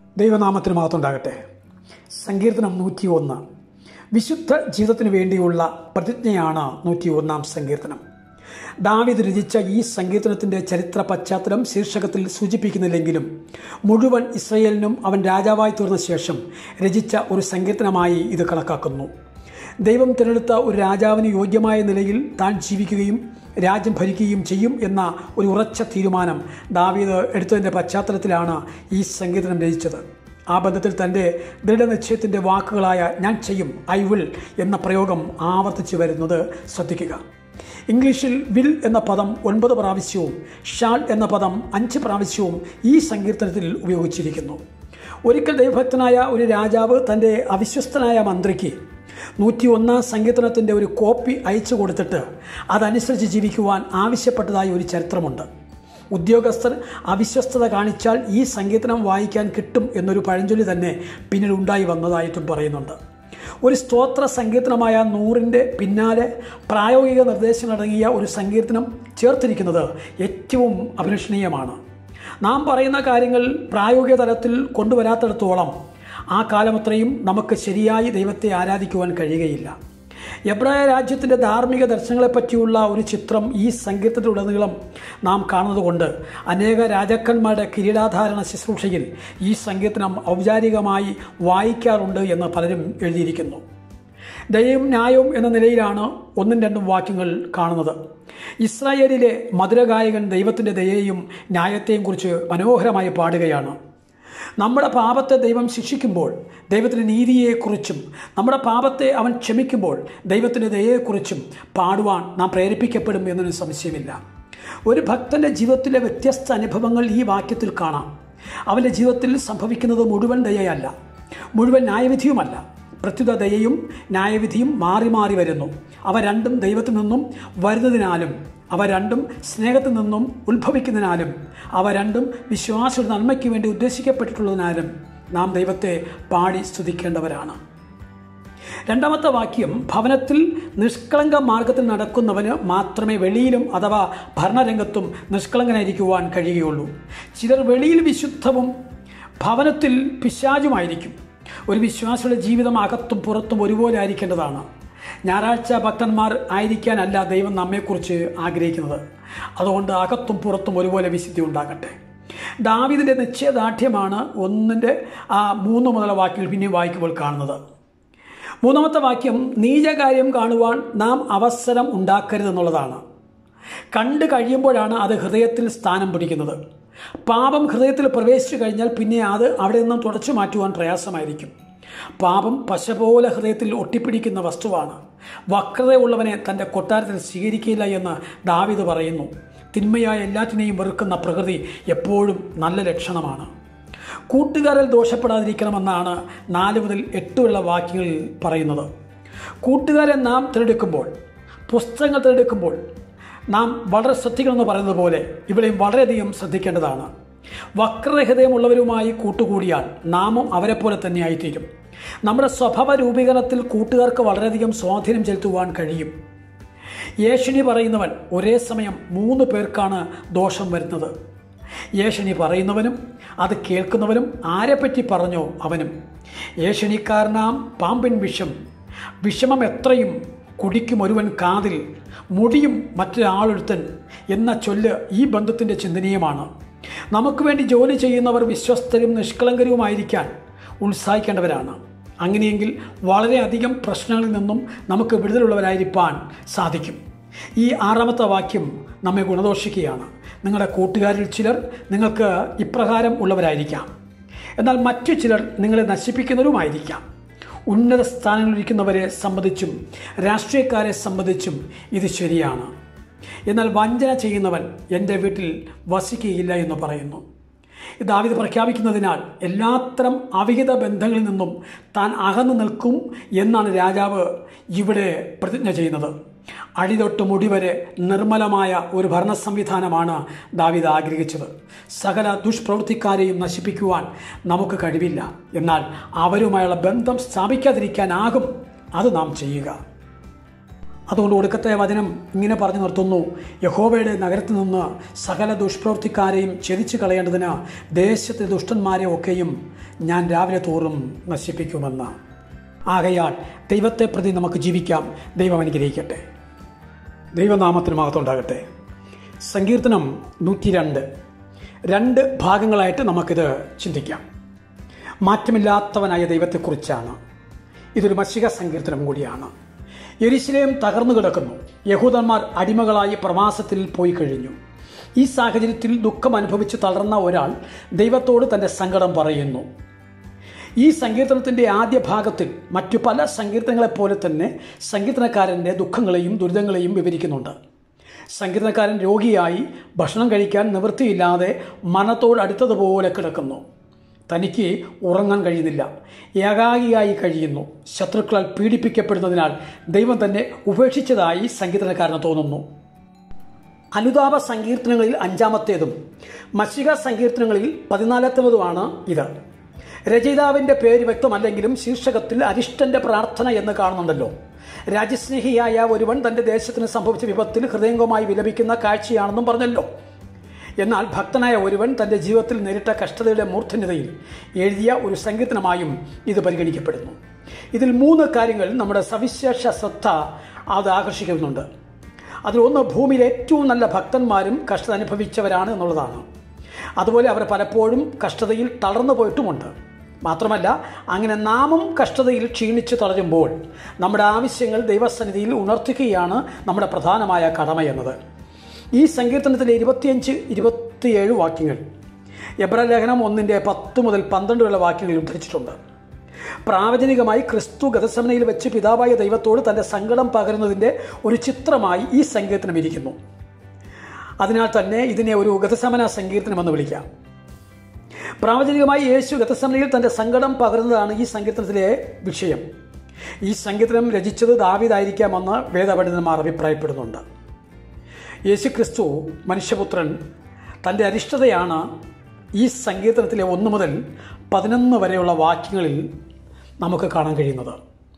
ദൈവനാമത്തിന് മഹത്വമുണ്ടാകട്ടെ സങ്കീർത്തനം നൂറ്റി ഒന്ന് വിശുദ്ധ ജീവിതത്തിന് വേണ്ടിയുള്ള പ്രതിജ്ഞയാണ് നൂറ്റി ഒന്നാം സങ്കീർത്തനം ദാവിദ് രചിച്ച ഈ സങ്കീർത്തനത്തിൻ്റെ ചരിത്ര പശ്ചാത്തലം ശീർഷകത്തിൽ സൂചിപ്പിക്കുന്നില്ലെങ്കിലും മുഴുവൻ ഇസ്രയേലിനും അവൻ രാജാവായി തീർന്ന ശേഷം രചിച്ച ഒരു സങ്കീർത്തനമായി ഇത് കണക്കാക്കുന്നു ദൈവം തിരഞ്ഞെടുത്ത ഒരു രാജാവിന് യോഗ്യമായ നിലയിൽ താൻ ജീവിക്കുകയും രാജ്യം ഭരിക്കുകയും ചെയ്യും എന്ന ഒരു ഉറച്ച തീരുമാനം ദാവീദ് എടുത്തതിൻ്റെ പശ്ചാത്തലത്തിലാണ് ഈ സംഗീതം രചിച്ചത് ആ ബന്ധത്തിൽ തൻ്റെ ദൃഢനിശ്ചയത്തിൻ്റെ വാക്കുകളായ ഞാൻ ചെയ്യും ഐ വിൽ എന്ന പ്രയോഗം ആവർത്തിച്ചു വരുന്നത് ശ്രദ്ധിക്കുക ഇംഗ്ലീഷിൽ വിൽ എന്ന പദം ഒൻപത് പ്രാവശ്യവും ഷാൾ എന്ന പദം അഞ്ച് പ്രാവശ്യവും ഈ സങ്കീർത്തനത്തിൽ ഉപയോഗിച്ചിരിക്കുന്നു ഒരിക്കൽ ദൈവഭക്തനായ ഒരു രാജാവ് തൻ്റെ അവിശ്വസ്തനായ മന്ത്രിക്ക് നൂറ്റി ഒന്നാം സങ്കീർത്തനത്തിൻ്റെ ഒരു കോപ്പി അയച്ചു കൊടുത്തിട്ട് അതനുസരിച്ച് ജീവിക്കുവാൻ ആവശ്യപ്പെട്ടതായി ഒരു ചരിത്രമുണ്ട് ഉദ്യോഗസ്ഥർ അവിശ്വസ്തത കാണിച്ചാൽ ഈ സങ്കീർത്തനം വായിക്കാൻ കിട്ടും എന്നൊരു പഴഞ്ചൊല്ലി തന്നെ പിന്നീട് ഉണ്ടായി വന്നതായിട്ടും പറയുന്നുണ്ട് ഒരു സ്തോത്ര സങ്കീർത്തനമായ നൂറിൻ്റെ പിന്നാലെ പ്രായോഗിക നിർദ്ദേശങ്ങളടങ്ങിയ ഒരു സങ്കീർത്തനം ചേർത്തിരിക്കുന്നത് ഏറ്റവും അഭിലഷണീയമാണ് നാം പറയുന്ന കാര്യങ്ങൾ പ്രായോഗിക തലത്തിൽ കൊണ്ടുവരാത്തിടത്തോളം ആ കാലമത്രയും നമുക്ക് ശരിയായി ദൈവത്തെ ആരാധിക്കുവാൻ കഴിയുകയില്ല എബ്രായ രാജ്യത്തിൻ്റെ ധാർമ്മിക ദർശനങ്ങളെപ്പറ്റിയുള്ള ഒരു ചിത്രം ഈ സങ്കീർത്തത്തിലുടനീളം നാം കാണുന്നതുകൊണ്ട് അനേക രാജാക്കന്മാരുടെ കിരീടാധാരണ ശുശ്രൂഷയിൽ ഈ സങ്കീർത്തനം ഔപചാരികമായി വായിക്കാറുണ്ട് എന്ന് പലരും എഴുതിയിരിക്കുന്നു ദയയും ന്യായവും എന്ന നിലയിലാണ് ഒന്നും രണ്ടും വാക്യങ്ങൾ കാണുന്നത് ഇസ്രായേലിലെ മധുരഗായകൻ ദൈവത്തിൻ്റെ ദയയെയും ന്യായത്തെയും കുറിച്ച് മനോഹരമായി പാടുകയാണ് നമ്മുടെ പാപത്തെ ദൈവം ശിക്ഷിക്കുമ്പോൾ ദൈവത്തിൻ്റെ നീതിയെക്കുറിച്ചും നമ്മുടെ പാപത്തെ അവൻ ക്ഷമിക്കുമ്പോൾ ദൈവത്തിൻ്റെ ദയയെക്കുറിച്ചും പാടുവാൻ നാം പ്രേരിപ്പിക്കപ്പെടും എന്നൊരു സംശയമില്ല ഒരു ഭക്തൻ്റെ ജീവിതത്തിലെ വ്യത്യസ്ത അനുഭവങ്ങൾ ഈ വാക്യത്തിൽ കാണാം അവൻ്റെ ജീവിതത്തിൽ സംഭവിക്കുന്നത് മുഴുവൻ ദയയല്ല മുഴുവൻ ന്യായവിധിയുമല്ല പ്രത്യുത ദയയും ന്യായവിധിയും മാറി മാറി വരുന്നു അവ രണ്ടും ദൈവത്തിൽ നിന്നും വരുന്നതിനാലും അവ രണ്ടും സ്നേഹത്തിൽ നിന്നും ഉത്ഭവിക്കുന്നതിനാലും അവ രണ്ടും വിശ്വാസ നന്മയ്ക്ക് വേണ്ടി ഉദ്ദേശിക്കപ്പെട്ടിട്ടുള്ളതിനാലും നാം ദൈവത്തെ പാടി സ്തുതിക്കേണ്ടവരാണ് രണ്ടാമത്തെ വാക്യം ഭവനത്തിൽ നിഷ്കളങ്ക മാർഗത്തിൽ നടക്കുന്നവന് മാത്രമേ വെളിയിലും അഥവാ ഭരണരംഗത്തും നിഷ്കളങ്കനായിരിക്കുവാൻ കഴിയുകയുള്ളൂ ചിലർ വെളിയിൽ വിശുദ്ധവും ഭവനത്തിൽ പിശാചുമായിരിക്കും ഒരു വിശ്വാസിയുടെ ജീവിതം അകത്തും പുറത്തും ഒരുപോലെ ആയിരിക്കേണ്ടതാണ് ഞായറാഴ്ച ഭക്തന്മാർ ആയിരിക്കാനല്ല ദൈവം നമ്മെക്കുറിച്ച് ആഗ്രഹിക്കുന്നത് അതുകൊണ്ട് അകത്തും പുറത്തും ഒരുപോലെ വിശുദ്ധി ഉണ്ടാകട്ടെ ദാവിദിൻ്റെ നിശ്ചയദാർഢ്യമാണ് ഒന്നിൻ്റെ ആ മൂന്ന് മുതല വാക്യങ്ങൾ പിന്നെ വായിക്കുമ്പോൾ കാണുന്നത് മൂന്നാമത്തെ വാക്യം നീചകാര്യം കാണുവാൻ നാം അവസരം ഉണ്ടാക്കരുതെന്നുള്ളതാണ് കണ്ടു കഴിയുമ്പോഴാണ് അത് ഹൃദയത്തിൽ സ്ഥാനം പിടിക്കുന്നത് പാപം ഹൃദയത്തിൽ പ്രവേശിച്ചു കഴിഞ്ഞാൽ പിന്നെ അത് അവിടെ നിന്നും തുടച്ചു മാറ്റുവാൻ പ്രയാസമായിരിക്കും പാപം പശ പോലെ ഹൃദയത്തിൽ ഒട്ടിപ്പിടിക്കുന്ന വസ്തുവാണ് വക്രതയുള്ളവനെ തൻ്റെ കൊട്ടാരത്തിൽ സ്വീകരിക്കില്ല എന്ന് ദാവിദ് പറയുന്നു തിന്മയായ എല്ലാറ്റിനെയും വെറുക്കുന്ന പ്രകൃതി എപ്പോഴും നല്ല ലക്ഷണമാണ് കൂട്ടുകാരിൽ ദോഷപ്പെടാതിരിക്കണമെന്നാണ് നാല് മുതൽ എട്ടുള്ള വാക്യങ്ങളിൽ പറയുന്നത് കൂട്ടുകാരെ നാം തിരഞ്ഞെടുക്കുമ്പോൾ പുസ്തകങ്ങൾ തിരഞ്ഞെടുക്കുമ്പോൾ നാം വളരെ ശ്രദ്ധിക്കണമെന്ന് പറയുന്നത് പോലെ ഇവിടെയും വളരെയധികം ശ്രദ്ധിക്കേണ്ടതാണ് വക്രഹൃദയമുള്ളവരുമായി കൂട്ടുകൂടിയാൽ നാമും അവരെ പോലെ തന്നെ ആയിത്തീരും നമ്മുടെ സ്വഭാവ രൂപീകരണത്തിൽ കൂട്ടുകാർക്ക് വളരെയധികം സ്വാധീനം ചെലുത്തുവാൻ കഴിയും യേശുനി പറയുന്നവൻ ഒരേ സമയം മൂന്ന് പേർക്കാണ് ദോഷം വരുന്നത് യേശുനി പറയുന്നവനും അത് കേൾക്കുന്നവനും ആരെപ്പറ്റി പറഞ്ഞോ അവനും യേശുനിക്കാരനാം പാമ്പിൻ വിഷം വിഷമം എത്രയും കുടിക്കും ഒരുവൻ കാതിൽ മുടിയും മറ്റൊരാളൊരുത്തൻ എന്ന ചൊല്ല് ഈ ബന്ധത്തിൻ്റെ ചിന്തനീയമാണ് നമുക്ക് വേണ്ടി ജോലി ചെയ്യുന്നവർ വിശ്വസ്തരും നിഷ്കളങ്കരുമായിരിക്കാൻ ഉത്സാഹിക്കേണ്ടവരാണ് അങ്ങനെയെങ്കിൽ വളരെയധികം പ്രശ്നങ്ങളിൽ നിന്നും നമുക്ക് വിടുതലുള്ളവരായിരിക്കാൻ സാധിക്കും ഈ ആറാമത്തെ വാക്യം നമ്മെ ഗുണദോഷിക്കുകയാണ് നിങ്ങളുടെ കൂട്ടുകാരിൽ ചിലർ നിങ്ങൾക്ക് ഇപ്രകാരം ഉള്ളവരായിരിക്കാം എന്നാൽ മറ്റു ചിലർ നിങ്ങളെ നശിപ്പിക്കുന്നവരുമായിരിക്കാം ഉന്നത സ്ഥാനങ്ങളിലിരിക്കുന്നവരെ സംബന്ധിച്ചും രാഷ്ട്രീയക്കാരെ സംബന്ധിച്ചും ഇത് ശരിയാണ് എന്നാൽ വഞ്ചന ചെയ്യുന്നവൻ എൻ്റെ വീട്ടിൽ വസിക്കുകയില്ല എന്ന് പറയുന്നു ദാവിത് പ്രഖ്യാപിക്കുന്നതിനാൽ എല്ലാത്തരം അവിഹിത ബന്ധങ്ങളിൽ നിന്നും താൻ അകന്നു നിൽക്കും എന്നാണ് രാജാവ് ഇവിടെ പ്രതിജ്ഞ ചെയ്യുന്നത് അടിതൊട്ട് മുടി വരെ നിർമ്മലമായ ഒരു ഭരണ സംവിധാനമാണ് ദാവിദ് ആഗ്രഹിച്ചത് സകല ദുഷ്പ്രവൃത്തിക്കാരെയും നശിപ്പിക്കുവാൻ നമുക്ക് കഴിവില്ല എന്നാൽ അവരുമായുള്ള ബന്ധം സ്ഥാപിക്കാതിരിക്കാനാകും അത് നാം ചെയ്യുക അതുകൊണ്ട് ഒടുക്കത്തെ വചനം ഇങ്ങനെ പറഞ്ഞു നിർത്തുന്നു യഹോവയുടെ നഗരത്തിൽ നിന്ന് സകല ദുഷ്പ്രവൃത്തിക്കാരെയും ഛേദിച്ചു കളയേണ്ടതിന് ദേശത്തെ ദുഷ്ടന്മാരെ ഒക്കെയും ഞാൻ രാവിലെ തോറും നശിപ്പിക്കുമെന്ന് ആകയാൽ ദൈവത്തെ പ്രതി നമുക്ക് ജീവിക്കാം ദൈവം അനുഗ്രഹിക്കട്ടെ ദൈവനാമത്തിന് മഹത്വമുണ്ടാകട്ടെ സങ്കീർത്തനം നൂറ്റി രണ്ട് രണ്ട് ഭാഗങ്ങളായിട്ട് നമുക്കിത് ചിന്തിക്കാം മാറ്റമില്ലാത്തവനായ ദൈവത്തെക്കുറിച്ചാണ് ഇതൊരു മഷിക സങ്കീർത്തനം കൂടിയാണ് യെരുശലേം തകർന്നു കിടക്കുന്നു യഹൂദന്മാർ അടിമകളായി പ്രവാസത്തിൽ പോയി കഴിഞ്ഞു ഈ സാഹചര്യത്തിൽ ദുഃഖം അനുഭവിച്ച് തളർന്ന ഒരാൾ ദൈവത്തോട് തൻ്റെ സങ്കടം പറയുന്നു ഈ സങ്കീർത്തനത്തിൻ്റെ ആദ്യ ഭാഗത്തിൽ മറ്റു പല സങ്കീർത്തനങ്ങളെപ്പോലെ തന്നെ സങ്കീർത്തനക്കാരൻ്റെ ദുഃഖങ്ങളെയും ദുരിതങ്ങളെയും വിവരിക്കുന്നുണ്ട് സങ്കീർത്തനക്കാരൻ രോഗിയായി ഭക്ഷണം കഴിക്കാൻ നിവൃത്തിയില്ലാതെ മനത്തോട് അടുത്തതുപോലെ കിടക്കുന്നു തനിക്ക് ഉറങ്ങാൻ കഴിയുന്നില്ല ഏകാഗിയായി കഴിയുന്നു ശത്രുക്കളാൽ പീഡിപ്പിക്കപ്പെടുന്നതിനാൽ ദൈവം തന്നെ ഉപേക്ഷിച്ചതായി സംഗീതനക്കാരന് തോന്നുന്നു അനുതാപ സങ്കീർത്തനങ്ങളിൽ അഞ്ചാമത്തേതും മഷിക സങ്കീർത്തനങ്ങളിൽ പതിനാലാമത്തേതുമാണ് ഇത് രചയിതാവിൻ്റെ പേര് വ്യക്തമല്ലെങ്കിലും ശീർഷകത്തിൽ അരിഷ്ടന്റെ പ്രാർത്ഥന എന്ന് കാണുന്നുണ്ടല്ലോ രാജ്യസ്നേഹിയായ ഒരുവൻ തൻ്റെ ദേശത്തിന് സംഭവിച്ച വിപത്തിൽ ഹൃദയംഗമായി വിലപിക്കുന്ന കാഴ്ചയാണെന്നും പറഞ്ഞല്ലോ എന്നാൽ ഭക്തനായ ഒരുവൻ തൻ്റെ ജീവിതത്തിൽ നേരിട്ട കഷ്ടതയുടെ മൂർധന്യതയിൽ എഴുതിയ ഒരു സങ്കീർത്തനമായും ഇത് പരിഗണിക്കപ്പെടുന്നു ഇതിൽ മൂന്ന് കാര്യങ്ങൾ നമ്മുടെ സവിശേഷ ശ്രദ്ധ അത് ആകർഷിക്കുന്നുണ്ട് അതിലൊന്ന് ഭൂമിയിലെ ഏറ്റവും നല്ല ഭക്തന്മാരും കഷ്ടത അനുഭവിച്ചവരാണ് എന്നുള്ളതാണ് അതുപോലെ അവർ പലപ്പോഴും കഷ്ടതയിൽ തളർന്നു പോയിട്ടുമുണ്ട് മാത്രമല്ല അങ്ങനെ നാമും കഷ്ടതയിൽ ക്ഷീണിച്ച് തളരുമ്പോൾ നമ്മുടെ ആവശ്യങ്ങൾ ദൈവസന്നിധിയിൽ ഉണർത്തുകയാണ് നമ്മുടെ പ്രധാനമായ കടമ എന്നത് ഈ സങ്കീർത്തനത്തിലെ ഇരുപത്തിയഞ്ച് ഇരുപത്തിയേഴ് വാക്യങ്ങൾ എബ്ര ലേഖനം ഒന്നിൻ്റെ പത്ത് മുതൽ പന്ത്രണ്ട് വരെ വാക്യങ്ങൾ ഉദ്ധരിച്ചിട്ടുണ്ട് പ്രാവചനികമായി ക്രിസ്തു ഗതസമനയിൽ വെച്ച് പിതാവായ ദൈവത്തോട് തൻ്റെ സങ്കടം പകരുന്നതിൻ്റെ ഒരു ചിത്രമായി ഈ സങ്കീർത്തനം ഇരിക്കുന്നു അതിനാൽ തന്നെ ഇതിനെ ഒരു ഗതസമന സങ്കീർത്തനം എന്ന് വിളിക്കാം പ്രാവചനികമായി യേശു ഗതസമനയിൽ തൻ്റെ സങ്കടം പകരുന്നതാണ് ഈ സങ്കീർത്തനത്തിലെ വിഷയം ഈ സങ്കീർത്തനം രചിച്ചത് ദാവിദായിരിക്കാമെന്ന് വേദപണ്ഡിതന്മാർ അഭിപ്രായപ്പെടുന്നുണ്ട് യേശു ക്രിസ്തു മനുഷ്യപുത്രൻ തൻ്റെ അരിഷ്ടതയാണ് ഈ സങ്കീർത്തനത്തിലെ ഒന്ന് മുതൽ പതിനൊന്ന് വരെയുള്ള വാക്യങ്ങളിൽ നമുക്ക് കാണാൻ കഴിയുന്നത്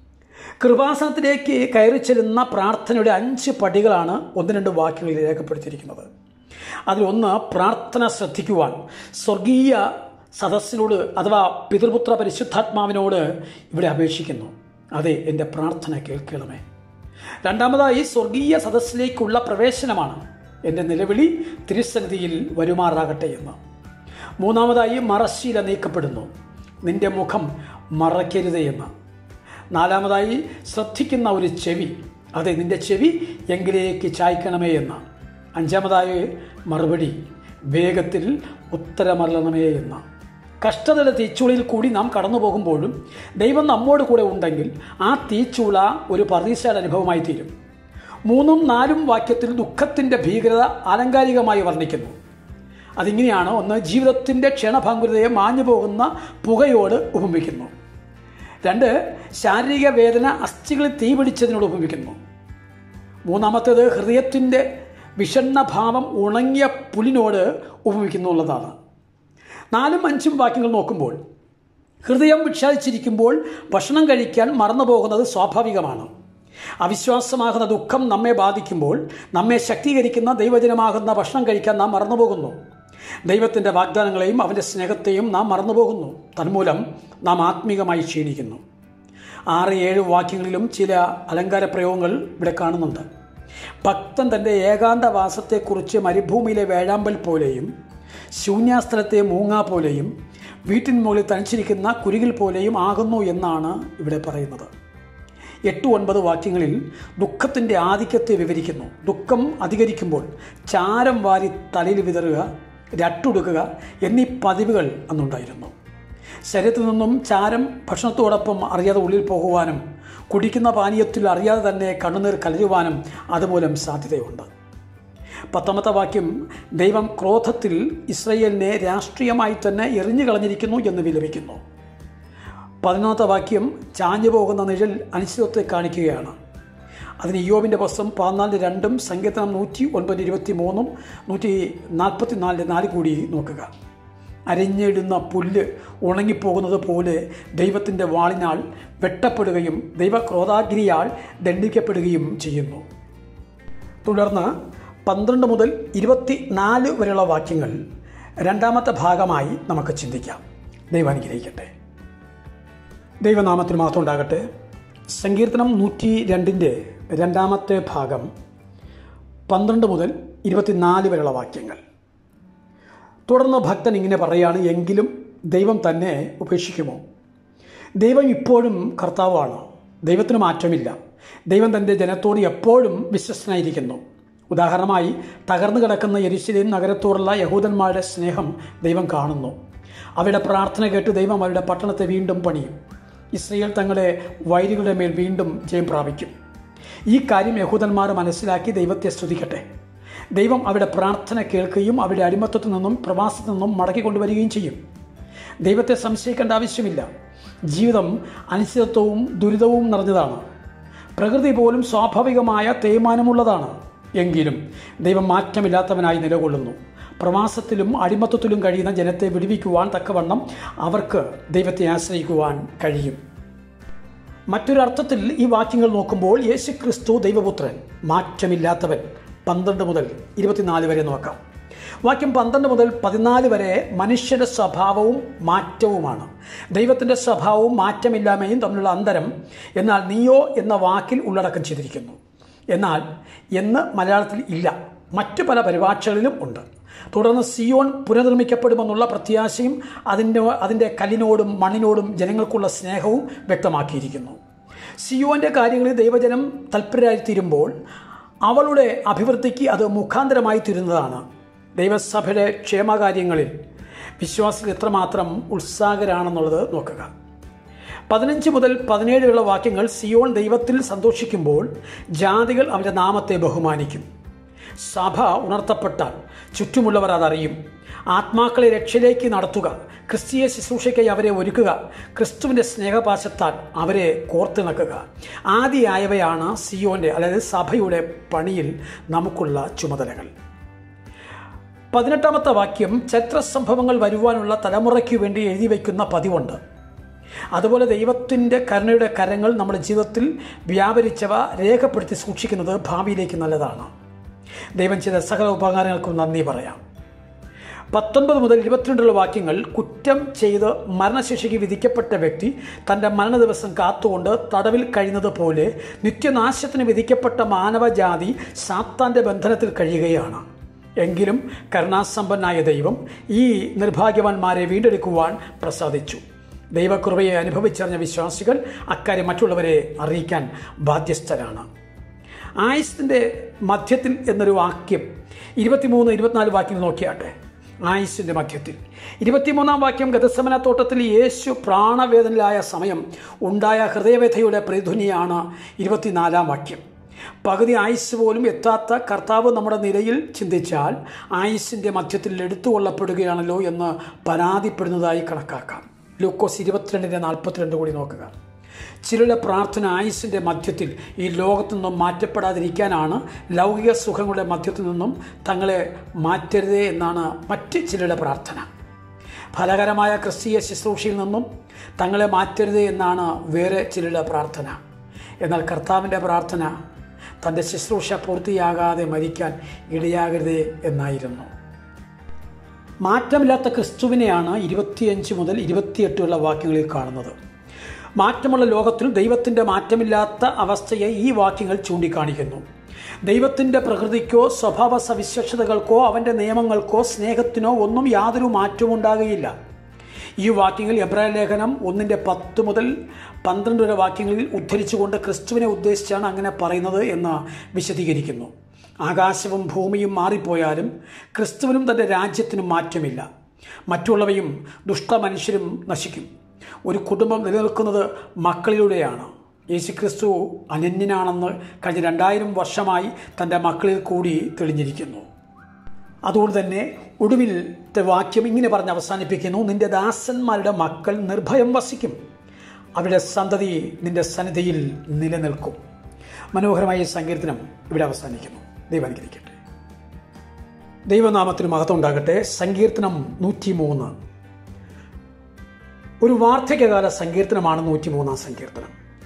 കൃപാസനത്തിലേക്ക് കയറി ചെല്ലുന്ന പ്രാർത്ഥനയുടെ അഞ്ച് പടികളാണ് ഒന്ന് രണ്ട് വാക്യങ്ങളിൽ രേഖപ്പെടുത്തിയിരിക്കുന്നത് അതിലൊന്ന് പ്രാർത്ഥന ശ്രദ്ധിക്കുവാൻ സ്വർഗീയ സദസ്സിനോട് അഥവാ പിതൃപുത്ര പരിശുദ്ധാത്മാവിനോട് ഇവിടെ അപേക്ഷിക്കുന്നു അതെ എൻ്റെ പ്രാർത്ഥന കേൾക്കണമേ രണ്ടാമതായി സ്വർഗീയ സദസ്സിലേക്കുള്ള പ്രവേശനമാണ് എൻ്റെ നിലവിളി തിരുസന്നിധിയിൽ വരുമാറാകട്ടെ എന്ന് മൂന്നാമതായി മറശീല നീക്കപ്പെടുന്നു നിന്റെ മുഖം മറയ്ക്കരുത് എന്ന് നാലാമതായി ശ്രദ്ധിക്കുന്ന ഒരു ചെവി അതെ നിന്റെ ചെവി എങ്കിലേക്ക് ചായ്ക്കണമേ എന്ന് അഞ്ചാമതായി മറുപടി വേഗത്തിൽ ഉത്തരമറളണമേ എന്ന് കഷ്ടതയുടെ തീച്ചൂളയിൽ കൂടി നാം കടന്നു പോകുമ്പോഴും ദൈവം നമ്മോട് കൂടെ ഉണ്ടെങ്കിൽ ആ തീച്ചൂള ഒരു പരീക്ഷയുടെ അനുഭവമായി തീരും മൂന്നും നാലും വാക്യത്തിൽ ദുഃഖത്തിൻ്റെ ഭീകരത ആലങ്കാരികമായി വർണ്ണിക്കുന്നു അതിങ്ങനെയാണ് ഒന്ന് ജീവിതത്തിൻ്റെ ക്ഷണഭങ്കുരതയെ മാഞ്ഞു പോകുന്ന പുകയോട് ഉപമിക്കുന്നു രണ്ട് ശാരീരിക വേദന അസ്ഥികളിൽ തീ പിടിച്ചതിനോട് ഉപമിക്കുന്നു മൂന്നാമത്തേത് ഹൃദയത്തിൻ്റെ വിഷണ്ണഭാവം ഉണങ്ങിയ പുലിനോട് ഉപമിക്കുന്നുള്ളതാണ് നാലും അഞ്ചും വാക്യങ്ങൾ നോക്കുമ്പോൾ ഹൃദയം വിഷാദിച്ചിരിക്കുമ്പോൾ ഭക്ഷണം കഴിക്കാൻ മറന്നു പോകുന്നത് സ്വാഭാവികമാണ് അവിശ്വാസമാകുന്ന ദുഃഖം നമ്മെ ബാധിക്കുമ്പോൾ നമ്മെ ശക്തീകരിക്കുന്ന ദൈവജനമാകുന്ന ഭക്ഷണം കഴിക്കാൻ നാം മറന്നുപോകുന്നു ദൈവത്തിൻ്റെ വാഗ്ദാനങ്ങളെയും അവൻ്റെ സ്നേഹത്തെയും നാം മറന്നുപോകുന്നു തന്മൂലം നാം ആത്മീകമായി ക്ഷീണിക്കുന്നു ആറ് ഏഴ് വാക്യങ്ങളിലും ചില അലങ്കാര പ്രയോഗങ്ങൾ ഇവിടെ കാണുന്നുണ്ട് ഭക്തൻ തൻ്റെ ഏകാന്തവാസത്തെക്കുറിച്ച് മരുഭൂമിയിലെ വേഴാമ്പൽ പോലെയും ശൂന്യാസ്ഥലത്തെ മൂങ്ങ പോലെയും വീട്ടിൻ മുകളിൽ തനിച്ചിരിക്കുന്ന കുരുകിൽ പോലെയും ആകുന്നു എന്നാണ് ഇവിടെ പറയുന്നത് എട്ട് ഒൻപത് വാക്യങ്ങളിൽ ദുഃഖത്തിൻ്റെ ആധിക്യത്തെ വിവരിക്കുന്നു ദുഃഖം അധികരിക്കുമ്പോൾ ചാരം വാരി തലയിൽ വിതറുക രട്ടുടുക്കുക എന്നീ പതിവുകൾ അന്നുണ്ടായിരുന്നു ശരീരത്തിൽ നിന്നും ചാരം ഭക്ഷണത്തോടൊപ്പം അറിയാതെ ഉള്ളിൽ പോകുവാനും കുടിക്കുന്ന പാനീയത്തിൽ അറിയാതെ തന്നെ കണ്ണുനീർ കലരുവാനും അതുമൂലം സാധ്യതയുണ്ട് പത്താമത്തെ വാക്യം ദൈവം ക്രോധത്തിൽ ഇസ്രയേലിനെ രാഷ്ട്രീയമായി തന്നെ എറിഞ്ഞു കളഞ്ഞിരിക്കുന്നു എന്ന് വിലപിക്കുന്നു പതിനൊന്നാമത്തെ വാക്യം ചാഞ്ഞു പോകുന്ന നിഴൽ അനിശ്ചിതത്വത്തെ കാണിക്കുകയാണ് അതിന് യോബിൻ്റെ പുസ്തകം പതിനാലിൻ്റെ രണ്ടും സങ്കീർത്തനം നൂറ്റി ഒൻപത് ഇരുപത്തി മൂന്നും നൂറ്റി നാൽപ്പത്തി നാലിൻ്റെ നാല് കൂടി നോക്കുക അരിഞ്ഞിടുന്ന പുല്ല് ഉണങ്ങിപ്പോകുന്നത് പോലെ ദൈവത്തിൻ്റെ വാളിനാൽ വെട്ടപ്പെടുകയും ദൈവക്രോധാഗ്നിയാൽ ദണ്ഡിക്കപ്പെടുകയും ചെയ്യുന്നു തുടർന്ന് പന്ത്രണ്ട് മുതൽ ഇരുപത്തി നാല് വരെയുള്ള വാക്യങ്ങൾ രണ്ടാമത്തെ ഭാഗമായി നമുക്ക് ചിന്തിക്കാം ദൈവം അനുഗ്രഹിക്കട്ടെ ദൈവനാമത്തിന് മാത്രം ഉണ്ടാകട്ടെ സങ്കീർത്തനം നൂറ്റി രണ്ടിൻ്റെ രണ്ടാമത്തെ ഭാഗം പന്ത്രണ്ട് മുതൽ ഇരുപത്തിനാല് വരെയുള്ള വാക്യങ്ങൾ തുടർന്ന് ഭക്തൻ ഇങ്ങനെ പറയുകയാണ് എങ്കിലും ദൈവം തന്നെ ഉപേക്ഷിക്കുമോ ദൈവം ഇപ്പോഴും കർത്താവാണ് ദൈവത്തിന് മാറ്റമില്ല ദൈവം തൻ്റെ ജനത്തോട് എപ്പോഴും വിശ്വസ്തനായിരിക്കുന്നു ഉദാഹരണമായി തകർന്നു കിടക്കുന്ന യരിശിലേം നഗരത്തോടുള്ള യഹൂദന്മാരുടെ സ്നേഹം ദൈവം കാണുന്നു അവരുടെ പ്രാർത്ഥന കേട്ട് ദൈവം അവരുടെ പട്ടണത്തെ വീണ്ടും പണിയും ഇസ്രയേൽ തങ്ങളെ വൈരികളുടെ മേൽ വീണ്ടും ജയം പ്രാപിക്കും ഈ കാര്യം യഹൂദന്മാർ മനസ്സിലാക്കി ദൈവത്തെ സ്തുതിക്കട്ടെ ദൈവം അവരുടെ പ്രാർത്ഥന കേൾക്കുകയും അവരുടെ അടിമത്തത്തിൽ നിന്നും പ്രവാസത്തിൽ നിന്നും മടക്കി കൊണ്ടുവരികയും ചെയ്യും ദൈവത്തെ സംശയിക്കേണ്ട ആവശ്യമില്ല ജീവിതം അനിശ്ചിതത്വവും ദുരിതവും നിറഞ്ഞതാണ് പ്രകൃതി പോലും സ്വാഭാവികമായ തേയ്മാനമുള്ളതാണ് എങ്കിലും ദൈവം മാറ്റമില്ലാത്തവനായി നിലകൊള്ളുന്നു പ്രവാസത്തിലും അടിമത്തത്തിലും കഴിയുന്ന ജനത്തെ വിടുവിക്കുവാൻ തക്കവണ്ണം അവർക്ക് ദൈവത്തെ ആശ്രയിക്കുവാൻ കഴിയും മറ്റൊരർത്ഥത്തിൽ ഈ വാക്യങ്ങൾ നോക്കുമ്പോൾ യേശു ക്രിസ്തു ദൈവപുത്രൻ മാറ്റമില്ലാത്തവൻ പന്ത്രണ്ട് മുതൽ ഇരുപത്തിനാല് വരെ നോക്കാം വാക്യം പന്ത്രണ്ട് മുതൽ പതിനാല് വരെ മനുഷ്യന്റെ സ്വഭാവവും മാറ്റവുമാണ് ദൈവത്തിൻ്റെ സ്വഭാവവും മാറ്റമില്ലായ്മയും തമ്മിലുള്ള അന്തരം എന്നാൽ നീയോ എന്ന വാക്കിൽ ഉള്ളടക്കം ചെയ്തിരിക്കുന്നു എന്നാൽ എന്ന് മലയാളത്തിൽ ഇല്ല മറ്റു പല പരിഭാഷകളിലും ഉണ്ട് തുടർന്ന് സിയോൺ പുനർനിർമ്മിക്കപ്പെടുമെന്നുള്ള പ്രത്യാശയും അതിൻ്റെ അതിൻ്റെ കല്ലിനോടും മണ്ണിനോടും ജനങ്ങൾക്കുള്ള സ്നേഹവും വ്യക്തമാക്കിയിരിക്കുന്നു സിയോൻ്റെ കാര്യങ്ങളിൽ ദൈവജനം തൽപരരായിത്തീരുമ്പോൾ അവളുടെ അഭിവൃദ്ധിക്ക് അത് മുഖാന്തരമായി തീരുന്നതാണ് ദൈവസഭയുടെ ക്ഷേമകാര്യങ്ങളിൽ വിശ്വാസികൾ എത്രമാത്രം ഉത്സാഹരാണെന്നുള്ളത് നോക്കുക പതിനഞ്ച് മുതൽ പതിനേഴുള്ള വാക്യങ്ങൾ സിയോൺ ദൈവത്തിൽ സന്തോഷിക്കുമ്പോൾ ജാതികൾ അവൻ്റെ നാമത്തെ ബഹുമാനിക്കും സഭ ഉണർത്തപ്പെട്ടാൽ ചുറ്റുമുള്ളവർ അതറിയും ആത്മാക്കളെ രക്ഷയിലേക്ക് നടത്തുക ക്രിസ്തീയ ശുശ്രൂഷയ്ക്കായി അവരെ ഒരുക്കുക ക്രിസ്തുവിൻ്റെ സ്നേഹപാശത്താൽ അവരെ കോർത്തിണക്കുക ആദിയായവയാണ് സിയോൻ്റെ അതായത് സഭയുടെ പണിയിൽ നമുക്കുള്ള ചുമതലകൾ പതിനെട്ടാമത്തെ വാക്യം ചരിത്ര സംഭവങ്ങൾ വരുവാനുള്ള തലമുറയ്ക്ക് വേണ്ടി എഴുതി വയ്ക്കുന്ന പതിവുണ്ട് അതുപോലെ ദൈവത്തിൻ്റെ കരുണയുടെ കരങ്ങൾ നമ്മുടെ ജീവിതത്തിൽ വ്യാപരിച്ചവ രേഖപ്പെടുത്തി സൂക്ഷിക്കുന്നത് ഭാവിയിലേക്ക് നല്ലതാണ് ദൈവം ചെയ്ത സകല ഉപകാരങ്ങൾക്കും നന്ദി പറയാം പത്തൊൻപത് മുതൽ ഇരുപത്തിരണ്ടുള്ള വാക്യങ്ങൾ കുറ്റം ചെയ്ത് മരണശിക്ഷയ്ക്ക് വിധിക്കപ്പെട്ട വ്യക്തി തൻ്റെ മരണ ദിവസം കാത്തുകൊണ്ട് തടവിൽ കഴിയുന്നത് പോലെ നിത്യനാശത്തിന് വിധിക്കപ്പെട്ട മാനവജാതി സാത്താൻ്റെ ബന്ധനത്തിൽ കഴിയുകയാണ് എങ്കിലും കരുണാസമ്പന്നായ ദൈവം ഈ നിർഭാഗ്യവാന്മാരെ വീണ്ടെടുക്കുവാൻ പ്രസാദിച്ചു ദൈവകൃപയെ അനുഭവിച്ചറിഞ്ഞ വിശ്വാസികൾ അക്കാര്യം മറ്റുള്ളവരെ അറിയിക്കാൻ ബാധ്യസ്ഥരാണ് ആയുസിൻ്റെ മധ്യത്തിൽ എന്നൊരു വാക്യം ഇരുപത്തിമൂന്ന് ഇരുപത്തിനാല് വാക്യം നോക്കിയാട്ടെ ആയുസിൻ്റെ മധ്യത്തിൽ ഇരുപത്തിമൂന്നാം വാക്യം ഗതസമന തോട്ടത്തിൽ യേശു പ്രാണവേദനയിലായ സമയം ഉണ്ടായ ഹൃദയവേദയുടെ പ്രതിധ്വനിയാണ് ഇരുപത്തിനാലാം വാക്യം പകുതി ആയുസ് പോലും എത്താത്ത കർത്താവ് നമ്മുടെ നിലയിൽ ചിന്തിച്ചാൽ ആയുസിൻ്റെ മധ്യത്തിൽ എടുത്തുകൊള്ളപ്പെടുകയാണല്ലോ എന്ന് പരാതിപ്പെടുന്നതായി കണക്കാക്കാം ലൂക്കോസ് ഇരുപത്തിരണ്ടിൻ്റെ നാൽപ്പത്തിരണ്ട് കൂടി നോക്കുക ചിലരുടെ പ്രാർത്ഥന ആയുസിൻ്റെ മധ്യത്തിൽ ഈ ലോകത്തു നിന്നും മാറ്റപ്പെടാതിരിക്കാനാണ് ലൗകിക സുഖങ്ങളുടെ മധ്യത്തിൽ നിന്നും തങ്ങളെ മാറ്റരുതേ എന്നാണ് മറ്റ് ചിലരുടെ പ്രാർത്ഥന ഫലകരമായ ക്രിസ്തീയ ശുശ്രൂഷയിൽ നിന്നും തങ്ങളെ മാറ്റരുതേ എന്നാണ് വേറെ ചിലരുടെ പ്രാർത്ഥന എന്നാൽ കർത്താവിൻ്റെ പ്രാർത്ഥന തൻ്റെ ശുശ്രൂഷ പൂർത്തിയാകാതെ മരിക്കാൻ ഇടയാകരുതേ എന്നായിരുന്നു മാറ്റമില്ലാത്ത ക്രിസ്തുവിനെയാണ് ഇരുപത്തിയഞ്ച് മുതൽ ഇരുപത്തിയെട്ടുള്ള വാക്യങ്ങളിൽ കാണുന്നത് മാറ്റമുള്ള ലോകത്തിൽ ദൈവത്തിൻ്റെ മാറ്റമില്ലാത്ത അവസ്ഥയെ ഈ വാക്യങ്ങൾ ചൂണ്ടിക്കാണിക്കുന്നു ദൈവത്തിൻ്റെ പ്രകൃതിക്കോ സ്വഭാവ സവിശേഷതകൾക്കോ അവൻ്റെ നിയമങ്ങൾക്കോ സ്നേഹത്തിനോ ഒന്നും യാതൊരു മാറ്റവും ഉണ്ടാകുകയില്ല ഈ വാക്യങ്ങൾ എബ്രായ ലേഖനം ഒന്നിൻ്റെ പത്ത് മുതൽ പന്ത്രണ്ട് വരെ വാക്യങ്ങളിൽ ഉദ്ധരിച്ചുകൊണ്ട് ക്രിസ്തുവിനെ ഉദ്ദേശിച്ചാണ് അങ്ങനെ പറയുന്നത് എന്ന് വിശദീകരിക്കുന്നു ആകാശവും ഭൂമിയും മാറിപ്പോയാലും ക്രിസ്തുവിനും തൻ്റെ രാജ്യത്തിനും മാറ്റമില്ല മറ്റുള്ളവയും ദുഷ്ടമനുഷ്യരും നശിക്കും ഒരു കുടുംബം നിലനിൽക്കുന്നത് മക്കളിലൂടെയാണ് യേശുക്രിസ്തു അനന്യനാണെന്ന് കഴിഞ്ഞ രണ്ടായിരം വർഷമായി തൻ്റെ മക്കളിൽ കൂടി തെളിഞ്ഞിരിക്കുന്നു അതുകൊണ്ട് തന്നെ ഒടുവിലത്തെ വാക്യം ഇങ്ങനെ പറഞ്ഞ് അവസാനിപ്പിക്കുന്നു നിന്റെ ദാസന്മാരുടെ മക്കൾ നിർഭയം വസിക്കും അവരുടെ സന്തതി നിന്റെ സന്നിധിയിൽ നിലനിൽക്കും മനോഹരമായ ഈ സങ്കീർത്തനം ഇവിടെ അവസാനിക്കുന്നു ദൈവം അനുഗ്രഹിക്കട്ടെ ദൈവനാമത്തിന് മഹത്വം ഉണ്ടാകട്ടെ സങ്കീർത്തനം നൂറ്റി മൂന്ന് ഒരു വാർദ്ധക്യകാല സങ്കീർത്തനമാണ് നൂറ്റിമൂന്നാം സങ്കീർത്തനം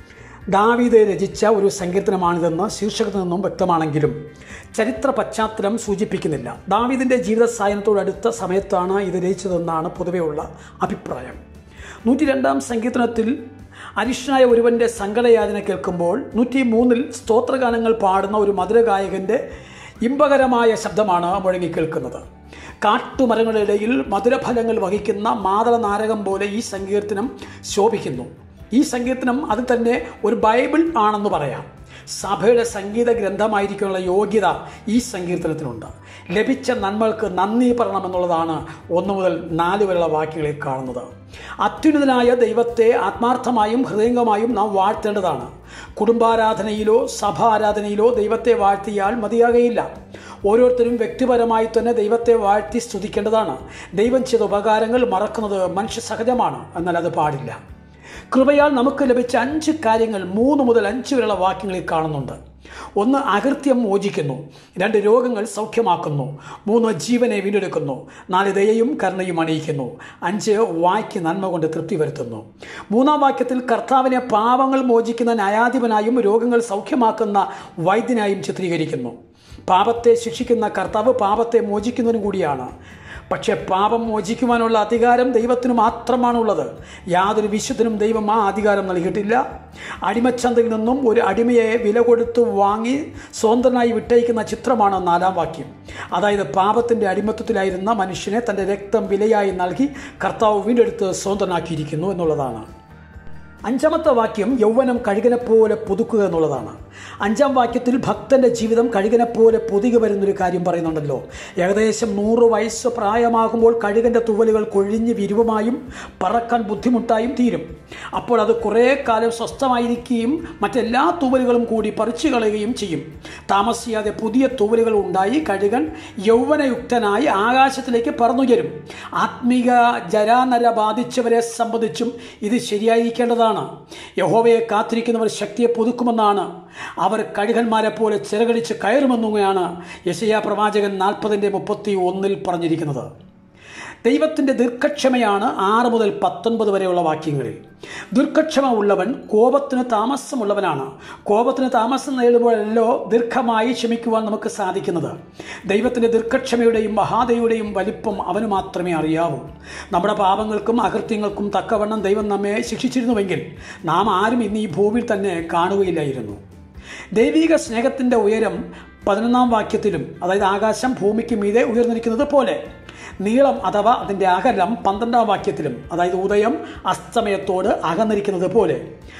ദാവീദ് രചിച്ച ഒരു സങ്കീർത്തനമാണിതെന്ന് ശീർഷകത്തിൽ നിന്നും വ്യക്തമാണെങ്കിലും ചരിത്ര പശ്ചാത്തലം സൂചിപ്പിക്കുന്നില്ല ദാവീദിൻ്റെ ജീവിത സായനത്തോടടുത്ത സമയത്താണ് ഇത് രചിച്ചതെന്നാണ് പൊതുവെയുള്ള അഭിപ്രായം നൂറ്റി രണ്ടാം സങ്കീർത്തനത്തിൽ അരിഷ്ടനായ ഒരുവൻ്റെ സങ്കടയാതന കേൾക്കുമ്പോൾ നൂറ്റി മൂന്നിൽ സ്തോത്രഗാനങ്ങൾ പാടുന്ന ഒരു മധുരഗായകൻ്റെ ഇമ്പകരമായ ശബ്ദമാണ് മുഴങ്ങി കേൾക്കുന്നത് കാട്ടുമരങ്ങളുടെ ഇടയിൽ മധുരഫലങ്ങൾ വഹിക്കുന്ന മാതള നാരകം പോലെ ഈ സങ്കീർത്തനം ശോഭിക്കുന്നു ഈ സങ്കീർത്തനം അത് തന്നെ ഒരു ബൈബിൾ ആണെന്ന് പറയാം സഭയുടെ സംഗീത ഗ്രന്ഥമായിരിക്കാനുള്ള യോഗ്യത ഈ സങ്കീർത്തനത്തിനുണ്ട് ലഭിച്ച നന്മകൾക്ക് നന്ദി പറയണമെന്നുള്ളതാണ് ഒന്ന് മുതൽ നാല് വരെയുള്ള വാക്യങ്ങളിൽ കാണുന്നത് അത്യുന്നതനായ ദൈവത്തെ ആത്മാർത്ഥമായും ഹൃദയംഗമായും നാം വാഴ്ത്തേണ്ടതാണ് കുടുംബാരാധനയിലോ സഭാരാധനയിലോ ദൈവത്തെ വാഴ്ത്തിയാൽ മതിയാകയില്ല ഓരോരുത്തരും വ്യക്തിപരമായി തന്നെ ദൈവത്തെ വാഴ്ത്തി സ്തുതിക്കേണ്ടതാണ് ദൈവം ചെയ്ത ഉപകാരങ്ങൾ മറക്കുന്നത് മനുഷ്യ സഹജമാണ് എന്നാൽ അത് പാടില്ല കൃപയാൽ നമുക്ക് ലഭിച്ച അഞ്ച് കാര്യങ്ങൾ മൂന്ന് മുതൽ അഞ്ച് വരെയുള്ള വാക്യങ്ങളിൽ കാണുന്നുണ്ട് ഒന്ന് അകൃത്യം മോചിക്കുന്നു രണ്ട് രോഗങ്ങൾ സൗഖ്യമാക്കുന്നു മൂന്ന് ജീവനെ വീണ്ടെടുക്കുന്നു നാല് ദയയും കരുണയും അണിയിക്കുന്നു അഞ്ച് വായ്ക്ക് നന്മ കൊണ്ട് തൃപ്തി വരുത്തുന്നു മൂന്നാം വാക്യത്തിൽ കർത്താവിനെ പാവങ്ങൾ മോചിക്കുന്ന ന്യായാധിപനായും രോഗങ്ങൾ സൗഖ്യമാക്കുന്ന വൈദ്യനായും ചിത്രീകരിക്കുന്നു പാപത്തെ ശിക്ഷിക്കുന്ന കർത്താവ് പാപത്തെ മോചിക്കുന്നതിനും കൂടിയാണ് പക്ഷെ പാപം മോചിക്കുവാനുള്ള അധികാരം ദൈവത്തിന് മാത്രമാണുള്ളത് യാതൊരു വിശുദ്ധനും ദൈവം ആ അധികാരം നൽകിയിട്ടില്ല അടിമച്ചന്തയിൽ നിന്നും ഒരു അടിമയെ വില കൊടുത്ത് വാങ്ങി സ്വതന്ത്രനായി വിട്ടയക്കുന്ന ചിത്രമാണ് നാലാം വാക്യം അതായത് പാപത്തിൻ്റെ അടിമത്വത്തിലായിരുന്ന മനുഷ്യനെ തൻ്റെ രക്തം വിലയായി നൽകി കർത്താവ് വീണ്ടെടുത്ത് സ്വതന്ത്രനാക്കിയിരിക്കുന്നു എന്നുള്ളതാണ് അഞ്ചാമത്തെ വാക്യം യൗവനം കഴുകനെ പോലെ പുതുക്കുക എന്നുള്ളതാണ് അഞ്ചാം വാക്യത്തിൽ ഭക്തന്റെ ജീവിതം കഴുകനെ പോലെ പുതുകി വരുന്നൊരു കാര്യം പറയുന്നുണ്ടല്ലോ ഏകദേശം നൂറ് വയസ്സ് പ്രായമാകുമ്പോൾ കഴുകന്റെ തുവലുകൾ കൊഴിഞ്ഞ് വിരിവുമായും പറക്കാൻ ബുദ്ധിമുട്ടായും തീരും അപ്പോൾ അത് കുറേ കാലം സ്വസ്ഥമായിരിക്കുകയും മറ്റെല്ലാ തുവലുകളും കൂടി പറിച്ചു കളയുകയും ചെയ്യും താമസിയാതെ പുതിയ തുവലുകൾ ഉണ്ടായി കഴുകൻ യൗവനയുക്തനായി ആകാശത്തിലേക്ക് പറന്നുയരും ആത്മീക ജരാനര ബാധിച്ചവരെ സംബന്ധിച്ചും ഇത് ശരിയായിരിക്കേണ്ടതാണ് യഹോവയെ കാത്തിരിക്കുന്നവർ ശക്തിയെ പുതുക്കുമെന്നാണ് അവർ കഴുകന്മാരെ പോലെ ചിറകടിച്ച് കയറുമെന്നുമാണ് യശയാ പ്രവാചകൻ നാൽപ്പതിൻ്റെ മുപ്പത്തി ഒന്നിൽ പറഞ്ഞിരിക്കുന്നത് ദൈവത്തിൻ്റെ ദീർഘക്ഷമയാണ് ആറ് മുതൽ പത്തൊൻപത് വരെയുള്ള വാക്യങ്ങളിൽ ദീർഘക്ഷമ ഉള്ളവൻ കോപത്തിന് താമസമുള്ളവനാണ് കോപത്തിന് താമസം നേടുമ്പോഴല്ലോ ദീർഘമായി ക്ഷമിക്കുവാൻ നമുക്ക് സാധിക്കുന്നത് ദൈവത്തിൻ്റെ ദീർഘക്ഷമയുടെയും മഹാദയുടെയും വലിപ്പം അവന് മാത്രമേ അറിയാവൂ നമ്മുടെ പാപങ്ങൾക്കും അകൃത്യങ്ങൾക്കും തക്കവണ്ണം ദൈവം നമ്മെ ശിക്ഷിച്ചിരുന്നുവെങ്കിൽ നാം ആരും ഇന്ന് ഈ ഭൂമിയിൽ തന്നെ കാണുകയില്ലായിരുന്നു ദൈവിക സ്നേഹത്തിൻ്റെ ഉയരം പതിനൊന്നാം വാക്യത്തിലും അതായത് ആകാശം ഭൂമിക്ക് മീതെ ഉയർന്നിരിക്കുന്നത് പോലെ നീളം അഥവാ അതിൻ്റെ അകലം പന്ത്രണ്ടാം വാക്യത്തിലും അതായത് ഉദയം അസ്തമയത്തോട് അകന്നിരിക്കുന്നത് പോലെ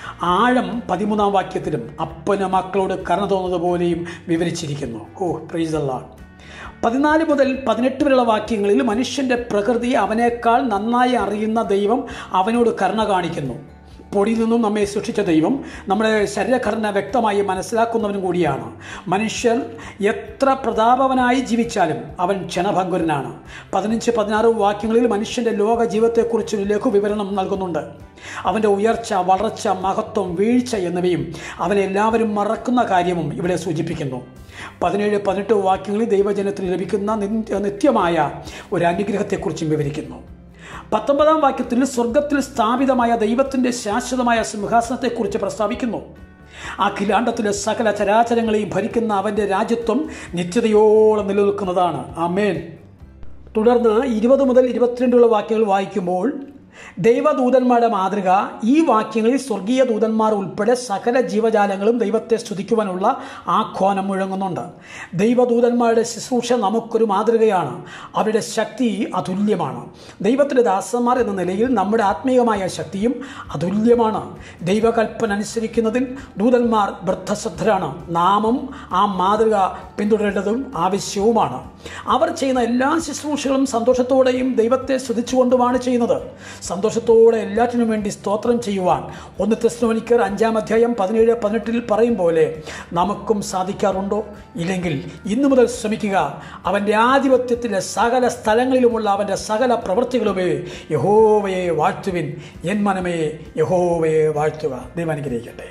ആഴം പതിമൂന്നാം വാക്യത്തിലും അപ്പന് മക്കളോട് കരുണ തോന്നുന്നത് പോലെയും വിവരിച്ചിരിക്കുന്നു ഓ പ്രൈസ് അല്ലാ പതിനാല് മുതൽ പതിനെട്ട് വരെയുള്ള വാക്യങ്ങളിൽ മനുഷ്യൻ്റെ പ്രകൃതി അവനേക്കാൾ നന്നായി അറിയുന്ന ദൈവം അവനോട് കരുണ കാണിക്കുന്നു പൊടിയിൽ നിന്നും നമ്മെ സൃഷ്ടിച്ച ദൈവം നമ്മുടെ ശരീരഘടന വ്യക്തമായി മനസ്സിലാക്കുന്നവനും കൂടിയാണ് മനുഷ്യർ എത്ര പ്രതാപവനായി ജീവിച്ചാലും അവൻ ക്ഷണഭങ്കുരനാണ് പതിനഞ്ച് പതിനാറ് വാക്യങ്ങളിൽ മനുഷ്യൻ്റെ ലോക ജീവിതത്തെക്കുറിച്ച് ലഘു വിവരണം നൽകുന്നുണ്ട് അവൻ്റെ ഉയർച്ച വളർച്ച മഹത്വം വീഴ്ച എന്നിവയും അവനെ എല്ലാവരും മറക്കുന്ന കാര്യവും ഇവിടെ സൂചിപ്പിക്കുന്നു പതിനേഴ് പതിനെട്ട് വാക്യങ്ങളിൽ ദൈവജനത്തിന് ലഭിക്കുന്ന നിത്യമായ ഒരു അനുഗ്രഹത്തെക്കുറിച്ചും വിവരിക്കുന്നു പത്തൊമ്പതാം വാക്യത്തിൽ സ്വർഗത്തിൽ സ്ഥാപിതമായ ദൈവത്തിൻ്റെ ശാശ്വതമായ സിംഹാസനത്തെക്കുറിച്ച് പ്രസ്താവിക്കുന്നു അഖിലാണ്ടത്തിലെ സകല ചരാചരങ്ങളെയും ഭരിക്കുന്ന അവൻ്റെ രാജ്യത്വം നിത്യതയോളം നിലനിൽക്കുന്നതാണ് ആമേൻ തുടർന്ന് ഇരുപത് മുതൽ ഇരുപത്തിരണ്ടുള്ള വാക്യങ്ങൾ വായിക്കുമ്പോൾ ദൈവദൂതന്മാരുടെ മാതൃക ഈ വാക്യങ്ങളിൽ സ്വർഗീയ ദൂതന്മാർ ഉൾപ്പെടെ സകല ജീവജാലങ്ങളും ദൈവത്തെ സ്തുതിക്കുവാനുള്ള ആഹ്വാനം മുഴങ്ങുന്നുണ്ട് ദൈവദൂതന്മാരുടെ ശുശ്രൂഷ നമുക്കൊരു മാതൃകയാണ് അവരുടെ ശക്തി അതുല്യമാണ് ദൈവത്തിൻ്റെ ദാസന്മാർ എന്ന നിലയിൽ നമ്മുടെ ആത്മീയമായ ശക്തിയും അതുല്യമാണ് ദൈവകൽപ്പന അനുസരിക്കുന്നതിൽ ദൂതന്മാർ വൃദ്ധശ്രദ്ധരാണ് നാമം ആ മാതൃക പിന്തുടരേണ്ടതും ആവശ്യവുമാണ് അവർ ചെയ്യുന്ന എല്ലാ ശുശ്രൂഷകളും സന്തോഷത്തോടെയും ദൈവത്തെ സ്തുതിച്ചുകൊണ്ടുമാണ് ചെയ്യുന്നത് സന്തോഷത്തോടെ എല്ലാറ്റിനും വേണ്ടി സ്തോത്രം ചെയ്യുവാൻ ഒന്ന് തെസ്ലോനിക്കർ അഞ്ചാം അധ്യായം പതിനേഴ് പതിനെട്ടിൽ പറയും പോലെ നമുക്കും സാധിക്കാറുണ്ടോ ഇല്ലെങ്കിൽ ഇന്നു മുതൽ ശ്രമിക്കുക അവൻ്റെ ആധിപത്യത്തിലെ സകല സ്ഥലങ്ങളിലുമുള്ള അവൻ്റെ സകല പ്രവൃത്തികളുമേ യഹോവയെ വാഴ്ത്തുവിൻ എൻ മനമേ യഹോവയെ വാഴ്ത്തുക ദൈവം അനുഗ്രഹിക്കട്ടെ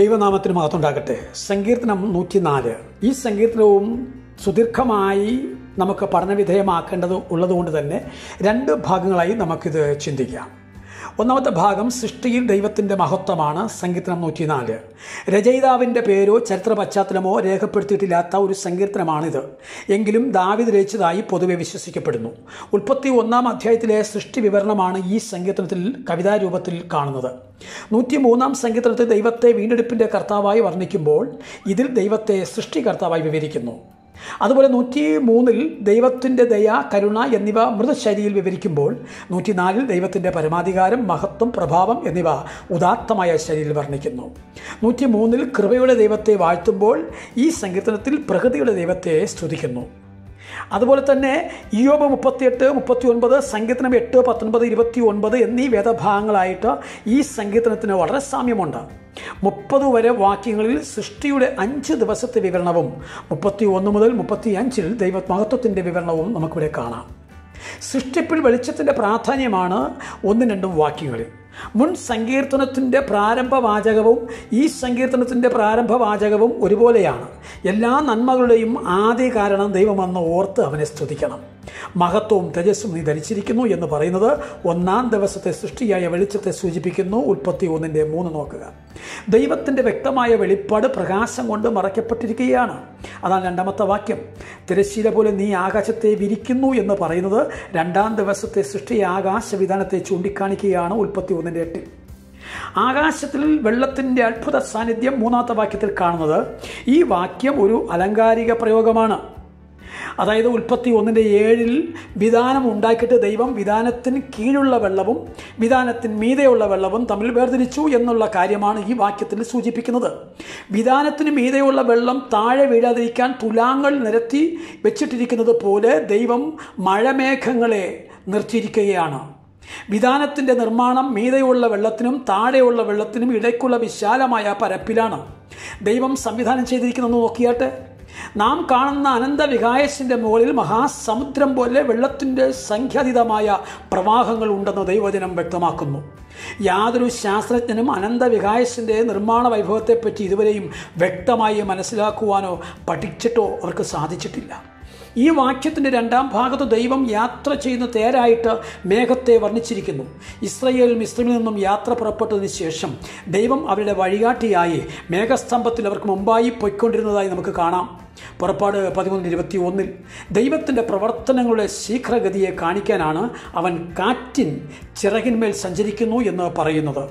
ദൈവനാമത്തിന് മഹത്വമുണ്ടാകട്ടെ സങ്കീർത്തനം നൂറ്റിനാല് ഈ സങ്കീർത്തനവും സുദീർഘമായി നമുക്ക് പഠനവിധേയമാക്കേണ്ടത് ഉള്ളതുകൊണ്ട് തന്നെ രണ്ട് ഭാഗങ്ങളായി നമുക്കിത് ചിന്തിക്കാം ഒന്നാമത്തെ ഭാഗം സൃഷ്ടിയിൽ ദൈവത്തിൻ്റെ മഹത്വമാണ് സങ്കീർത്തനം നൂറ്റിനാല് രചയിതാവിൻ്റെ പേരോ ചരിത്ര പശ്ചാത്തലമോ രേഖപ്പെടുത്തിയിട്ടില്ലാത്ത ഒരു സങ്കീർത്തനമാണിത് എങ്കിലും ദാവിദ് രചിച്ചതായി പൊതുവെ വിശ്വസിക്കപ്പെടുന്നു ഉൽപ്പത്തി ഒന്നാം അധ്യായത്തിലെ സൃഷ്ടി വിവരണമാണ് ഈ സങ്കീർത്തനത്തിൽ കവിതാരൂപത്തിൽ കാണുന്നത് നൂറ്റി മൂന്നാം സങ്കീർത്തനത്തിൽ ദൈവത്തെ വീണ്ടെടുപ്പിൻ്റെ കർത്താവായി വർണ്ണിക്കുമ്പോൾ ഇതിൽ ദൈവത്തെ സൃഷ്ടികർത്താവായി വിവരിക്കുന്നു അതുപോലെ നൂറ്റി മൂന്നിൽ ദൈവത്തിൻ്റെ ദയ കരുണ എന്നിവ മൃതശൈലിയിൽ വിവരിക്കുമ്പോൾ നൂറ്റിനാലിൽ ദൈവത്തിൻ്റെ പരമാധികാരം മഹത്വം പ്രഭാവം എന്നിവ ഉദാത്തമായ ശൈലിയിൽ വർണ്ണിക്കുന്നു നൂറ്റി മൂന്നിൽ കൃപയുടെ ദൈവത്തെ വാഴ്ത്തുമ്പോൾ ഈ സങ്കീർത്തനത്തിൽ പ്രകൃതിയുടെ ദൈവത്തെ സ്തുതിക്കുന്നു അതുപോലെ തന്നെ ഇയോബ് മുപ്പത്തിയെട്ട് മുപ്പത്തി ഒൻപത് സങ്കീർത്തനം എട്ട് പത്തൊൻപത് ഇരുപത്തി ഒൻപത് എന്നീ വേദഭാഗങ്ങളായിട്ട് ഈ സങ്കീർത്തനത്തിന് വളരെ സാമ്യമുണ്ട് മുപ്പത് വരെ വാക്യങ്ങളിൽ സൃഷ്ടിയുടെ അഞ്ച് ദിവസത്തെ വിവരണവും മുപ്പത്തി ഒന്ന് മുതൽ മുപ്പത്തി അഞ്ചിൽ ദൈവമഹത്വത്തിൻ്റെ വിവരണവും നമുക്കിവിടെ കാണാം സൃഷ്ടിപ്പിൽ വെളിച്ചത്തിൻ്റെ പ്രാധാന്യമാണ് ഒന്നും രണ്ടും വാക്യങ്ങളിൽ മുൻ സങ്കീർത്തനത്തിൻ്റെ പ്രാരംഭ വാചകവും ഈ സങ്കീർത്തനത്തിൻ്റെ പ്രാരംഭ വാചകവും ഒരുപോലെയാണ് എല്ലാ നന്മകളുടെയും ആദ്യ കാരണം ദൈവമെന്ന് ഓർത്ത് അവനെ സ്തുതിക്കണം മഹത്വവും തേജസ്സും നീ ധരിച്ചിരിക്കുന്നു എന്ന് പറയുന്നത് ഒന്നാം ദിവസത്തെ സൃഷ്ടിയായ വെളിച്ചത്തെ സൂചിപ്പിക്കുന്നു ഉൽപ്പത്തി ഒന്നിൻ്റെ മൂന്ന് നോക്കുക ദൈവത്തിൻ്റെ വ്യക്തമായ വെളിപ്പാട് പ്രകാശം കൊണ്ട് മറയ്ക്കപ്പെട്ടിരിക്കുകയാണ് അതാണ് രണ്ടാമത്തെ വാക്യം തിരശ്ശീല പോലെ നീ ആകാശത്തെ വിരിക്കുന്നു എന്ന് പറയുന്നത് രണ്ടാം ദിവസത്തെ സൃഷ്ടി ആകാശവിധാനത്തെ ചൂണ്ടിക്കാണിക്കുകയാണ് ഉൽപ്പത്തി ഒന്നിൻ്റെ എട്ടിൽ ആകാശത്തിൽ വെള്ളത്തിൻ്റെ അത്ഭുത സാന്നിധ്യം മൂന്നാമത്തെ വാക്യത്തിൽ കാണുന്നത് ഈ വാക്യം ഒരു അലങ്കാരിക പ്രയോഗമാണ് അതായത് ഉൽപ്പത്തി ഒന്നിൻ്റെ ഏഴിൽ വിധാനം ഉണ്ടാക്കിയിട്ട് ദൈവം വിധാനത്തിന് കീഴുള്ള വെള്ളവും വിധാനത്തിന് മീതെയുള്ള വെള്ളവും തമ്മിൽ വേർതിരിച്ചു എന്നുള്ള കാര്യമാണ് ഈ വാക്യത്തിൽ സൂചിപ്പിക്കുന്നത് വിധാനത്തിന് മീതെയുള്ള വെള്ളം താഴെ വീഴാതിരിക്കാൻ തുലാങ്ങൾ നിരത്തി വെച്ചിട്ടിരിക്കുന്നത് പോലെ ദൈവം മഴമേഘങ്ങളെ നിർത്തിയിരിക്കുകയാണ് വിധാനത്തിൻ്റെ നിർമ്മാണം മീതെയുള്ള വെള്ളത്തിനും താഴെയുള്ള വെള്ളത്തിനും ഇടയ്ക്കുള്ള വിശാലമായ പരപ്പിലാണ് ദൈവം സംവിധാനം ചെയ്തിരിക്കുന്നതെന്ന് നോക്കിയാട്ടെ നാം കാണുന്ന അനന്തവികായസിൻ്റെ മുകളിൽ മഹാസമുദ്രം പോലെ വെള്ളത്തിൻ്റെ സംഖ്യാതീതമായ പ്രവാഹങ്ങൾ ഉണ്ടെന്ന് ദൈവജനം വ്യക്തമാക്കുന്നു യാതൊരു ശാസ്ത്രജ്ഞനും അനന്തവികായസിൻ്റെ നിർമ്മാണ വൈഭവത്തെപ്പറ്റി ഇതുവരെയും വ്യക്തമായി മനസ്സിലാക്കുവാനോ പഠിച്ചിട്ടോ അവർക്ക് സാധിച്ചിട്ടില്ല ഈ വാക്യത്തിൻ്റെ രണ്ടാം ഭാഗത്ത് ദൈവം യാത്ര ചെയ്യുന്ന തേരായിട്ട് മേഘത്തെ വർണ്ണിച്ചിരിക്കുന്നു ഇസ്രയേൽ മിസ്രമിൽ നിന്നും യാത്ര പുറപ്പെട്ടതിന് ശേഷം ദൈവം അവരുടെ വഴികാട്ടിയായി മേഘസ്തംഭത്തിൽ അവർക്ക് മുമ്പായി പൊയ്ക്കൊണ്ടിരുന്നതായി നമുക്ക് കാണാം പുറപ്പാട് പതിമൂന്ന് ഇരുപത്തി ഒന്നിൽ ദൈവത്തിൻ്റെ പ്രവർത്തനങ്ങളുടെ ശീഘ്രഗതിയെ കാണിക്കാനാണ് അവൻ കാറ്റിൻ ചിറകിന്മേൽ സഞ്ചരിക്കുന്നു എന്ന് പറയുന്നത്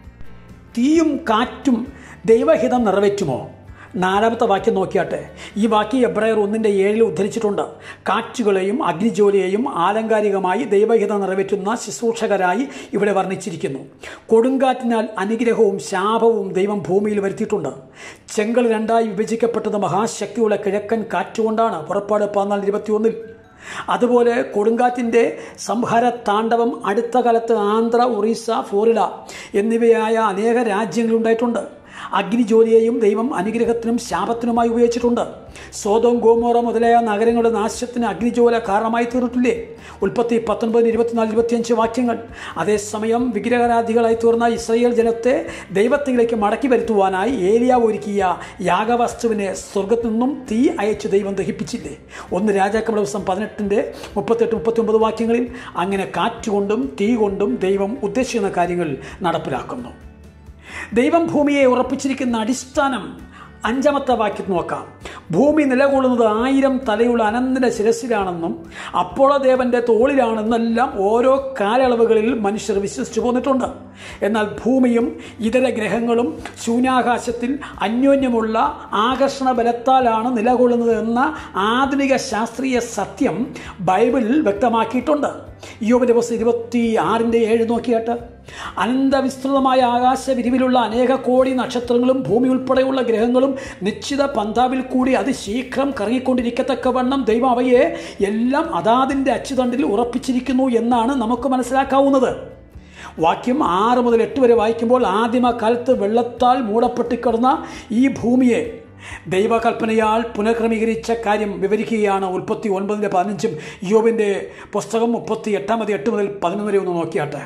തീയും കാറ്റും ദൈവഹിതം നിറവേറ്റുമോ നാലാമത്തെ വാക്യം നോക്കിയാട്ടെ ഈ വാക്യം എബ്രായർ ഒന്നിൻ്റെ ഏഴിൽ ഉദ്ധരിച്ചിട്ടുണ്ട് കാറ്റുകളെയും അഗ്നിജോലിയെയും ആലങ്കാരികമായി ദൈവഹിതം നിറവേറ്റുന്ന ശുശ്രൂഷകരായി ഇവിടെ വർണ്ണിച്ചിരിക്കുന്നു കൊടുങ്കാറ്റിനാൽ അനുഗ്രഹവും ശാപവും ദൈവം ഭൂമിയിൽ വരുത്തിയിട്ടുണ്ട് ചെങ്കൽ രണ്ടായി വിഭജിക്കപ്പെട്ടത് മഹാശക്തിയുള്ള കിഴക്കൻ കാറ്റുകൊണ്ടാണ് പുറപ്പാട് പതിനാല് ഇരുപത്തിയൊന്നിൽ അതുപോലെ കൊടുങ്കാറ്റിൻ്റെ സംഹാര താണ്ഡവം അടുത്ത കാലത്ത് ആന്ധ്ര ഒറീസ ഫ്ലോറിഡ എന്നിവയായ അനേക രാജ്യങ്ങളുണ്ടായിട്ടുണ്ട് അഗ്നിജോലിയെയും ദൈവം അനുഗ്രഹത്തിനും ശാപത്തിനുമായി ഉപയോഗിച്ചിട്ടുണ്ട് സോതോം ഗോമോറ മുതലായ നഗരങ്ങളുടെ നാശത്തിന് അഗ്നിജോല കാരണമായി തീർന്നിട്ടില്ലേ ഉൽപ്പത്തി പത്തൊൻപത് ഇരുപത്തിനാല് ഇരുപത്തിയഞ്ച് വാക്യങ്ങൾ അതേസമയം വിഗ്രഹരാധികളായി തീർന്ന ഇസ്രയേൽ ജനത്തെ ദൈവത്തിലേക്ക് മടക്കി വരുത്തുവാനായി ഏലിയ ഒരുക്കിയ യാഗവസ്തുവിനെ സ്വർഗത്തു നിന്നും തീ അയച്ച് ദൈവം ദഹിപ്പിച്ചില്ലേ ഒന്ന് രാജാക്കളുടെ ദിവസം പതിനെട്ടിൻ്റെ മുപ്പത്തെട്ട് മുപ്പത്തി വാക്യങ്ങളിൽ അങ്ങനെ കാറ്റുകൊണ്ടും തീ കൊണ്ടും ദൈവം ഉദ്ദേശിക്കുന്ന കാര്യങ്ങൾ നടപ്പിലാക്കുന്നു ദൈവം ഭൂമിയെ ഉറപ്പിച്ചിരിക്കുന്ന അടിസ്ഥാനം അഞ്ചാമത്തെ വാക്യം നോക്കാം ഭൂമി നിലകൊള്ളുന്നത് ആയിരം തലയുള്ള അനന്തര ശിരസിലാണെന്നും അപ്പോളദേവന്റെ തോളിലാണെന്നെല്ലാം ഓരോ കാലയളവുകളിൽ മനുഷ്യർ വിശ്വസിച്ചു പോന്നിട്ടുണ്ട് എന്നാൽ ഭൂമിയും ഇതര ഗ്രഹങ്ങളും ശൂന്യാകാശത്തിൽ അന്യോന്യമുള്ള ആകർഷണ ബലത്താലാണ് നിലകൊള്ളുന്നത് എന്ന ആധുനിക ശാസ്ത്രീയ സത്യം ബൈബിളിൽ വ്യക്തമാക്കിയിട്ടുണ്ട് യോബ് ദിവസം ഇരുപത്തി ആറിൻ്റെ ഏഴ് നോക്കിയാട്ട് അനന്തവിസ്തൃതമായ ആകാശ വിരിവിലുള്ള അനേക കോടി നക്ഷത്രങ്ങളും ഭൂമി ഉൾപ്പെടെയുള്ള ഗ്രഹങ്ങളും നിശ്ചിത പന്താവിൽ കൂടി അതിശീഘ്രം കറങ്ങിക്കൊണ്ടിരിക്കത്തക്കവണ്ണം ദൈവം അവയെ എല്ലാം അതാതിൻ്റെ അച്ചുതണ്ടിൽ ഉറപ്പിച്ചിരിക്കുന്നു എന്നാണ് നമുക്ക് മനസ്സിലാക്കാവുന്നത് വാക്യം ആറ് മുതൽ എട്ട് വരെ വായിക്കുമ്പോൾ ആദിമകാലത്ത് വെള്ളത്താൽ മൂടപ്പെട്ടിക്കിടന്ന ഈ ഭൂമിയെ ദൈവകൽപ്പനയാൽ പുനഃക്രമീകരിച്ച കാര്യം വിവരിക്കുകയാണ് ഉൽപ്പത്തി ഒൻപതിൻ്റെ പതിനഞ്ചും യോബിൻ്റെ പുസ്തകം മുപ്പത്തി എട്ടാമത് എട്ട് മുതൽ പതിനൊന്ന് വരെ ഒന്ന് നോക്കിയാട്ടെ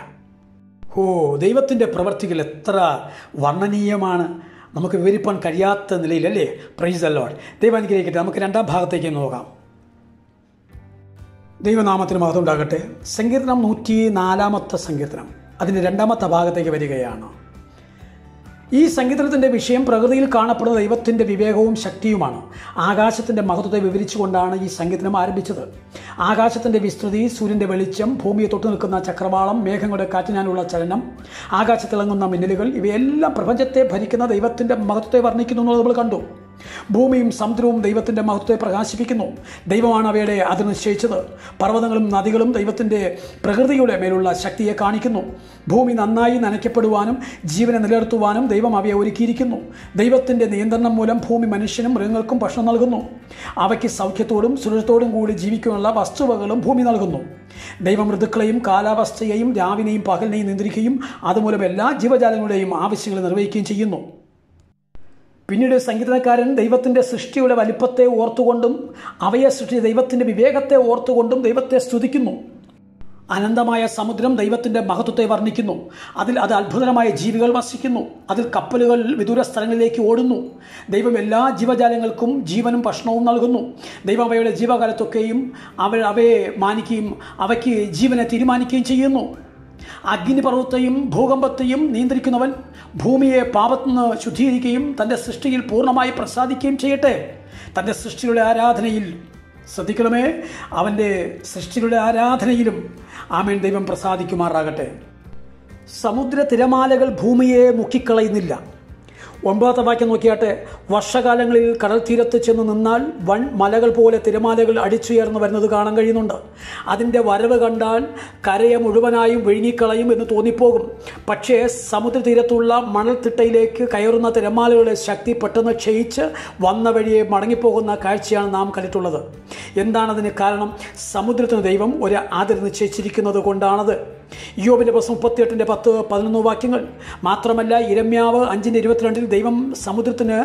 ഓ ദൈവത്തിൻ്റെ പ്രവർത്തികൾ എത്ര വർണ്ണനീയമാണ് നമുക്ക് വിവരിപ്പാൻ കഴിയാത്ത നിലയിലല്ലേ പ്രൈസ് അല്ലോഡ് ദൈവം അനുഗ്രഹിക്കട്ടെ നമുക്ക് രണ്ടാം ഭാഗത്തേക്ക് നോക്കാം ദൈവനാമത്തിന് മഹത്വം ഉണ്ടാകട്ടെ സങ്കീർത്തനം നൂറ്റി നാലാമത്തെ സങ്കീർത്തനം അതിൻ്റെ രണ്ടാമത്തെ ഭാഗത്തേക്ക് വരികയാണ് ഈ സങ്കീർത്തനത്തിൻ്റെ വിഷയം പ്രകൃതിയിൽ കാണപ്പെടുന്ന ദൈവത്തിൻ്റെ വിവേകവും ശക്തിയുമാണ് ആകാശത്തിൻ്റെ മഹത്വത്തെ വിവരിച്ചുകൊണ്ടാണ് ഈ സങ്കീർത്തനം ആരംഭിച്ചത് ആകാശത്തിൻ്റെ വിസ്തൃതി സൂര്യൻ്റെ വെളിച്ചം ഭൂമിയെ തൊട്ടു നിൽക്കുന്ന ചക്രവാളം മേഘങ്ങളുടെ കാറ്റിനാനുള്ള ചലനം ആകാശത്തിളങ്ങുന്ന മിന്നലുകൾ ഇവയെല്ലാം പ്രപഞ്ചത്തെ ഭരിക്കുന്ന ദൈവത്തിൻ്റെ മഹത്വത്തെ വർണ്ണിക്കുന്നു എന്നുള്ളത് നമ്മൾ കണ്ടു ഭൂമിയും സമുദ്രവും ദൈവത്തിൻ്റെ മഹത്വത്തെ പ്രകാശിപ്പിക്കുന്നു ദൈവമാണ് അവയുടെ അത് നിശ്ചയിച്ചത് പർവ്വതങ്ങളും നദികളും ദൈവത്തിൻ്റെ പ്രകൃതിയുടെ മേലുള്ള ശക്തിയെ കാണിക്കുന്നു ഭൂമി നന്നായി നനയ്ക്കപ്പെടുവാനും ജീവനെ നിലനിർത്തുവാനും ദൈവം അവയെ ഒരുക്കിയിരിക്കുന്നു ദൈവത്തിൻ്റെ നിയന്ത്രണം മൂലം ഭൂമി മനുഷ്യനും മൃഗങ്ങൾക്കും ഭക്ഷണം നൽകുന്നു അവയ്ക്ക് സൗഖ്യത്തോടും സുരക്ഷത്തോടും കൂടി ജീവിക്കാനുള്ള വസ്തുവകളും ഭൂമി നൽകുന്നു ദൈവം ഋതുക്കളെയും കാലാവസ്ഥയെയും രാവിനെയും പകലിനെയും നിയന്ത്രിക്കുകയും അതുമൂലം എല്ലാ ജീവജാലങ്ങളുടെയും ആവശ്യങ്ങൾ നിർവഹിക്കുകയും ചെയ്യുന്നു പിന്നീട് സംഗീതക്കാരൻ ദൈവത്തിൻ്റെ സൃഷ്ടിയുടെ വലിപ്പത്തെ ഓർത്തുകൊണ്ടും അവയെ സൃഷ്ടി ദൈവത്തിൻ്റെ വിവേകത്തെ ഓർത്തുകൊണ്ടും ദൈവത്തെ സ്തുതിക്കുന്നു അനന്തമായ സമുദ്രം ദൈവത്തിൻ്റെ മഹത്വത്തെ വർണ്ണിക്കുന്നു അതിൽ അത് അത്ഭുതകരമായ ജീവികൾ വസിക്കുന്നു അതിൽ കപ്പലുകൾ വിദൂര സ്ഥലങ്ങളിലേക്ക് ഓടുന്നു ദൈവം എല്ലാ ജീവജാലങ്ങൾക്കും ജീവനും ഭക്ഷണവും നൽകുന്നു ദൈവം അവയുടെ ജീവകാലത്തൊക്കെയും അവ അവയെ മാനിക്കുകയും അവയ്ക്ക് ജീവനെ തീരുമാനിക്കുകയും ചെയ്യുന്നു അഗ്നിപർവ്വത്തെയും ഭൂകമ്പത്തെയും നിയന്ത്രിക്കുന്നവൻ ഭൂമിയെ പാപത്തു നിന്ന് ശുദ്ധീകരിക്കുകയും തൻ്റെ സൃഷ്ടിയിൽ പൂർണ്ണമായി പ്രസാദിക്കുകയും ചെയ്യട്ടെ തൻ്റെ സൃഷ്ടിയുടെ ആരാധനയിൽ ശ്രദ്ധിക്കണമേ അവൻ്റെ സൃഷ്ടികളുടെ ആരാധനയിലും ആമേൻ ദൈവം പ്രസാദിക്കുമാറാകട്ടെ സമുദ്ര തിരമാലകൾ ഭൂമിയെ മുക്കിക്കളയുന്നില്ല ഒൻപതാമത്തെ വാക്യം നോക്കിയാട്ടെ വർഷകാലങ്ങളിൽ കടൽ തീരത്ത് ചെന്ന് നിന്നാൽ വൺ മലകൾ പോലെ തിരമാലകൾ അടിച്ചുയർന്നു വരുന്നത് കാണാൻ കഴിയുന്നുണ്ട് അതിൻ്റെ വരവ് കണ്ടാൽ കരയെ മുഴുവനായും വിഴുങ്ങിക്കളയും എന്ന് തോന്നിപ്പോകും പക്ഷേ സമുദ്രതീരത്തുള്ള മണൽത്തിട്ടയിലേക്ക് കയറുന്ന തിരമാലകളുടെ ശക്തി പെട്ടെന്ന് ക്ഷയിച്ച് വന്ന വഴിയെ മടങ്ങിപ്പോകുന്ന കാഴ്ചയാണ് നാം കണ്ടിട്ടുള്ളത് എന്താണതിന് കാരണം സമുദ്രത്തിന് ദൈവം ഒരു ആദരം നിശ്ചയിച്ചിരിക്കുന്നത് കൊണ്ടാണത് യോബിൻ്റെ ബസ് മുപ്പത്തിയെട്ടിൻ്റെ പത്ത് പതിനൊന്ന് വാക്യങ്ങൾ മാത്രമല്ല ഇരമ്യാവ് അഞ്ചിൻ്റെ ഇരുപത്തിരണ്ടിൽ ദൈവം സമുദ്രത്തിന്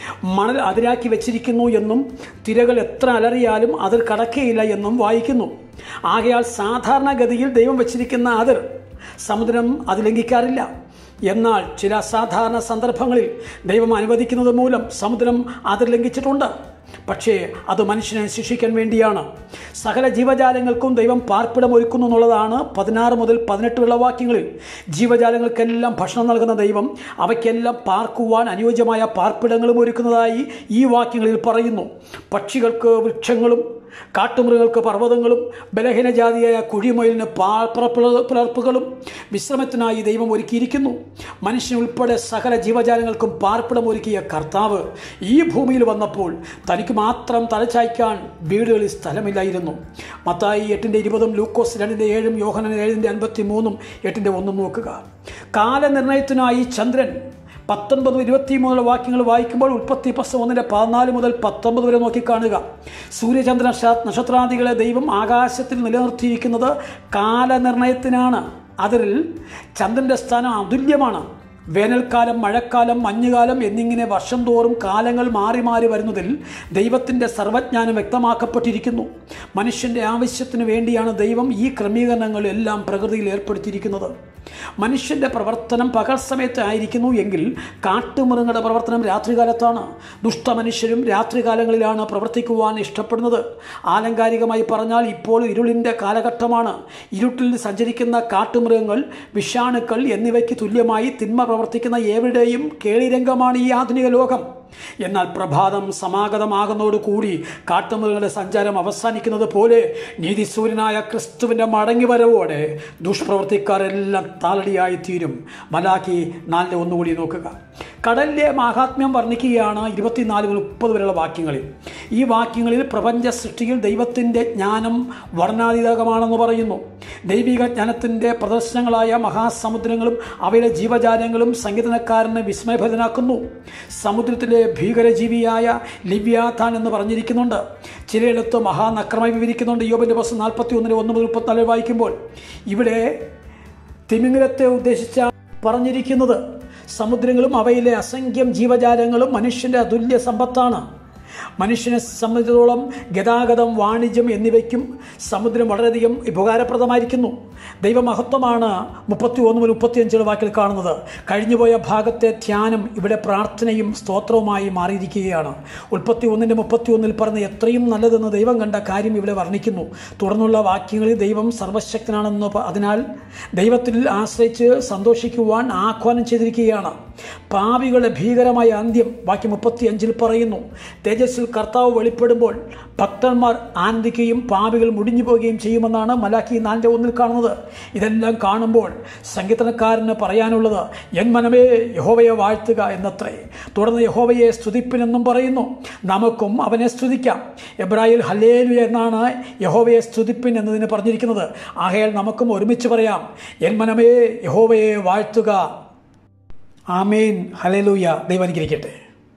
മണൽ അതിരാക്കി വെച്ചിരിക്കുന്നു എന്നും തിരകൾ എത്ര അലറിയാലും അതിൽ കടക്കുകയില്ല എന്നും വായിക്കുന്നു ആകയാൽ സാധാരണഗതിയിൽ ദൈവം വെച്ചിരിക്കുന്ന അതിർ സമുദ്രം അത് ലംഘിക്കാറില്ല എന്നാൽ ചില അസാധാരണ സന്ദർഭങ്ങളിൽ ദൈവം അനുവദിക്കുന്നത് മൂലം സമുദ്രം അതിർ ലംഘിച്ചിട്ടുണ്ട് പക്ഷേ അത് മനുഷ്യനെ ശിക്ഷിക്കാൻ വേണ്ടിയാണ് സകല ജീവജാലങ്ങൾക്കും ദൈവം പാർപ്പിടം ഒരുക്കുന്നു എന്നുള്ളതാണ് പതിനാറ് മുതൽ പതിനെട്ട് ഉള്ള വാക്യങ്ങളിൽ ജീവജാലങ്ങൾക്കെല്ലാം ഭക്ഷണം നൽകുന്ന ദൈവം അവയ്ക്കെല്ലാം പാർക്കുവാൻ അനുയോജ്യമായ പാർപ്പിടങ്ങളും ഒരുക്കുന്നതായി ഈ വാക്യങ്ങളിൽ പറയുന്നു പക്ഷികൾക്ക് വൃക്ഷങ്ങളും കാട്ടുമൃഗങ്ങൾക്ക് പർവ്വതങ്ങളും ബലഹീനജാതിയായ കുഴിമൊയിലിന് പിളർപ്പുകളും വിശ്രമത്തിനായി ദൈവം ഒരുക്കിയിരിക്കുന്നു മനുഷ്യനുൾപ്പെടെ സകല ജീവജാലങ്ങൾക്കും പാർപ്പിടം ഒരുക്കിയ കർത്താവ് ഈ ഭൂമിയിൽ വന്നപ്പോൾ തനിക്ക് മാത്രം തലച്ചായ്ക്കാൻ വീടുകളിൽ സ്ഥലമില്ലായിരുന്നു മത്തായി എട്ടിൻ്റെ ഇരുപതും ലൂക്കോസ് രണ്ടിൻ്റെ ഏഴും യോഹനൻ ഏഴിൻ്റെ അൻപത്തി മൂന്നും എട്ടിൻ്റെ ഒന്നും നോക്കുക കാലനിർണയത്തിനായി ചന്ദ്രൻ പത്തൊൻപതും ഇരുപത്തിമൂന്നുള്ള വാക്യങ്ങൾ വായിക്കുമ്പോൾ ഉൽപ്പത്തി പുസ്തകം ഒന്നിൻ്റെ പതിനാല് മുതൽ പത്തൊമ്പത് വരെ നോക്കിക്കാണുക സൂര്യചന്ദ്ര നക്ഷത്രാദികളെ ദൈവം ആകാശത്തിൽ നിലനിർത്തിയിരിക്കുന്നത് കാലനിർണയത്തിനാണ് അതിൽ ചന്ദ്രൻ്റെ സ്ഥാനം അതുല്യമാണ് വേനൽക്കാലം മഴക്കാലം മഞ്ഞുകാലം എന്നിങ്ങനെ വർഷം തോറും കാലങ്ങൾ മാറി മാറി വരുന്നതിൽ ദൈവത്തിൻ്റെ സർവജ്ഞാനം വ്യക്തമാക്കപ്പെട്ടിരിക്കുന്നു മനുഷ്യൻ്റെ ആവശ്യത്തിന് വേണ്ടിയാണ് ദൈവം ഈ ക്രമീകരണങ്ങളെല്ലാം പ്രകൃതിയിൽ ഏർപ്പെടുത്തിയിരിക്കുന്നത് മനുഷ്യൻ്റെ പ്രവർത്തനം പകൽ സമയത്ത് ആയിരിക്കുന്നു എങ്കിൽ കാട്ടുമൃഗങ്ങളുടെ പ്രവർത്തനം രാത്രികാലത്താണ് ദുഷ്ടമനുഷ്യരും രാത്രികാലങ്ങളിലാണ് പ്രവർത്തിക്കുവാൻ ഇഷ്ടപ്പെടുന്നത് ആലങ്കാരികമായി പറഞ്ഞാൽ ഇപ്പോൾ ഇരുളിൻ്റെ കാലഘട്ടമാണ് ഇരുട്ടിൽ സഞ്ചരിക്കുന്ന കാട്ടുമൃഗങ്ങൾ വിഷാണുക്കൾ എന്നിവയ്ക്ക് തുല്യമായി തിന്മ പ്രവർത്തിക്കുന്ന ഏവരുടെയും കേളിരംഗമാണ് ഈ ആധുനിക ലോകം എന്നാൽ പ്രഭാതം സമാഗതമാകുന്നതോടുകൂടി കാട്ടുമൃഗങ്ങളുടെ സഞ്ചാരം അവസാനിക്കുന്നത് പോലെ നീതിസൂര്യനായ ക്രിസ്തുവിൻ്റെ മടങ്ങിവരവോടെ ദുഷ്പ്രവർത്തിക്കാരെല്ലാം താളടിയായി തീരും മലാക്കി നാലിൻ്റെ ഒന്നുകൂടി നോക്കുക കടലിലെ മാഹാത്മ്യം വർണ്ണിക്കുകയാണ് ഇരുപത്തിനാല് മുതൽ മുപ്പത് വരെയുള്ള വാക്യങ്ങളിൽ ഈ വാക്യങ്ങളിൽ പ്രപഞ്ച സൃഷ്ടിയിൽ ദൈവത്തിൻ്റെ ജ്ഞാനം വർണ്ണാതീതകമാണെന്ന് പറയുന്നു ദൈവിക ജ്ഞാനത്തിൻ്റെ പ്രദർശനങ്ങളായ മഹാസമുദ്രങ്ങളും അവയുടെ ജീവജാലങ്ങളും സംഗീതനക്കാരനെ വിസ്മയഭരിതനാക്കുന്നു സമുദ്രത്തിലെ ഭീകരജീവിയായ ലിവ്യാഥാൻ എന്ന് പറഞ്ഞിരിക്കുന്നുണ്ട് ചിലയിടത്ത് മഹാനക്രമമായി വിവരിക്കുന്നുണ്ട് യോബിൻ്റെ ബസ് നാൽപ്പത്തി ഒന്നിന് ഒന്ന് മുതൽ മുപ്പത്തിനാല് വായിക്കുമ്പോൾ ഇവിടെ തിമിംഗലത്തെ ഉദ്ദേശിച്ച പറഞ്ഞിരിക്കുന്നത് സമുദ്രങ്ങളും അവയിലെ അസംഖ്യം ജീവജാലങ്ങളും മനുഷ്യൻ്റെ അതുല്യ സമ്പത്താണ് മനുഷ്യനെ സംബന്ധിച്ചിടത്തോളം ഗതാഗതം വാണിജ്യം എന്നിവയ്ക്കും സമുദ്രം വളരെയധികം ഉപകാരപ്രദമായിരിക്കുന്നു ദൈവമഹത്വമാണ് മുപ്പത്തി ഒന്ന് മുതൽ മുപ്പത്തിയഞ്ചുള്ള വാക്കിൽ കാണുന്നത് കഴിഞ്ഞുപോയ ഭാഗത്തെ ധ്യാനം ഇവിടെ പ്രാർത്ഥനയും സ്തോത്രവുമായി മാറിയിരിക്കുകയാണ് ഉൽപ്പത്തി ഒന്നിൻ്റെ മുപ്പത്തി ഒന്നിൽ പറഞ്ഞ എത്രയും നല്ലതെന്ന് ദൈവം കണ്ട കാര്യം ഇവിടെ വർണ്ണിക്കുന്നു തുടർന്നുള്ള വാക്യങ്ങളിൽ ദൈവം സർവശക്തനാണെന്ന് പ- അതിനാൽ ദൈവത്തിൽ ആശ്രയിച്ച് സന്തോഷിക്കുവാൻ ആഹ്വാനം ചെയ്തിരിക്കുകയാണ് പാവികളുടെ ഭീകരമായ അന്ത്യം വാക്യം മുപ്പത്തി അഞ്ചിൽ പറയുന്നു തേജസ്സിൽ കർത്താവ് വെളിപ്പെടുമ്പോൾ ഭക്തന്മാർ ആനന്ദിക്കുകയും പാവികൾ മുടിഞ്ഞു പോവുകയും ചെയ്യുമെന്നാണ് മലാക്കി നാലിൻ്റെ ഒന്നിൽ കാണുന്നത് ഇതെല്ലാം കാണുമ്പോൾ സംഗീതനക്കാരന് പറയാനുള്ളത് എൻ മനമേ യഹോവയെ വാഴ്ത്തുക എന്നത്രേ തുടർന്ന് യഹോവയെ സ്തുതിപ്പിനെന്നും പറയുന്നു നമുക്കും അവനെ സ്തുതിക്കാം എബ്രാഹിൽ ഹല്ലേലു എന്നാണ് യഹോവയെ സ്തുതിപ്പിൻ എന്നതിന് പറഞ്ഞിരിക്കുന്നത് ആകയാൽ നമുക്കും ഒരുമിച്ച് പറയാം എൻ മനമേ യഹോവയെ വാഴ്ത്തുക ആമേൻ ഹലേലൂയ ദൈവം അനുഗ്രഹിക്കട്ടെ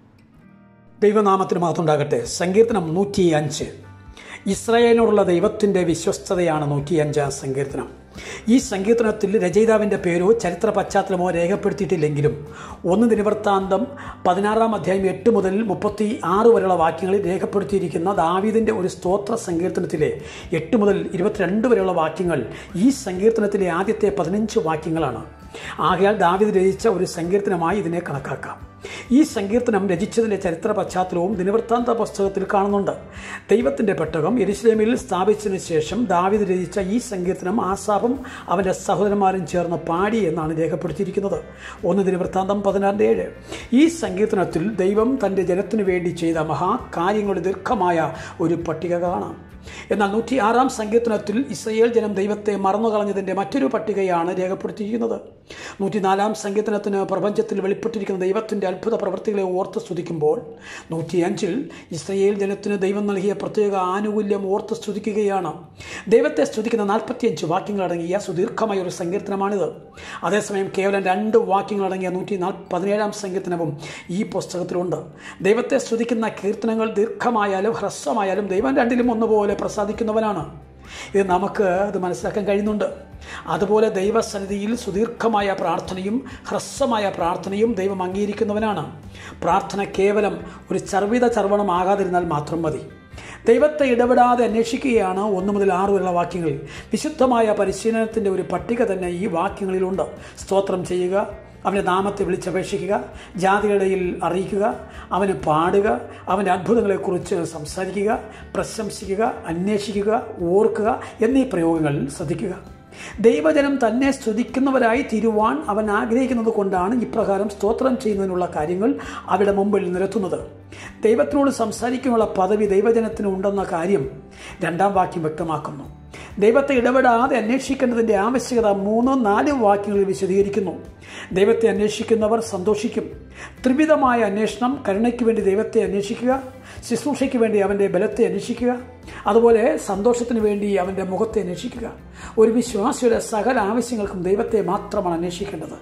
ദൈവനാമത്തിന് മാത്രമുണ്ടാകട്ടെ സങ്കീർത്തനം നൂറ്റി അഞ്ച് ഇസ്രായേലിനോടുള്ള ദൈവത്തിൻ്റെ വിശ്വസ്തതയാണ് നൂറ്റിയഞ്ചാം സങ്കീർത്തനം ഈ സങ്കീർത്തനത്തിൽ രചയിതാവിൻ്റെ പേരോ ചരിത്ര പശ്ചാത്തലമോ രേഖപ്പെടുത്തിയിട്ടില്ലെങ്കിലും ഒന്ന് ദിനവൃത്താന്തം പതിനാറാം അധ്യായം എട്ട് മുതൽ മുപ്പത്തി ആറ് വരെയുള്ള വാക്യങ്ങളിൽ രേഖപ്പെടുത്തിയിരിക്കുന്ന ദാവീദിൻ്റെ ഒരു സ്തോത്ര സങ്കീർത്തനത്തിലെ എട്ട് മുതൽ ഇരുപത്തിരണ്ട് വരെയുള്ള വാക്യങ്ങൾ ഈ സങ്കീർത്തനത്തിലെ ആദ്യത്തെ പതിനഞ്ച് വാക്യങ്ങളാണ് ആകയാൽ ദാവീദ് രചിച്ച ഒരു സങ്കീർത്തനമായി ഇതിനെ കണക്കാക്കാം ഈ സങ്കീർത്തനം രചിച്ചതിൻ്റെ ചരിത്ര പശ്ചാത്തലവും ദിനവൃത്താന്ത പുസ്തകത്തിൽ കാണുന്നുണ്ട് ദൈവത്തിൻ്റെ പെട്ടകം എരുസലേമിൽ സ്ഥാപിച്ചതിന് ശേഷം ദാവീദ് രചിച്ച ഈ സങ്കീർത്തനം ആസാബും അവൻ്റെ സഹോദരന്മാരും ചേർന്ന് പാടി എന്നാണ് രേഖപ്പെടുത്തിയിരിക്കുന്നത് ഒന്ന് ദിനവൃത്താന്തം പതിനാറിൻ്റെ ഏഴ് ഈ സങ്കീർത്തനത്തിൽ ദൈവം തൻ്റെ ജനത്തിനു വേണ്ടി ചെയ്ത മഹാകാര്യങ്ങളുടെ ദീർഘമായ ഒരു പട്ടിക കാണാം എന്നാൽ നൂറ്റി ആറാം സങ്കീർത്തനത്തിൽ ഇസ്രയേൽ ജനം ദൈവത്തെ മറന്നുകളഞ്ഞതിൻ്റെ മറ്റൊരു പട്ടികയാണ് രേഖപ്പെടുത്തിയിരിക്കുന്നത് നൂറ്റിനാലാം സങ്കീർത്തനത്തിന് പ്രപഞ്ചത്തിൽ വെളിപ്പെട്ടിരിക്കുന്ന ദൈവത്തിൻ്റെ അത്ഭുത പ്രവൃത്തികളെ ഓർത്ത് സ്തുതിക്കുമ്പോൾ നൂറ്റിയഞ്ചിൽ ഇസ്രയേൽ ജനത്തിന് ദൈവം നൽകിയ പ്രത്യേക ആനുകൂല്യം ഓർത്ത് സ്തുതിക്കുകയാണ് ദൈവത്തെ സ്തുതിക്കുന്ന നാൽപ്പത്തിയഞ്ച് വാക്യങ്ങളടങ്ങിയ സുദീർഘമായ ഒരു സങ്കീർത്തനമാണിത് അതേസമയം കേവലം രണ്ട് വാക്യങ്ങളടങ്ങിയ നൂറ്റി നാല് പതിനേഴാം സങ്കീർത്തനവും ഈ പുസ്തകത്തിലുണ്ട് ദൈവത്തെ സ്തുതിക്കുന്ന കീർത്തനങ്ങൾ ദീർഘമായാലും ഹ്രസ്വമായാലും ദൈവം രണ്ടിലും ഒന്നുപോലെ പ്രസാദിക്കുന്നവനാണ് ഇത് നമുക്ക് അത് മനസ്സിലാക്കാൻ കഴിയുന്നുണ്ട് അതുപോലെ ദൈവസന്നിധിയിൽ സുദീർഘമായ പ്രാർത്ഥനയും ഹ്രസ്വമായ പ്രാർത്ഥനയും ദൈവം അംഗീകരിക്കുന്നവനാണ് പ്രാർത്ഥന കേവലം ഒരു ചർവിത ചർവണമാകാതിരുന്നാൽ മാത്രം മതി ദൈവത്തെ ഇടപെടാതെ അന്വേഷിക്കുകയാണ് ഒന്ന് മുതൽ ആറ് വരെയുള്ള വാക്യങ്ങളിൽ വിശുദ്ധമായ പരിശീലനത്തിൻ്റെ ഒരു പട്ടിക തന്നെ ഈ വാക്യങ്ങളിലുണ്ട് സ്തോത്രം ചെയ്യുക അവൻ്റെ നാമത്തെ വിളിച്ചപേക്ഷിക്കുക ജാതികളിടയിൽ അറിയിക്കുക അവന് പാടുക അവൻ്റെ അത്ഭുതങ്ങളെക്കുറിച്ച് സംസാരിക്കുക പ്രശംസിക്കുക അന്വേഷിക്കുക ഓർക്കുക എന്നീ പ്രയോഗങ്ങൾ ശ്രദ്ധിക്കുക ദൈവജനം തന്നെ സ്തുതിക്കുന്നവരായി തീരുവാൻ അവൻ ആഗ്രഹിക്കുന്നത് കൊണ്ടാണ് ഇപ്രകാരം സ്തോത്രം ചെയ്യുന്നതിനുള്ള കാര്യങ്ങൾ അവരുടെ മുമ്പിൽ നിരത്തുന്നത് ദൈവത്തിനോട് സംസാരിക്കാനുള്ള പദവി ദൈവജനത്തിന് ഉണ്ടെന്ന കാര്യം രണ്ടാം വാക്യം വ്യക്തമാക്കുന്നു ദൈവത്തെ ഇടപെടാതെ അന്വേഷിക്കേണ്ടതിൻ്റെ ആവശ്യകത മൂന്നോ നാലോ വാക്യങ്ങളിൽ വിശദീകരിക്കുന്നു ദൈവത്തെ അന്വേഷിക്കുന്നവർ സന്തോഷിക്കും ത്രിവിധമായ അന്വേഷണം കരുണയ്ക്ക് വേണ്ടി ദൈവത്തെ അന്വേഷിക്കുക ശുശ്രൂഷയ്ക്ക് വേണ്ടി അവൻ്റെ ബലത്തെ അന്വേഷിക്കുക അതുപോലെ സന്തോഷത്തിന് വേണ്ടി അവൻ്റെ മുഖത്തെ അന്വേഷിക്കുക ഒരു വിശ്വാസിയുടെ സകല ആവശ്യങ്ങൾക്കും ദൈവത്തെ മാത്രമാണ് അന്വേഷിക്കേണ്ടത്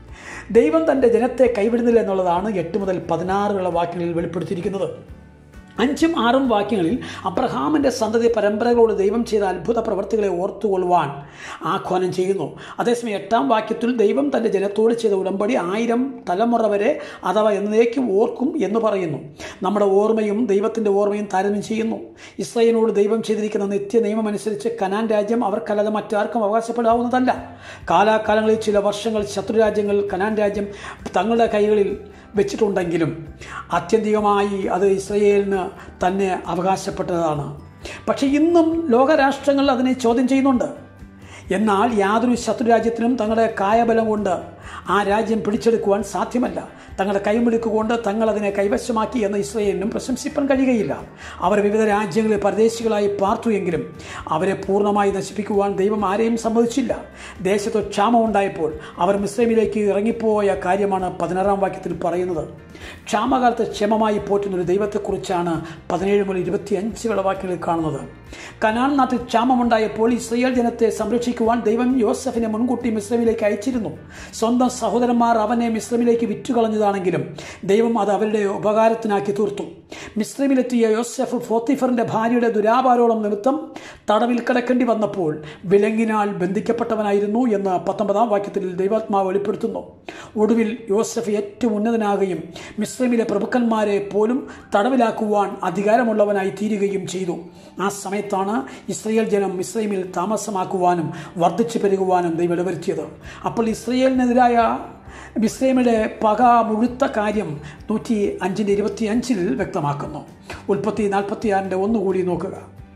ദൈവം തൻ്റെ ജനത്തെ കൈവിടുന്നില്ല എന്നുള്ളതാണ് എട്ട് മുതൽ പതിനാറുള്ള വാക്യങ്ങളിൽ വെളിപ്പെടുത്തിയിരിക്കുന്നത് അഞ്ചും ആറും വാക്യങ്ങളിൽ അബ്രഹാമിൻ്റെ സന്തതി പരമ്പരകളോട് ദൈവം ചെയ്ത അത്ഭുത പ്രവർത്തികളെ ഓർത്തുകൊള്ളുവാൻ ആഹ്വാനം ചെയ്യുന്നു അതേസമയം എട്ടാം വാക്യത്തിൽ ദൈവം തൻ്റെ ജനത്തോട് ചെയ്ത ഉടമ്പടി ആയിരം തലമുറ വരെ അഥവാ എന്നേക്കും ഓർക്കും എന്ന് പറയുന്നു നമ്മുടെ ഓർമ്മയും ദൈവത്തിൻ്റെ ഓർമ്മയും താരതമ്യം ചെയ്യുന്നു ഇസ്രയേലിനോട് ദൈവം ചെയ്തിരിക്കുന്ന നിത്യ നിയമമനുസരിച്ച് കനാൻ രാജ്യം അവർക്കല്ലാതെ മറ്റാർക്കും അവകാശപ്പെടാവുന്നതല്ല കാലാകാലങ്ങളിൽ ചില വർഷങ്ങൾ ശത്രുരാജ്യങ്ങൾ കനാൻ രാജ്യം തങ്ങളുടെ കൈകളിൽ വെച്ചിട്ടുണ്ടെങ്കിലും ആത്യന്തികമായി അത് ഇസ്രയേലിന് തന്നെ അവകാശപ്പെട്ടതാണ് പക്ഷേ ഇന്നും ലോകരാഷ്ട്രങ്ങൾ അതിനെ ചോദ്യം ചെയ്യുന്നുണ്ട് എന്നാൽ യാതൊരു ശത്രുരാജ്യത്തിനും തങ്ങളുടെ കായബലം കൊണ്ട് ആ രാജ്യം പിടിച്ചെടുക്കുവാൻ സാധ്യമല്ല തങ്ങളുടെ കൈമിടുക്കുകൊണ്ട് തങ്ങൾ അതിനെ കൈവശമാക്കി എന്ന് ഇസ്രയേലിനും പ്രശംസിപ്പാൻ കഴിയുകയില്ല അവർ വിവിധ രാജ്യങ്ങളിൽ പരദേശികളായി പാർത്തു എങ്കിലും അവരെ പൂർണ്ണമായി നശിപ്പിക്കുവാൻ ദൈവം ആരെയും സമ്മതിച്ചില്ല ദേശത്ത് ക്ഷാമം ഉണ്ടായപ്പോൾ അവർ മിസ്രൈമിലേക്ക് ഇറങ്ങിപ്പോയ കാര്യമാണ് പതിനാറാം വാക്യത്തിൽ പറയുന്നത് ക്ഷാമകാലത്ത് ക്ഷമമായി പോറ്റുന്ന ഒരു ദൈവത്തെക്കുറിച്ചാണ് പതിനേഴ് മുതൽ ഇരുപത്തിയഞ്ച് വാക്യങ്ങളിൽ കാണുന്നത് കനാൻ നാട്ടിൽ ക്ഷാമമുണ്ടായപ്പോൾ ഇസ്രയേൽ ജനത്തെ സംരക്ഷിക്കാൻ സംഭവിക്കുവാൻ ദൈവം യോസഫിനെ മുൻകൂട്ടി മിശ്രമിലേക്ക് അയച്ചിരുന്നു സ്വന്തം സഹോദരന്മാർ അവനെ മിശ്രമിലേക്ക് വിറ്റുകളഞ്ഞതാണെങ്കിലും ദൈവം അത് അവരുടെ ഉപകാരത്തിനാക്കി തീർത്തു മിശ്രമിലെത്തിയ യോസഫ് ഫോത്തിഫറിന്റെ ഭാര്യയുടെ ദുരാപാരോളം നിമിത്തം തടവിൽ കിടക്കേണ്ടി വന്നപ്പോൾ വിലങ്ങിനാൽ ബന്ധിക്കപ്പെട്ടവനായിരുന്നു എന്ന് പത്തൊമ്പതാം വാക്യത്തിൽ ദൈവാത്മാവ് വെളിപ്പെടുത്തുന്നു ഒടുവിൽ യോസഫ് ഏറ്റവും ഉന്നതനാകുകയും മിശ്രമിലെ പ്രഭുക്കന്മാരെ പോലും തടവിലാക്കുവാൻ അധികാരമുള്ളവനായി തീരുകയും ചെയ്തു ആ സമയത്താണ് ഇസ്രയേൽ ജനം ഇസ്രയേമിൽ താമസമാക്കുവാനും വർദ്ധിച്ചു പെരുകുവാനും ദൈവം ഇടവരുത്തിയത് അപ്പോൾ ഇസ്രയേലിനെതിരായ മിസ്രൈമിലെ പക മുഴുത്ത കാര്യം നൂറ്റി അഞ്ചിൻ്റെ ഇരുപത്തി അഞ്ചിൽ വ്യക്തമാക്കുന്നു ഉൽപ്പത്തി നാൽപ്പത്തിയാറിൻ്റെ ഒന്നുകൂടി നോക്കുക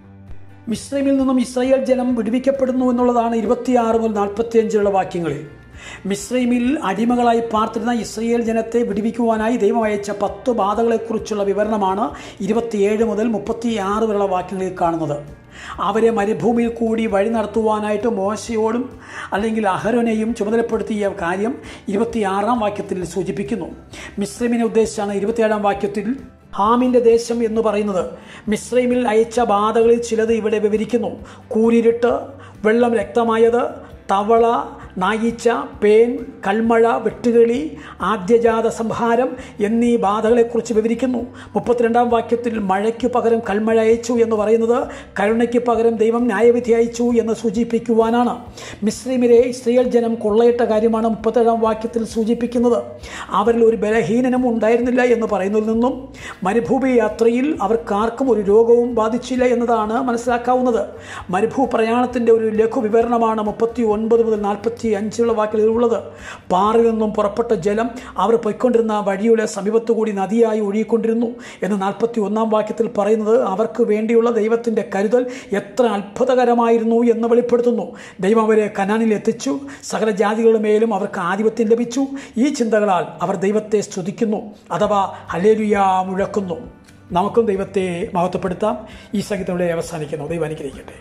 മിസ്രൈമിൽ നിന്നും ഇസ്രായേൽ ജനം വിടുവിക്കപ്പെടുന്നു എന്നുള്ളതാണ് ഇരുപത്തിയാറ് മുതൽ നാൽപ്പത്തിയഞ്ചിലുള്ള വാക്യങ്ങളിൽ മിസ്രൈമിൽ അടിമകളായി പാർത്തിരുന്ന ഇസ്രയേൽ ജനത്തെ വിടുവിക്കുവാനായി ദൈവം അയച്ച പത്ത് ബാധകളെക്കുറിച്ചുള്ള വിവരണമാണ് ഇരുപത്തിയേഴ് മുതൽ മുപ്പത്തിയാറ് വരെയുള്ള വാക്യങ്ങളിൽ കാണുന്നത് അവരെ മരുഭൂമിയിൽ കൂടി വഴി നടത്തുവാനായിട്ട് മോശയോടും അല്ലെങ്കിൽ അഹരോനെയും ചുമതലപ്പെടുത്തിയ കാര്യം ഇരുപത്തിയാറാം വാക്യത്തിൽ സൂചിപ്പിക്കുന്നു മിസ്രൈമിനെ ഉദ്ദേശിച്ചാണ് ഇരുപത്തിയേഴാം വാക്യത്തിൽ ഹാമിൻ്റെ ദേശം എന്ന് പറയുന്നത് മിസ്രൈമിൽ അയച്ച ബാധകളിൽ ചിലത് ഇവിടെ വിവരിക്കുന്നു കൂരിരുട്ട് വെള്ളം രക്തമായത് തവള നായിച്ച പേൻ കൽമഴ വെട്ടുകിളി ആദ്യജാത സംഹാരം എന്നീ ബാധകളെക്കുറിച്ച് വിവരിക്കുന്നു മുപ്പത്തിരണ്ടാം വാക്യത്തിൽ മഴയ്ക്ക് പകരം കൽമഴ അയച്ചു എന്ന് പറയുന്നത് കരുണയ്ക്ക് പകരം ദൈവം ന്യായവിധി അയച്ചു എന്ന് സൂചിപ്പിക്കുവാനാണ് മിശ്രീമിലെ ഇസ്രയേൽ ജനം കൊള്ളയിട്ട കാര്യമാണ് മുപ്പത്തേഴാം വാക്യത്തിൽ സൂചിപ്പിക്കുന്നത് അവരിൽ ഒരു ബലഹീനനും ഉണ്ടായിരുന്നില്ല എന്ന് പറയുന്നതിൽ നിന്നും മരുഭൂമി യാത്രയിൽ അവർക്കാർക്കും ഒരു രോഗവും ബാധിച്ചില്ല എന്നതാണ് മനസ്സിലാക്കാവുന്നത് മരുഭൂ പ്രയാണത്തിൻ്റെ ഒരു ലഘു വിവരണമാണ് മുപ്പത്തി ഒൻപത് മുതൽ നാൽപ്പത്തി അഞ്ചുള്ള വാക്കിലുള്ളത് പാറിൽ നിന്നും പുറപ്പെട്ട ജലം അവർ പൊയ്ക്കൊണ്ടിരുന്ന വഴിയുടെ സമീപത്തുകൂടി നദിയായി ഒഴുകിക്കൊണ്ടിരുന്നു എന്ന് നാൽപ്പത്തി ഒന്നാം വാക്യത്തിൽ പറയുന്നത് അവർക്ക് വേണ്ടിയുള്ള ദൈവത്തിൻ്റെ കരുതൽ എത്ര അത്ഭുതകരമായിരുന്നു എന്ന് വെളിപ്പെടുത്തുന്നു ദൈവം അവരെ കനാനിൽ എത്തിച്ചു സകല ജാതികളുടെ മേലും അവർക്ക് ആധിപത്യം ലഭിച്ചു ഈ ചിന്തകളാൽ അവർ ദൈവത്തെ സ്തുതിക്കുന്നു അഥവാ ഹലേലുയ മുഴക്കുന്നു നമുക്കും ദൈവത്തെ മഹത്വപ്പെടുത്താം ഈ സംഗീതം ഇവിടെ അവസാനിക്കുന്നു ദൈവം അനുഗ്രഹിക്കട്ടെ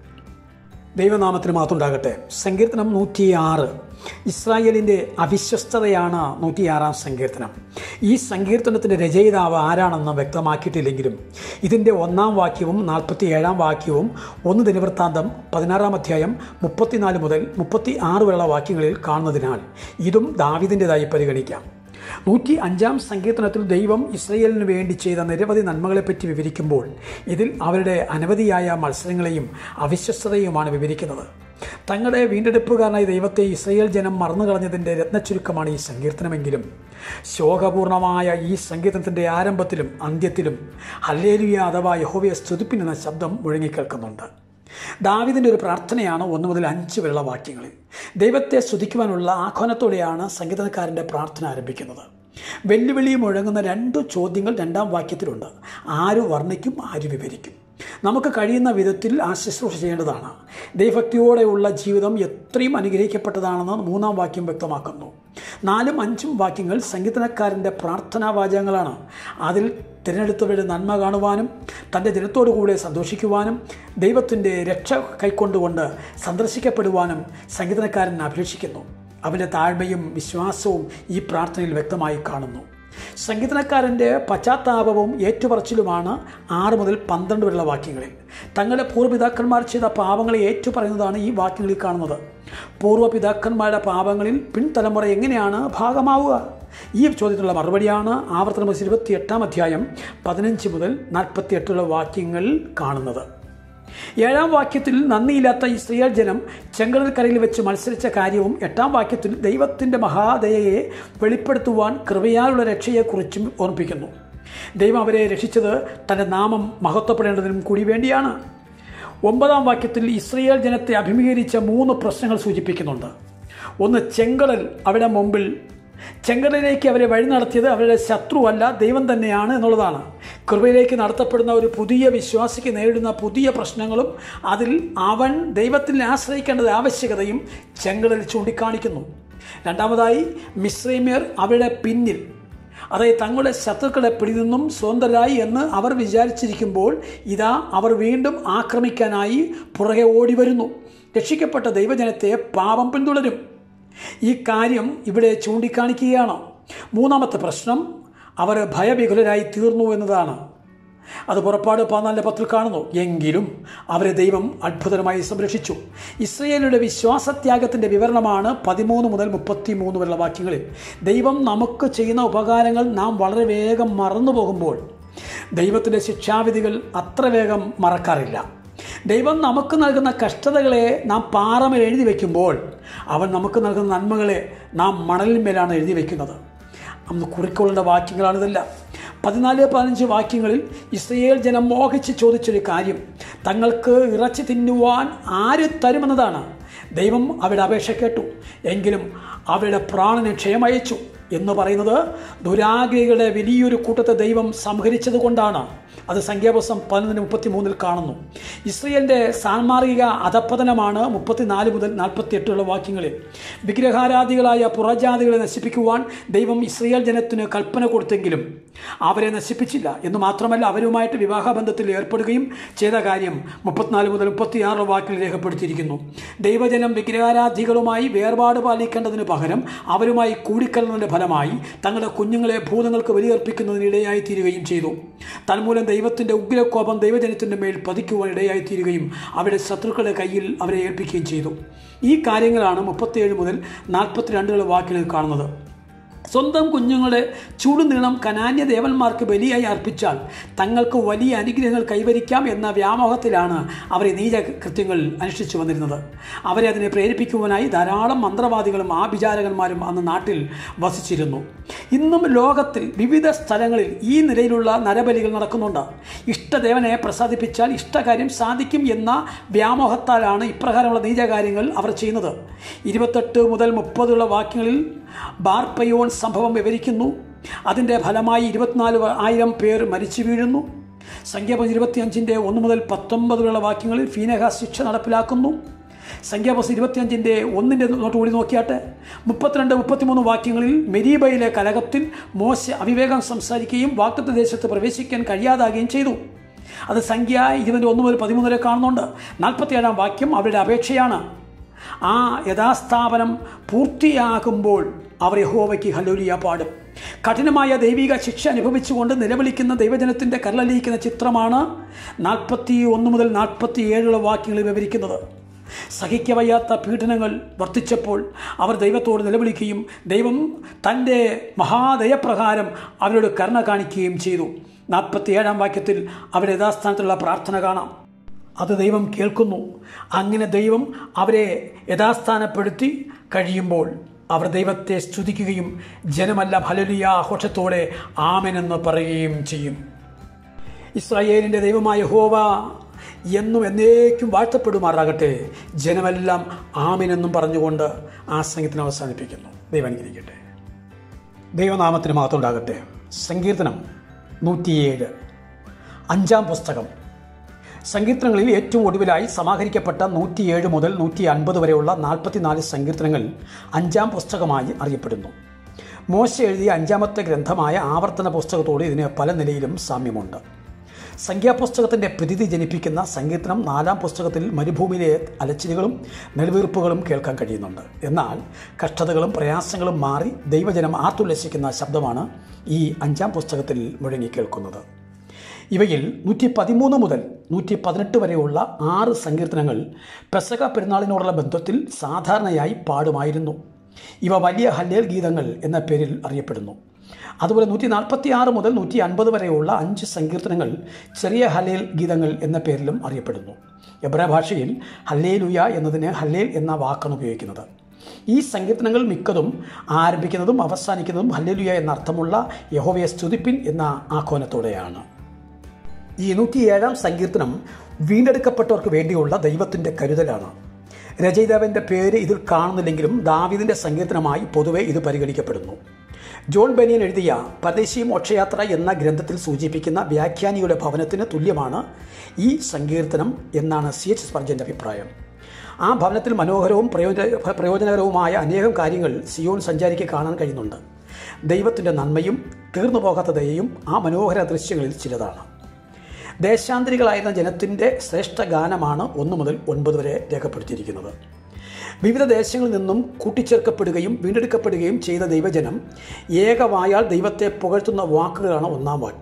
ദൈവനാമത്തിന് മാത്രമുണ്ടാകട്ടെ സങ്കീർത്തനം നൂറ്റിയാറ് ഇസ്രായേലിൻ്റെ അവിശ്വസ്തതയാണ് നൂറ്റിയാറാം സങ്കീർത്തനം ഈ സങ്കീർത്തനത്തിൻ്റെ രചയിതാവ് ആരാണെന്ന് വ്യക്തമാക്കിയിട്ടില്ലെങ്കിലും ഇതിൻ്റെ ഒന്നാം വാക്യവും നാൽപ്പത്തി ഏഴാം വാക്യവും ഒന്ന് ദിനവൃത്താന്തം പതിനാറാം അധ്യായം മുപ്പത്തിനാല് മുതൽ മുപ്പത്തി ആറ് വരെയുള്ള വാക്യങ്ങളിൽ കാണുന്നതിനാൽ ഇതും ദാവിദിൻ്റെതായി പരിഗണിക്കാം നൂറ്റി അഞ്ചാം സങ്കീർത്തനത്തിൽ ദൈവം ഇസ്രയേലിന് വേണ്ടി ചെയ്ത നിരവധി നന്മകളെപ്പറ്റി വിവരിക്കുമ്പോൾ ഇതിൽ അവരുടെ അനവധിയായ മത്സരങ്ങളെയും അവിശ്വസ്തതയുമാണ് വിവരിക്കുന്നത് തങ്ങളുടെ വീണ്ടെടുപ്പുകാരനായ ദൈവത്തെ ഇസ്രയേൽ ജനം മറന്നുകളഞ്ഞതിൻ്റെ രത്നച്ചുരുക്കമാണ് ഈ സങ്കീർത്തനമെങ്കിലും ശോകപൂർണമായ ഈ സങ്കീർത്തനത്തിൻ്റെ ആരംഭത്തിലും അന്ത്യത്തിലും ഹല്ലേലുയ അഥവാ യഹോവയെ സ്തുതിപ്പിനെന്ന ശബ്ദം മുഴങ്ങിക്കേൾക്കുന്നുണ്ട് ദാവിദിൻ്റെ ഒരു പ്രാർത്ഥനയാണ് ഒന്ന് മുതൽ അഞ്ച് വരെയുള്ള വാക്യങ്ങളിൽ ദൈവത്തെ സ്തുതിക്കുവാനുള്ള ആഹ്വാനത്തോടെയാണ് സംഗീതക്കാരൻ്റെ പ്രാർത്ഥന ആരംഭിക്കുന്നത് വെല്ലുവിളി മുഴങ്ങുന്ന രണ്ട് ചോദ്യങ്ങൾ രണ്ടാം വാക്യത്തിലുണ്ട് ആര് വർണ്ണിക്കും ആര് വിവരിക്കും നമുക്ക് കഴിയുന്ന വിധത്തിൽ ആ ശുശ്രൂഷ ചെയ്യേണ്ടതാണ് ദൈവഭക്തിയോടെയുള്ള ജീവിതം എത്രയും അനുഗ്രഹിക്കപ്പെട്ടതാണെന്ന് മൂന്നാം വാക്യം വ്യക്തമാക്കുന്നു നാലും അഞ്ചും വാക്യങ്ങൾ സംഗീതനക്കാരൻ്റെ പ്രാർത്ഥനാ വാചകങ്ങളാണ് അതിൽ തിരഞ്ഞെടുത്തവരുടെ നന്മ കാണുവാനും തൻ്റെ ജനത്തോടു കൂടെ സന്തോഷിക്കുവാനും ദൈവത്തിൻ്റെ രക്ഷ കൈക്കൊണ്ടുകൊണ്ട് സന്ദർശിക്കപ്പെടുവാനും സംഗീതനക്കാരൻ അപേക്ഷിക്കുന്നു അവൻ്റെ താഴ്മയും വിശ്വാസവും ഈ പ്രാർത്ഥനയിൽ വ്യക്തമായി കാണുന്നു സംഗീതനക്കാരൻ്റെ പശ്ചാത്താപവും ഏറ്റുപറച്ചിലുമാണ് ആറ് മുതൽ പന്ത്രണ്ട് വരെയുള്ള വാക്യങ്ങളിൽ തങ്ങളുടെ പൂർവ്വപിതാക്കന്മാർ ചെയ്ത പാപങ്ങളെ ഏറ്റുപറയുന്നതാണ് ഈ വാക്യങ്ങളിൽ കാണുന്നത് പൂർവ്വപിതാക്കന്മാരുടെ പാപങ്ങളിൽ പിൻതലമുറ എങ്ങനെയാണ് ഭാഗമാവുക ഈ ചോദ്യത്തിനുള്ള മറുപടിയാണ് ആവർത്തന ഇരുപത്തി എട്ടാം അധ്യായം പതിനഞ്ച് മുതൽ നാൽപ്പത്തി എട്ടുള്ള വാക്യങ്ങൾ കാണുന്നത് ഏഴാം വാക്യത്തിൽ നന്ദിയില്ലാത്ത ഇസ്രയേൽ ജനം ചെങ്കടൽ കരയിൽ വെച്ച് മത്സരിച്ച കാര്യവും എട്ടാം വാക്യത്തിൽ ദൈവത്തിൻ്റെ മഹാദയയെ വെളിപ്പെടുത്തുവാൻ കൃപയാലുള്ള രക്ഷയെക്കുറിച്ചും ഓർമ്മിപ്പിക്കുന്നു ദൈവം അവരെ രക്ഷിച്ചത് തൻ്റെ നാമം മഹത്വപ്പെടേണ്ടതിനും കൂടി വേണ്ടിയാണ് ഒമ്പതാം വാക്യത്തിൽ ഇസ്രയേൽ ജനത്തെ അഭിമുഖീകരിച്ച മൂന്ന് പ്രശ്നങ്ങൾ സൂചിപ്പിക്കുന്നുണ്ട് ഒന്ന് ചെങ്കടൽ അവിടെ മുമ്പിൽ ചെങ്കടലിലേക്ക് അവരെ വഴി നടത്തിയത് അവരുടെ ശത്രുവല്ല ദൈവം തന്നെയാണ് എന്നുള്ളതാണ് കൃപയിലേക്ക് നടത്തപ്പെടുന്ന ഒരു പുതിയ വിശ്വാസിക്ക് നേരിടുന്ന പുതിയ പ്രശ്നങ്ങളും അതിൽ അവൻ ദൈവത്തിൽ ആശ്രയിക്കേണ്ടത് ആവശ്യകതയും ചെങ്കടൽ ചൂണ്ടിക്കാണിക്കുന്നു രണ്ടാമതായി മിശ്രൈമ്യർ അവരുടെ പിന്നിൽ അതായത് തങ്ങളുടെ ശത്രുക്കളെ പിടിനിന്നും സ്വതന്ത്രരായി എന്ന് അവർ വിചാരിച്ചിരിക്കുമ്പോൾ ഇതാ അവർ വീണ്ടും ആക്രമിക്കാനായി പുറകെ ഓടി വരുന്നു രക്ഷിക്കപ്പെട്ട ദൈവജനത്തെ പാപം പിന്തുടരും ഈ കാര്യം ഇവിടെ ചൂണ്ടിക്കാണിക്കുകയാണ് മൂന്നാമത്തെ പ്രശ്നം അവർ ഭയവികുലരായി തീർന്നു എന്നതാണ് അത് പുറപ്പാട് പതിനാലിൻ്റെ പത്തിൽ കാണുന്നു എങ്കിലും അവരെ ദൈവം അത്ഭുതമായി സംരക്ഷിച്ചു ഇസ്രയേലിയുടെ വിശ്വാസത്യാഗത്തിൻ്റെ വിവരണമാണ് പതിമൂന്ന് മുതൽ മുപ്പത്തി മൂന്ന് വരെയുള്ള വാക്യങ്ങളിൽ ദൈവം നമുക്ക് ചെയ്യുന്ന ഉപകാരങ്ങൾ നാം വളരെ വേഗം മറന്നു പോകുമ്പോൾ ദൈവത്തിൻ്റെ ശിക്ഷാവിധികൾ അത്ര വേഗം മറക്കാറില്ല ദൈവം നമുക്ക് നൽകുന്ന കഷ്ടതകളെ നാം പാറമേൽ എഴുതി വയ്ക്കുമ്പോൾ അവൻ നമുക്ക് നൽകുന്ന നന്മകളെ നാം മണലിന്മേലാണ് എഴുതി വയ്ക്കുന്നത് അന്ന് കുറിക്കൊള്ളേണ്ട വാക്യങ്ങളാണിതെല്ലാം പതിനാല് പതിനഞ്ച് വാക്യങ്ങളിൽ ഇസ്രയേൽ ജനം മോഹിച്ച് ചോദിച്ചൊരു കാര്യം തങ്ങൾക്ക് ഇറച്ചി തിന്നുവാൻ ആര് തരുമെന്നതാണ് ദൈവം അവരുടെ അപേക്ഷ കേട്ടു എങ്കിലും അവരുടെ പ്രാണന് ക്ഷയമയച്ചു എന്ന് പറയുന്നത് ദുരാഗ്രഹികളുടെ വലിയൊരു കൂട്ടത്തെ ദൈവം സംഹരിച്ചത് കൊണ്ടാണ് അത് സംഖ്യാപുസ്തകം പതിനൊന്നിന് മുപ്പത്തി മൂന്നിൽ കാണുന്നു ഇസ്രയേലിൻ്റെ സാൻമാർഗിക അധപ്പതനമാണ് മുപ്പത്തിനാല് മുതൽ നാൽപ്പത്തി എട്ടുള്ള വാക്യങ്ങളിൽ വിഗ്രഹാരാധികളായ പുറജാതികളെ നശിപ്പിക്കുവാൻ ദൈവം ഇസ്രയേൽ ജനത്തിന് കൽപ്പന കൊടുത്തെങ്കിലും അവരെ നശിപ്പിച്ചില്ല എന്ന് മാത്രമല്ല അവരുമായിട്ട് വിവാഹബന്ധത്തിൽ ഏർപ്പെടുകയും ചെയ്ത കാര്യം മുപ്പത്തിനാല് മുതൽ മുപ്പത്തിയാറ് വാക്കിൽ രേഖപ്പെടുത്തിയിരിക്കുന്നു ദൈവജനം വിഗ്രഹാരാധികളുമായി വേർപാട് പാലിക്കേണ്ടതിന് പകരം അവരുമായി കൂടിക്കലർന്നതിൻ്റെ ഫലമായി തങ്ങളുടെ കുഞ്ഞുങ്ങളെ ഭൂതങ്ങൾക്ക് ബലിയർപ്പിക്കുന്നതിന് ഇടയായി തീരുകയും ചെയ്തു തന്മൂലം ദൈവത്തിൻ്റെ ഉഗ്രകോപം ദൈവജനത്തിൻ്റെ മേൽ പതിക്കുവാൻ ഇടയായി തീരുകയും അവരുടെ ശത്രുക്കളുടെ കയ്യിൽ അവരെ ഏൽപ്പിക്കുകയും ചെയ്തു ഈ കാര്യങ്ങളാണ് മുപ്പത്തിയേഴ് മുതൽ നാൽപ്പത്തിരണ്ടുകളുടെ വാക്കിൽ കാണുന്നത് സ്വന്തം കുഞ്ഞുങ്ങളുടെ ചൂടുനീളം കനാന്യ ദേവന്മാർക്ക് ബലിയായി അർപ്പിച്ചാൽ തങ്ങൾക്ക് വലിയ അനുഗ്രഹങ്ങൾ കൈവരിക്കാം എന്ന വ്യാമോഹത്തിലാണ് അവർ ഈ നീച കൃത്യങ്ങൾ അനുഷ്ഠിച്ചു വന്നിരുന്നത് അവരെ അതിനെ പ്രേരിപ്പിക്കുവാനായി ധാരാളം മന്ത്രവാദികളും ആഭിചാരകന്മാരും അന്ന് നാട്ടിൽ വസിച്ചിരുന്നു ഇന്നും ലോകത്തിൽ വിവിധ സ്ഥലങ്ങളിൽ ഈ നിലയിലുള്ള നരബലികൾ നടക്കുന്നുണ്ട് ഇഷ്ടദേവനെ പ്രസാദിപ്പിച്ചാൽ ഇഷ്ടകാര്യം സാധിക്കും എന്ന വ്യാമോഹത്താലാണ് ഇപ്രകാരമുള്ള നീചകാര്യങ്ങൾ അവർ ചെയ്യുന്നത് ഇരുപത്തെട്ട് മുതൽ മുപ്പതുള്ള വാക്യങ്ങളിൽ ബാർപ്പയോൺ സംഭവം വിവരിക്കുന്നു അതിൻ്റെ ഫലമായി ഇരുപത്തിനാല് ആയിരം പേർ മരിച്ചു വീഴുന്നു സംഖ്യാപം ഇരുപത്തിയഞ്ചിൻ്റെ ഒന്ന് മുതൽ പത്തൊമ്പതിലുള്ള വാക്യങ്ങളിൽ ഫീനഹ ശിക്ഷ നടപ്പിലാക്കുന്നു സംഖ്യാപസ് ഇരുപത്തിയഞ്ചിൻ്റെ ഒന്നിൻ്റെ നോട്ട് കൂടി നോക്കിയാട്ടെ മുപ്പത്തിരണ്ട് മുപ്പത്തിമൂന്ന് വാക്യങ്ങളിൽ മെരീബയിലെ കലകത്തിൽ മോശ അവിവേകം സംസാരിക്കുകയും വാക്തത്വ ദേശത്ത് പ്രവേശിക്കാൻ കഴിയാതാകുകയും ചെയ്തു അത് സംഖ്യ ഇരുപതിൻ്റെ ഒന്ന് മുതൽ പതിമൂന്ന് വരെ കാണുന്നുണ്ട് നാൽപ്പത്തിയേഴാം വാക്യം അവരുടെ അപേക്ഷയാണ് ആ യഥാസ്ഥാപനം പൂർത്തിയാകുമ്പോൾ അവർ യഹോവയ്ക്ക് ഹലോലിയ പാടും കഠിനമായ ദൈവിക ശിക്ഷ അനുഭവിച്ചുകൊണ്ട് നിലവിളിക്കുന്ന ദൈവജനത്തിൻ്റെ കരളലിയിക്കുന്ന ചിത്രമാണ് നാൽപ്പത്തി ഒന്ന് മുതൽ നാൽപ്പത്തി ഏഴുള്ള വാക്യങ്ങളിൽ വിവരിക്കുന്നത് സഹിക്കവയ്യാത്ത പീഡനങ്ങൾ വർദ്ധിച്ചപ്പോൾ അവർ ദൈവത്തോട് നിലവിളിക്കുകയും ദൈവം തൻ്റെ മഹാദയപ്രകാരം അവരോട് കരുണ കാണിക്കുകയും ചെയ്തു നാൽപ്പത്തിയേഴാം വാക്യത്തിൽ അവരുടെ യഥാസ്ഥാനത്തുള്ള പ്രാർത്ഥന കാണാം അത് ദൈവം കേൾക്കുന്നു അങ്ങനെ ദൈവം അവരെ യഥാസ്ഥാനപ്പെടുത്തി കഴിയുമ്പോൾ അവർ ദൈവത്തെ സ്തുതിക്കുകയും ജനമല്ല ഫലലിയ ആഘോഷത്തോടെ ആമനെന്ന് പറയുകയും ചെയ്യും ഇസ്രായേലിൻ്റെ ദൈവമായ ഹോവ എന്നും എന്നേക്കും വാഴ്ത്തപ്പെടുമാറാകട്ടെ ജനമെല്ലാം ആമിനെന്നും പറഞ്ഞുകൊണ്ട് ആ സംഗീതത്തിന് അവസാനിപ്പിക്കുന്നു ദൈവം അനുഗ്രഹിക്കട്ടെ ദൈവനാമത്തിന് മാത്രം ഉണ്ടാകട്ടെ സങ്കീർത്തനം നൂറ്റിയേഴ് അഞ്ചാം പുസ്തകം സങ്കീർത്തനങ്ങളിൽ ഏറ്റവും ഒടുവിലായി സമാഹരിക്കപ്പെട്ട നൂറ്റിയേഴ് മുതൽ നൂറ്റി അൻപത് വരെയുള്ള നാൽപ്പത്തിനാല് സങ്കീർത്തനങ്ങൾ അഞ്ചാം പുസ്തകമായി അറിയപ്പെടുന്നു മോശ എഴുതിയ അഞ്ചാമത്തെ ഗ്രന്ഥമായ ആവർത്തന പുസ്തകത്തോട് ഇതിന് പല നിലയിലും സാമ്യമുണ്ട് സംഖ്യാപുസ്തകത്തിൻ്റെ പ്രീതി ജനിപ്പിക്കുന്ന സങ്കീർത്തനം നാലാം പുസ്തകത്തിൽ മരുഭൂമിയിലെ അലച്ചിലുകളും നെൽവീർപ്പുകളും കേൾക്കാൻ കഴിയുന്നുണ്ട് എന്നാൽ കഷ്ടതകളും പ്രയാസങ്ങളും മാറി ദൈവജനം ആർത്തുല്ലസിക്കുന്ന ശബ്ദമാണ് ഈ അഞ്ചാം പുസ്തകത്തിൽ മുഴങ്ങി കേൾക്കുന്നത് ഇവയിൽ നൂറ്റി പതിമൂന്ന് മുതൽ നൂറ്റി പതിനെട്ട് വരെയുള്ള ആറ് സങ്കീർത്തനങ്ങൾ പെസക പെരുന്നാളിനോടുള്ള ബന്ധത്തിൽ സാധാരണയായി പാടുമായിരുന്നു ഇവ വലിയ ഹല്ലേൽ ഗീതങ്ങൾ എന്ന പേരിൽ അറിയപ്പെടുന്നു അതുപോലെ നൂറ്റി നാൽപ്പത്തി ആറ് മുതൽ നൂറ്റി അൻപത് വരെയുള്ള അഞ്ച് സങ്കീർത്തനങ്ങൾ ചെറിയ ഹലേൽ ഗീതങ്ങൾ എന്ന പേരിലും അറിയപ്പെടുന്നു എബ്ര ഭാഷയിൽ ഹല്ലേലുയ എന്നതിന് ഹല്ലേൽ എന്ന വാക്കാണ് ഉപയോഗിക്കുന്നത് ഈ സങ്കീർത്തനങ്ങൾ മിക്കതും ആരംഭിക്കുന്നതും അവസാനിക്കുന്നതും ഹല്ലേലുയ എന്ന അർത്ഥമുള്ള യഹോവയെ സ്തുതിപ്പിൻ എന്ന ആഹ്വാനത്തോടെയാണ് ഈ നൂറ്റിയേഴാം സങ്കീർത്തനം വീണ്ടെടുക്കപ്പെട്ടവർക്ക് വേണ്ടിയുള്ള ദൈവത്തിൻ്റെ കരുതലാണ് രചയിതാവിൻ്റെ പേര് ഇതിൽ കാണുന്നില്ലെങ്കിലും ദാവിദിൻ്റെ സങ്കീർത്തനമായി പൊതുവെ ഇത് പരിഗണിക്കപ്പെടുന്നു ജോൺ ബനിയൻ എഴുതിയ പരദേശി മോക്ഷയാത്ര എന്ന ഗ്രന്ഥത്തിൽ സൂചിപ്പിക്കുന്ന വ്യാഖ്യാനിയുടെ ഭവനത്തിന് തുല്യമാണ് ഈ സങ്കീർത്തനം എന്നാണ് സി എച്ച് സ്പർജൻ്റെ അഭിപ്രായം ആ ഭവനത്തിൽ മനോഹരവും പ്രയോജന പ്രയോജനകരവുമായ അനേകം കാര്യങ്ങൾ സിയോൺ സഞ്ചാരിക്ക് കാണാൻ കഴിയുന്നുണ്ട് ദൈവത്തിൻ്റെ നന്മയും തീർന്നു പോകാത്ത ദയയും ആ മനോഹര ദൃശ്യങ്ങളിൽ ചിലതാണ് ദേശാന്തരികളായിരുന്ന ജനത്തിൻ്റെ ശ്രേഷ്ഠ ഗാനമാണ് ഒന്ന് മുതൽ ഒൻപത് വരെ രേഖപ്പെടുത്തിയിരിക്കുന്നത് വിവിധ ദേശങ്ങളിൽ നിന്നും കൂട്ടിച്ചേർക്കപ്പെടുകയും വീണ്ടെടുക്കപ്പെടുകയും ചെയ്ത ദൈവജനം ഏകവായാൽ ദൈവത്തെ പുകഴ്ത്തുന്ന വാക്കുകളാണ് ഒന്നാം വാക്യം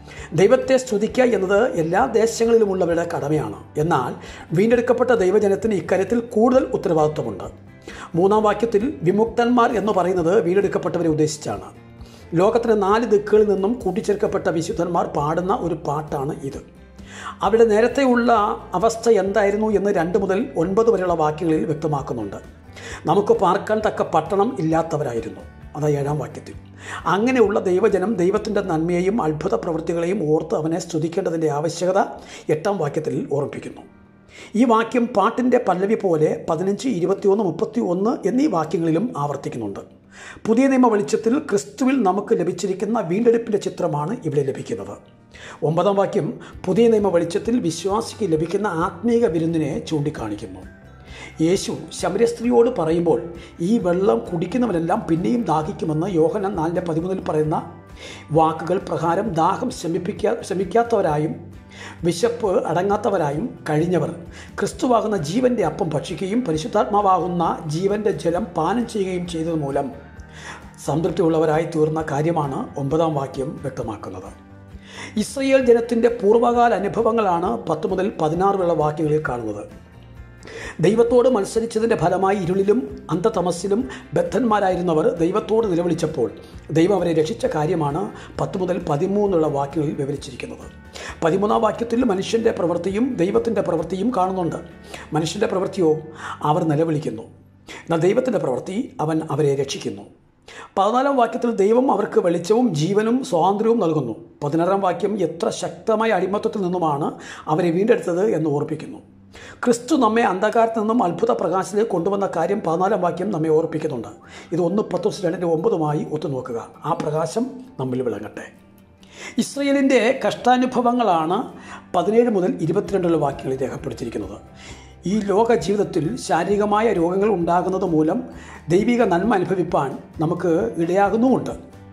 ദൈവത്തെ സ്തുതിക്കുക എന്നത് എല്ലാ ദേശങ്ങളിലുമുള്ളവരുടെ കടമയാണ് എന്നാൽ വീണ്ടെടുക്കപ്പെട്ട ദൈവജനത്തിന് ഇക്കാര്യത്തിൽ കൂടുതൽ ഉത്തരവാദിത്വമുണ്ട് മൂന്നാം വാക്യത്തിൽ വിമുക്തന്മാർ എന്ന് പറയുന്നത് വീണ്ടെടുക്കപ്പെട്ടവരെ ഉദ്ദേശിച്ചാണ് ലോകത്തിലെ നാല് ദിക്കുകളിൽ നിന്നും കൂട്ടിച്ചേർക്കപ്പെട്ട വിശുദ്ധന്മാർ പാടുന്ന ഒരു പാട്ടാണ് ഇത് അവിടെ നേരത്തെയുള്ള അവസ്ഥ എന്തായിരുന്നു എന്ന് രണ്ട് മുതൽ ഒൻപത് വരെയുള്ള വാക്യങ്ങളിൽ വ്യക്തമാക്കുന്നുണ്ട് നമുക്ക് പാർക്കാൻ തക്ക പട്ടണം ഇല്ലാത്തവരായിരുന്നു അത് ഏഴാം വാക്യത്തിൽ അങ്ങനെയുള്ള ദൈവജനം ദൈവത്തിൻ്റെ നന്മയെയും അത്ഭുത പ്രവൃത്തികളെയും ഓർത്ത് അവനെ സ്തുതിക്കേണ്ടതിൻ്റെ ആവശ്യകത എട്ടാം വാക്യത്തിൽ ഓർമ്മിപ്പിക്കുന്നു ഈ വാക്യം പാട്ടിൻ്റെ പല്ലവി പോലെ പതിനഞ്ച് ഇരുപത്തിയൊന്ന് മുപ്പത്തി ഒന്ന് എന്നീ വാക്യങ്ങളിലും ആവർത്തിക്കുന്നുണ്ട് പുതിയ നിയമ വെളിച്ചത്തിൽ ക്രിസ്തുവിൽ നമുക്ക് ലഭിച്ചിരിക്കുന്ന വീണ്ടെടുപ്പിൻ്റെ ചിത്രമാണ് ഇവിടെ ലഭിക്കുന്നത് ഒമ്പതാം വാക്യം പുതിയ നിയമ വെളിച്ചത്തിൽ വിശ്വാസിക്ക് ലഭിക്കുന്ന ആത്മീക വിരുന്നിനെ ചൂണ്ടിക്കാണിക്കുന്നു യേശു ശമരസ്ത്രീയോട് പറയുമ്പോൾ ഈ വെള്ളം കുടിക്കുന്നവരെല്ലാം പിന്നെയും ദാഹിക്കുമെന്ന് യോഹനൻ നാലിൻ്റെ പതിമൂന്നിൽ പറയുന്ന വാക്കുകൾ പ്രകാരം ദാഹം ശമിപ്പിക്കാ ശമിക്കാത്തവരായും വിശപ്പ് അടങ്ങാത്തവരായും കഴിഞ്ഞവർ ക്രിസ്തുവാകുന്ന ജീവൻ്റെ അപ്പം ഭക്ഷിക്കുകയും പരിശുദ്ധാത്മാവാകുന്ന ജീവൻ്റെ ജലം പാനം ചെയ്യുകയും ചെയ്തത് മൂലം സംതൃപ്തിയുള്ളവരായി തീർന്ന കാര്യമാണ് ഒമ്പതാം വാക്യം വ്യക്തമാക്കുന്നത് ഇസ്രയേൽ ജനത്തിൻ്റെ പൂർവ്വകാല അനുഭവങ്ങളാണ് പത്ത് മുതൽ പതിനാറ് വരെയുള്ള വാക്യങ്ങളിൽ കാണുന്നത് ദൈവത്തോട് മത്സരിച്ചതിൻ്റെ ഫലമായി ഇരുളിലും അന്ധതമസ്സിലും ബദ്ധന്മാരായിരുന്നവർ ദൈവത്തോട് നിലവിളിച്ചപ്പോൾ ദൈവം അവരെ രക്ഷിച്ച കാര്യമാണ് പത്ത് മുതൽ പതിമൂന്നുള്ള വാക്യങ്ങളിൽ വിവരിച്ചിരിക്കുന്നത് പതിമൂന്നാം വാക്യത്തിൽ മനുഷ്യൻ്റെ പ്രവൃത്തിയും ദൈവത്തിൻ്റെ പ്രവൃത്തിയും കാണുന്നുണ്ട് മനുഷ്യൻ്റെ പ്രവൃത്തിയോ അവർ നിലവിളിക്കുന്നു എന്നാൽ ദൈവത്തിൻ്റെ പ്രവൃത്തി അവൻ അവരെ രക്ഷിക്കുന്നു പതിനാലാം വാക്യത്തിൽ ദൈവം അവർക്ക് വെളിച്ചവും ജീവനും സ്വാതന്ത്ര്യവും നൽകുന്നു പതിനാറാം വാക്യം എത്ര ശക്തമായ അടിമത്തത്തിൽ നിന്നുമാണ് അവരെ വീണ്ടെടുത്തത് എന്ന് ഓർപ്പിക്കുന്നു ക്രിസ്തു നമ്മെ അന്ധകാരത്തിൽ നിന്നും അത്ഭുത പ്രകാശത്തിലേക്ക് കൊണ്ടുവന്ന കാര്യം പതിനാലാം വാക്യം നമ്മെ ഓർപ്പിക്കുന്നുണ്ട് ഇത് ഒന്ന് പത്ത് രണ്ടിൻ്റെ ഒമ്പതുമായി ഒത്തുനോക്കുക ആ പ്രകാശം നമ്മിൽ വിളങ്ങട്ടെ ഇസ്രയേലിൻ്റെ കഷ്ടാനുഭവങ്ങളാണ് പതിനേഴ് മുതൽ ഇരുപത്തിരണ്ടുള്ള വാക്യങ്ങളിൽ രേഖപ്പെടുത്തിയിരിക്കുന്നത് ഈ ലോക ജീവിതത്തിൽ ശാരീരികമായ രോഗങ്ങൾ ഉണ്ടാകുന്നത് മൂലം ദൈവിക നന്മ അനുഭവിപ്പാൻ നമുക്ക് ഇടയാകുന്നുമുണ്ട്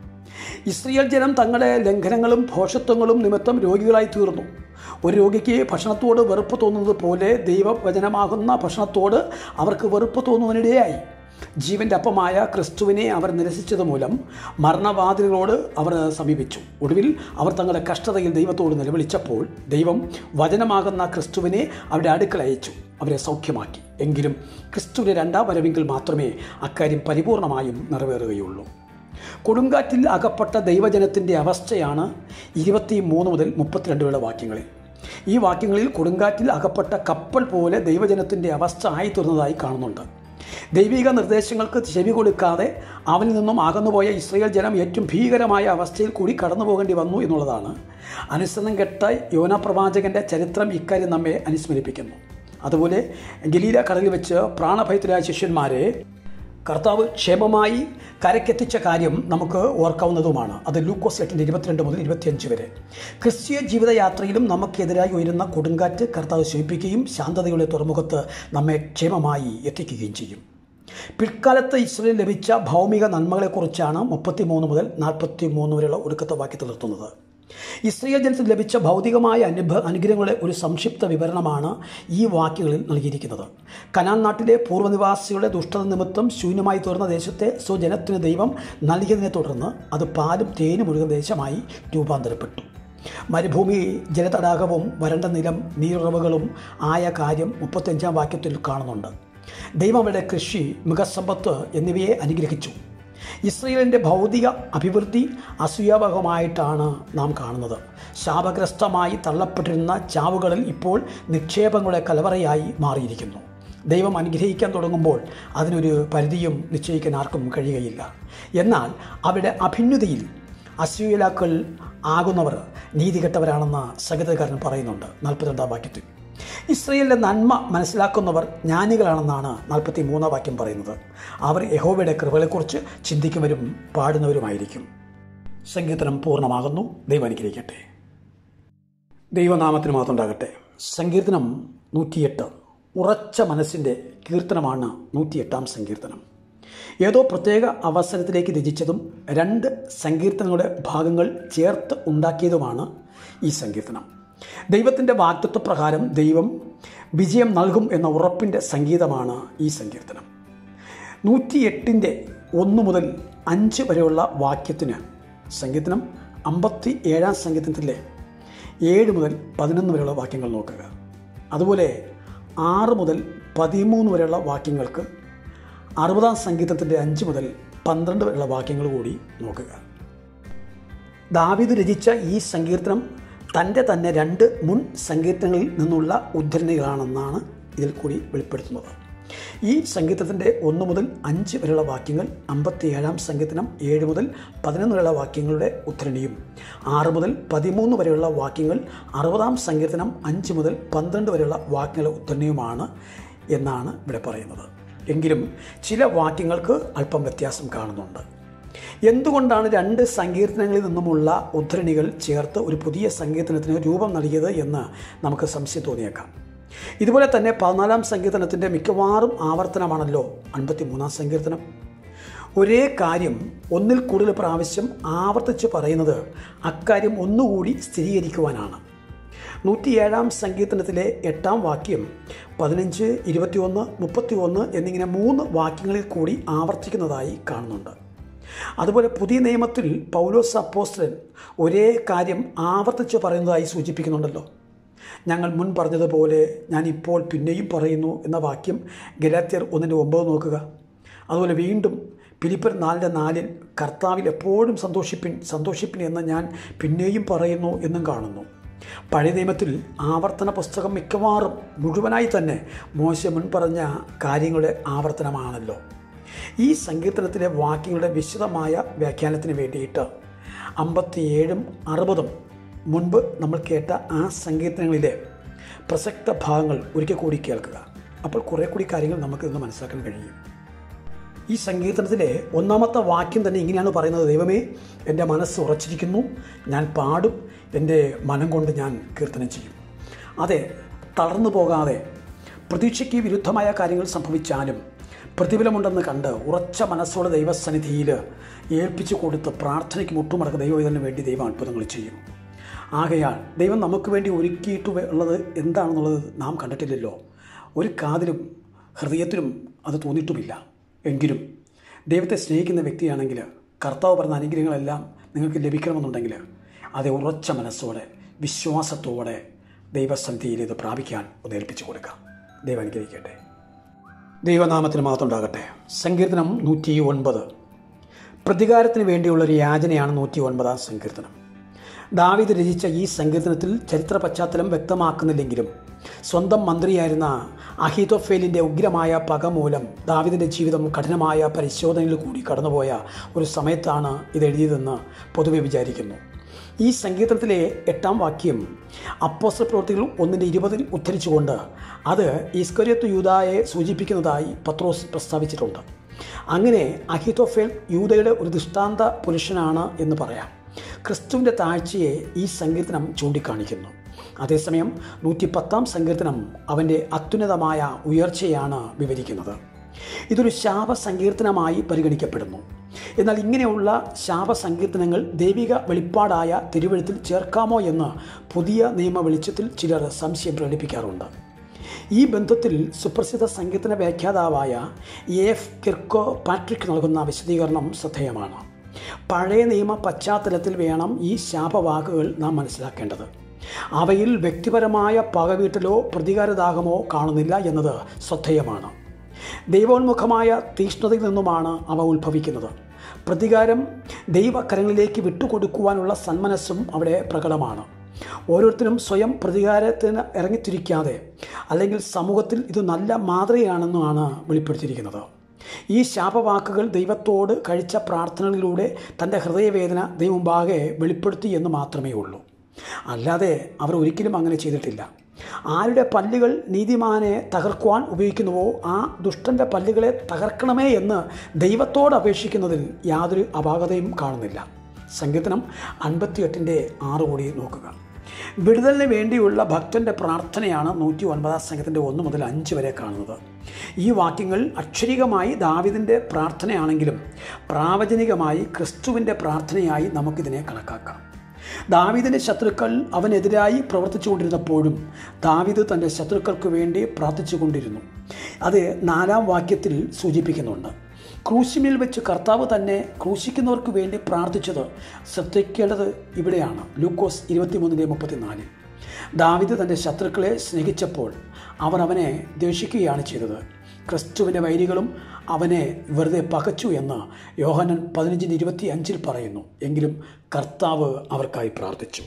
ഇസ്രയേൽ ജനം തങ്ങളുടെ ലംഘനങ്ങളും ഭോഷത്വങ്ങളും നിമിത്തം രോഗികളായി തീർന്നു ഒരു രോഗിക്ക് ഭക്ഷണത്തോട് വെറുപ്പ് തോന്നുന്നത് പോലെ ദൈവവചനമാകുന്ന ഭക്ഷണത്തോട് അവർക്ക് വെറുപ്പ് തോന്നുന്നതിനിടയായി ജീവൻ്റെ അപ്പമായ ക്രിസ്തുവിനെ അവർ നിരസിച്ചത് മൂലം മരണവാതിലുകളോട് അവർ സമീപിച്ചു ഒടുവിൽ അവർ തങ്ങളുടെ കഷ്ടതയിൽ ദൈവത്തോട് നിലവിളിച്ചപ്പോൾ ദൈവം വചനമാകുന്ന ക്രിസ്തുവിനെ അവരുടെ അടുക്കൽ അയച്ചു അവരെ സൗഖ്യമാക്കി എങ്കിലും ക്രിസ്തുവിൻ്റെ രണ്ടാം വരവെങ്കിൽ മാത്രമേ അക്കാര്യം പരിപൂർണമായും നിറവേറുകയുള്ളൂ കൊടുങ്കാറ്റിൽ അകപ്പെട്ട ദൈവജനത്തിൻ്റെ അവസ്ഥയാണ് ഇരുപത്തി മൂന്ന് മുതൽ മുപ്പത്തിരണ്ട് വരെ വാക്യങ്ങളിൽ ഈ വാക്യങ്ങളിൽ കൊടുങ്കാറ്റിൽ അകപ്പെട്ട കപ്പൽ പോലെ ദൈവജനത്തിൻ്റെ അവസ്ഥ ആയിത്തീർന്നതായി കാണുന്നുണ്ട് ദൈവിക നിർദ്ദേശങ്ങൾക്ക് ചെവി കൊടുക്കാതെ അവനിൽ നിന്നും അകന്നുപോയ ഇസ്രയേൽ ജനം ഏറ്റവും ഭീകരമായ അവസ്ഥയിൽ കൂടി കടന്നു പോകേണ്ടി വന്നു എന്നുള്ളതാണ് അനുസരണം കെട്ട യോന പ്രവാചകൻ്റെ ചരിത്രം ഇക്കാര്യം നമ്മെ അനുസ്മരിപ്പിക്കുന്നു അതുപോലെ ഗലീല കടലിൽ വെച്ച് പ്രാണഭയത്തിലായ ശിഷ്യന്മാരെ കർത്താവ് ക്ഷേമമായി കരക്കെത്തിച്ച കാര്യം നമുക്ക് ഓർക്കാവുന്നതുമാണ് അത് ലൂക്കോസ് എട്ടിൻ്റെ ഇരുപത്തിരണ്ട് മുതൽ ഇരുപത്തിയഞ്ച് വരെ ക്രിസ്തീയ ജീവിതയാത്രയിലും നമുക്കെതിരായി ഉയരുന്ന കൊടുങ്കാറ്റ് കർത്താവ് ശമിപ്പിക്കുകയും ശാന്തതയുടെ തുറമുഖത്ത് നമ്മെ ക്ഷേമമായി എത്തിക്കുകയും ചെയ്യും പിൽക്കാലത്ത് ഇസ്രയേൽ ലഭിച്ച ഭൗമിക നന്മകളെക്കുറിച്ചാണ് മുപ്പത്തി മൂന്ന് മുതൽ നാൽപ്പത്തി മൂന്ന് വരെയുള്ള ഒടുക്കത്തെ വാക്യത്തിൽ നിർത്തുന്നത് ഇസ്രയേൽ ജനത്തിന് ലഭിച്ച ഭൗതികമായ അനുഭ അനുഗ്രഹങ്ങളുടെ ഒരു സംക്ഷിപ്ത വിവരണമാണ് ഈ വാക്യങ്ങളിൽ നൽകിയിരിക്കുന്നത് കനാൻ നാട്ടിലെ പൂർവ്വനിവാസികളുടെ ദുഷ്ടത നിമിത്തം ശൂന്യമായി തീർന്ന ദേശത്തെ സ്വജനത്തിന് ദൈവം നൽകിയതിനെ തുടർന്ന് അത് പാലും തേനും ഒഴുകുന്ന ദേശമായി രൂപാന്തരപ്പെട്ടു മരുഭൂമി ജലതടാകവും വരണ്ട നിലം നീരുറവുകളും ആയ കാര്യം മുപ്പത്തഞ്ചാം വാക്യത്തിൽ കാണുന്നുണ്ട് ദൈവം അവരുടെ കൃഷി മൃഗസമ്പത്ത് എന്നിവയെ അനുഗ്രഹിച്ചു ഇസ്രയേലിൻ്റെ ഭൗതിക അഭിവൃദ്ധി അസൂയാവകമായിട്ടാണ് നാം കാണുന്നത് ശാപഗ്രസ്തമായി തള്ളപ്പെട്ടിരുന്ന ചാവുകളിൽ ഇപ്പോൾ നിക്ഷേപങ്ങളുടെ കലവറയായി മാറിയിരിക്കുന്നു ദൈവം അനുഗ്രഹിക്കാൻ തുടങ്ങുമ്പോൾ അതിനൊരു പരിധിയും നിശ്ചയിക്കാൻ ആർക്കും കഴിയുകയില്ല എന്നാൽ അവരുടെ അഭിന്യതയിൽ അസൂയലാക്കൾ ആകുന്നവർ നീതികെട്ടവരാണെന്ന് സംഗീതകാരൻ പറയുന്നുണ്ട് നാൽപ്പത്തിരണ്ടാം വാക്യത്തിൽ ഇസ്രയേലിൻ്റെ നന്മ മനസ്സിലാക്കുന്നവർ ജ്ഞാനികളാണെന്നാണ് നാൽപ്പത്തി മൂന്നാം വാക്യം പറയുന്നത് അവർ യഹോവയുടെ കൃപകളെക്കുറിച്ച് ചിന്തിക്കുന്നവരും പാടുന്നവരുമായിരിക്കും സങ്കീർത്തനം പൂർണ്ണമാകുന്നു ദൈവം അനുഗ്രഹിക്കട്ടെ ദൈവനാമത്തിന് മാത്രം ഉണ്ടാകട്ടെ സങ്കീർത്തനം നൂറ്റിയെട്ട് ഉറച്ച മനസ്സിൻ്റെ കീർത്തനമാണ് നൂറ്റിയെട്ടാം സങ്കീർത്തനം ഏതോ പ്രത്യേക അവസരത്തിലേക്ക് രചിച്ചതും രണ്ട് സങ്കീർത്തനങ്ങളുടെ ഭാഗങ്ങൾ ചേർത്ത് ഉണ്ടാക്കിയതുമാണ് ഈ സങ്കീർത്തനം ദൈവത്തിൻ്റെ വാക്തത്വ പ്രകാരം ദൈവം വിജയം നൽകും എന്ന ഉറപ്പിൻ്റെ സംഗീതമാണ് ഈ സങ്കീർത്തനം നൂറ്റിയെട്ടിൻ്റെ ഒന്ന് മുതൽ അഞ്ച് വരെയുള്ള വാക്യത്തിന് സങ്കീർത്തനം അമ്പത്തി ഏഴാം സങ്കീർത്തനത്തിലെ ഏഴ് മുതൽ പതിനൊന്ന് വരെയുള്ള വാക്യങ്ങൾ നോക്കുക അതുപോലെ ആറ് മുതൽ പതിമൂന്ന് വരെയുള്ള വാക്യങ്ങൾക്ക് അറുപതാം സങ്കീർത്തനത്തിൻ്റെ അഞ്ച് മുതൽ പന്ത്രണ്ട് വരെയുള്ള വാക്യങ്ങൾ കൂടി നോക്കുക ദാവീദ് രചിച്ച ഈ സങ്കീർത്തനം തൻ്റെ തന്നെ രണ്ട് മുൻ സങ്കീർത്തനങ്ങളിൽ നിന്നുള്ള ഉദ്ധരണികളാണെന്നാണ് ഇതിൽ കൂടി വെളിപ്പെടുത്തുന്നത് ഈ സങ്കീർത്തനത്തിൻ്റെ ഒന്ന് മുതൽ അഞ്ച് വരെയുള്ള വാക്യങ്ങൾ അമ്പത്തിയേഴാം സങ്കീർത്തനം ഏഴ് മുതൽ പതിനൊന്ന് വരെയുള്ള വാക്യങ്ങളുടെ ഉദ്ധരണിയും ആറ് മുതൽ പതിമൂന്ന് വരെയുള്ള വാക്യങ്ങൾ അറുപതാം സങ്കീർത്തനം അഞ്ച് മുതൽ പന്ത്രണ്ട് വരെയുള്ള വാക്യങ്ങളുടെ ഉദ്ധരണിയുമാണ് എന്നാണ് ഇവിടെ പറയുന്നത് എങ്കിലും ചില വാക്യങ്ങൾക്ക് അല്പം വ്യത്യാസം കാണുന്നുണ്ട് എന്തുകൊണ്ടാണ് രണ്ട് സങ്കീർത്തനങ്ങളിൽ നിന്നുമുള്ള ഉദ്ധരണികൾ ചേർത്ത് ഒരു പുതിയ സങ്കീർത്തനത്തിന് രൂപം നൽകിയത് എന്ന് നമുക്ക് സംശയം തോന്നിയേക്കാം ഇതുപോലെ തന്നെ പതിനാലാം സങ്കീർത്തനത്തിൻ്റെ മിക്കവാറും ആവർത്തനമാണല്ലോ അൻപത്തി മൂന്നാം സങ്കീർത്തനം ഒരേ കാര്യം ഒന്നിൽ കൂടുതൽ പ്രാവശ്യം ആവർത്തിച്ച് പറയുന്നത് അക്കാര്യം ഒന്നുകൂടി സ്ഥിരീകരിക്കുവാനാണ് നൂറ്റിയേഴാം സങ്കീർത്തനത്തിലെ എട്ടാം വാക്യം പതിനഞ്ച് ഇരുപത്തിയൊന്ന് മുപ്പത്തി ഒന്ന് എന്നിങ്ങനെ മൂന്ന് വാക്യങ്ങളിൽ കൂടി ആവർത്തിക്കുന്നതായി കാണുന്നുണ്ട് അതുപോലെ പുതിയ നിയമത്തിൽ പൗലോസ് അപ്പോസ്റ്റലൻ ഒരേ കാര്യം ആവർത്തിച്ച് പറയുന്നതായി സൂചിപ്പിക്കുന്നുണ്ടല്ലോ ഞങ്ങൾ മുൻ പറഞ്ഞതുപോലെ ഞാൻ ഇപ്പോൾ പിന്നെയും പറയുന്നു എന്ന വാക്യം ഗലാത്യർ ഒന്നിൻ്റെ ഒമ്പത് നോക്കുക അതുപോലെ വീണ്ടും ഫിലിപ്പർ നാലിൻ്റെ നാലിൽ കർത്താവിൽ എപ്പോഴും സന്തോഷിപ്പിൻ സന്തോഷിപ്പിൻ എന്ന് ഞാൻ പിന്നെയും പറയുന്നു എന്നും കാണുന്നു പഴയ നിയമത്തിൽ ആവർത്തന പുസ്തകം മിക്കവാറും മുഴുവനായി തന്നെ മോശ മുൻ പറഞ്ഞ കാര്യങ്ങളുടെ ആവർത്തനമാണല്ലോ ഈ സങ്കീർത്തനത്തിലെ വാക്യങ്ങളുടെ വിശദമായ വ്യാഖ്യാനത്തിന് വേണ്ടിയിട്ട് അമ്പത്തിയേഴും അറുപതും മുൻപ് നമ്മൾ കേട്ട ആ സങ്കീർത്തനങ്ങളിലെ പ്രസക്ത ഭാഗങ്ങൾ ഒരിക്കൽ കൂടി കേൾക്കുക അപ്പോൾ കുറേ കൂടി കാര്യങ്ങൾ നമുക്ക് ഇന്ന് മനസ്സിലാക്കാൻ കഴിയും ഈ സങ്കീർത്തനത്തിലെ ഒന്നാമത്തെ വാക്യം തന്നെ ഇങ്ങനെയാണ് പറയുന്നത് ദൈവമേ എൻ്റെ മനസ്സ് ഉറച്ചിരിക്കുന്നു ഞാൻ പാടും എൻ്റെ മനം കൊണ്ട് ഞാൻ കീർത്തനം ചെയ്യും അതെ തളർന്നു പോകാതെ പ്രതീക്ഷയ്ക്ക് വിരുദ്ധമായ കാര്യങ്ങൾ സംഭവിച്ചാലും പ്രതിഫലമുണ്ടെന്ന് കണ്ട് ഉറച്ച മനസ്സോടെ ദൈവസന്നിധിയിൽ ഏൽപ്പിച്ചു കൊടുത്ത് പ്രാർത്ഥനയ്ക്ക് മുട്ടുമടക്ക് ദൈവവേദനു വേണ്ടി ദൈവം അത്ഭുതങ്ങൾ ചെയ്യും ആകയാൽ ദൈവം നമുക്ക് വേണ്ടി ഒരുക്കിയിട്ട് ഉള്ളത് എന്താണെന്നുള്ളത് നാം കണ്ടിട്ടില്ലല്ലോ ഒരു കാതിലും ഹൃദയത്തിലും അത് തോന്നിയിട്ടുമില്ല എങ്കിലും ദൈവത്തെ സ്നേഹിക്കുന്ന വ്യക്തിയാണെങ്കിൽ കർത്താവ് പറഞ്ഞ അനുഗ്രഹങ്ങളെല്ലാം നിങ്ങൾക്ക് ലഭിക്കണമെന്നുണ്ടെങ്കിൽ അത് ഉറച്ച മനസ്സോടെ വിശ്വാസത്തോടെ ദൈവസന്ധിയിൽ ഇത് പ്രാപിക്കാൻ ഒന്ന് ഏൽപ്പിച്ചു കൊടുക്കാം ദൈവം അനുഗ്രഹിക്കട്ടെ ദൈവനാമത്തിന് മാത്രം ഉണ്ടാകട്ടെ സങ്കീർത്തനം നൂറ്റി ഒൻപത് പ്രതികാരത്തിന് വേണ്ടിയുള്ള ഒരു യാചനയാണ് നൂറ്റി ഒൻപതാം സങ്കീർത്തനം ദാവിദ് രചിച്ച ഈ സങ്കീർത്തനത്തിൽ ചരിത്ര പശ്ചാത്തലം വ്യക്തമാക്കുന്നില്ലെങ്കിലും സ്വന്തം മന്ത്രിയായിരുന്ന അഹിതോഫേലിൻ്റെ ഉഗ്രമായ പക മൂലം ദാവിദിൻ്റെ ജീവിതം കഠിനമായ പരിശോധനയിൽ കൂടി കടന്നുപോയ ഒരു സമയത്താണ് ഇത് എഴുതിയതെന്ന് പൊതുവെ വിചാരിക്കുന്നു ഈ സങ്കീർത്തനത്തിലെ എട്ടാം വാക്യം അപ്പോസ്റ്റൽ പ്രവൃത്തികൾ ഒന്നിൻ്റെ ഇരുപതിൽ ഉദ്ധരിച്ചുകൊണ്ട് അത് ഈസ്കര്യത്ത് യൂതായെ സൂചിപ്പിക്കുന്നതായി പത്രോസ് പ്രസ്താവിച്ചിട്ടുണ്ട് അങ്ങനെ അഹിതോഫേൽ യൂതയുടെ ഒരു ദൃഷ്ടാന്ത പുരുഷനാണ് എന്ന് പറയാം ക്രിസ്തുവിൻ്റെ താഴ്ചയെ ഈ സങ്കീർത്തനം ചൂണ്ടിക്കാണിക്കുന്നു അതേസമയം നൂറ്റി പത്താം സങ്കീർത്തനം അവൻ്റെ അത്യുന്നതമായ ഉയർച്ചയാണ് വിവരിക്കുന്നത് ഇതൊരു ശാപ സങ്കീർത്തനമായി പരിഗണിക്കപ്പെടുന്നു എന്നാൽ ഇങ്ങനെയുള്ള ശാപ സങ്കീർത്തനങ്ങൾ ദൈവിക വെളിപ്പാടായ തിരുവഴുത്തിൽ ചേർക്കാമോ എന്ന് പുതിയ നിയമ വെളിച്ചത്തിൽ ചിലർ സംശയം പ്രകടിപ്പിക്കാറുണ്ട് ഈ ബന്ധത്തിൽ സുപ്രസിദ്ധ സങ്കീർത്തന വ്യാഖ്യാതാവായ എഫ് കിർക്കോ പാട്രിക് നൽകുന്ന വിശദീകരണം ശ്രദ്ധേയമാണ് പഴയ നിയമ പശ്ചാത്തലത്തിൽ വേണം ഈ ശാപവാക്കുകൾ നാം മനസ്സിലാക്കേണ്ടത് അവയിൽ വ്യക്തിപരമായ പകവീട്ടലോ പ്രതികാരദാഹമോ കാണുന്നില്ല എന്നത് ശ്രദ്ധേയമാണ് ദൈവോന്മുഖമായ തീഷ്ണതയിൽ നിന്നുമാണ് അവ ഉത്ഭവിക്കുന്നത് പ്രതികാരം ദൈവകരങ്ങളിലേക്ക് വിട്ടുകൊടുക്കുവാനുള്ള സന്മനസ്സും അവിടെ പ്രകടമാണ് ഓരോരുത്തരും സ്വയം പ്രതികാരത്തിന് ഇറങ്ങിത്തിരിക്കാതെ അല്ലെങ്കിൽ സമൂഹത്തിൽ ഇത് നല്ല മാതൃകയാണെന്നാണ് വെളിപ്പെടുത്തിയിരിക്കുന്നത് ഈ ശാപവാക്കുകൾ ദൈവത്തോട് കഴിച്ച പ്രാർത്ഥനകളിലൂടെ തൻ്റെ ഹൃദയവേദന ദൈവമുമ്പാകെ വെളിപ്പെടുത്തി എന്ന് മാത്രമേ ഉള്ളൂ അല്ലാതെ അവർ ഒരിക്കലും അങ്ങനെ ചെയ്തിട്ടില്ല ആരുടെ പല്ലുകൾ നീതിമാനെ തകർക്കുവാൻ ഉപയോഗിക്കുന്നുവോ ആ ദുഷ്ടൻ്റെ പല്ലുകളെ തകർക്കണമേ എന്ന് ദൈവത്തോട് അപേക്ഷിക്കുന്നതിൽ യാതൊരു അപാകതയും കാണുന്നില്ല സങ്കീർത്തനം അൻപത്തിയെട്ടിൻ്റെ ആറ് കൂടി നോക്കുക വിടുതലിന് വേണ്ടിയുള്ള ഭക്തൻ്റെ പ്രാർത്ഥനയാണ് നൂറ്റി ഒൻപതാം സംഘത്തിൻ്റെ ഒന്ന് മുതൽ അഞ്ച് വരെ കാണുന്നത് ഈ വാക്യങ്ങൾ അക്ഷരികമായി ദാവിദിൻ്റെ പ്രാർത്ഥനയാണെങ്കിലും പ്രാവചനികമായി ക്രിസ്തുവിൻ്റെ പ്രാർത്ഥനയായി നമുക്കിതിനെ കണക്കാക്കാം ദാവീദിൻ്റെ ശത്രുക്കൾ അവനെതിരായി പ്രവർത്തിച്ചു കൊണ്ടിരുന്നപ്പോഴും ദാവീദ് തൻ്റെ ശത്രുക്കൾക്ക് വേണ്ടി പ്രാർത്ഥിച്ചു കൊണ്ടിരുന്നു അത് നാലാം വാക്യത്തിൽ സൂചിപ്പിക്കുന്നുണ്ട് ക്രൂശിമിൽ വെച്ച് കർത്താവ് തന്നെ ക്രൂശിക്കുന്നവർക്ക് വേണ്ടി പ്രാർത്ഥിച്ചത് ശ്രദ്ധിക്കേണ്ടത് ഇവിടെയാണ് ലൂക്കോസ് ഇരുപത്തിമൂന്നിൻ്റെ മുപ്പത്തിനാല് ദാവിദ് തൻ്റെ ശത്രുക്കളെ സ്നേഹിച്ചപ്പോൾ അവർ അവനെ ദ്വേഷിക്കുകയാണ് ചെയ്തത് ക്രിസ്തുവിൻ്റെ വൈരികളും അവനെ വെറുതെ പകച്ചു എന്ന് യോഹനൻ പതിനഞ്ചിന് ഇരുപത്തി അഞ്ചിൽ പറയുന്നു എങ്കിലും കർത്താവ് അവർക്കായി പ്രാർത്ഥിച്ചു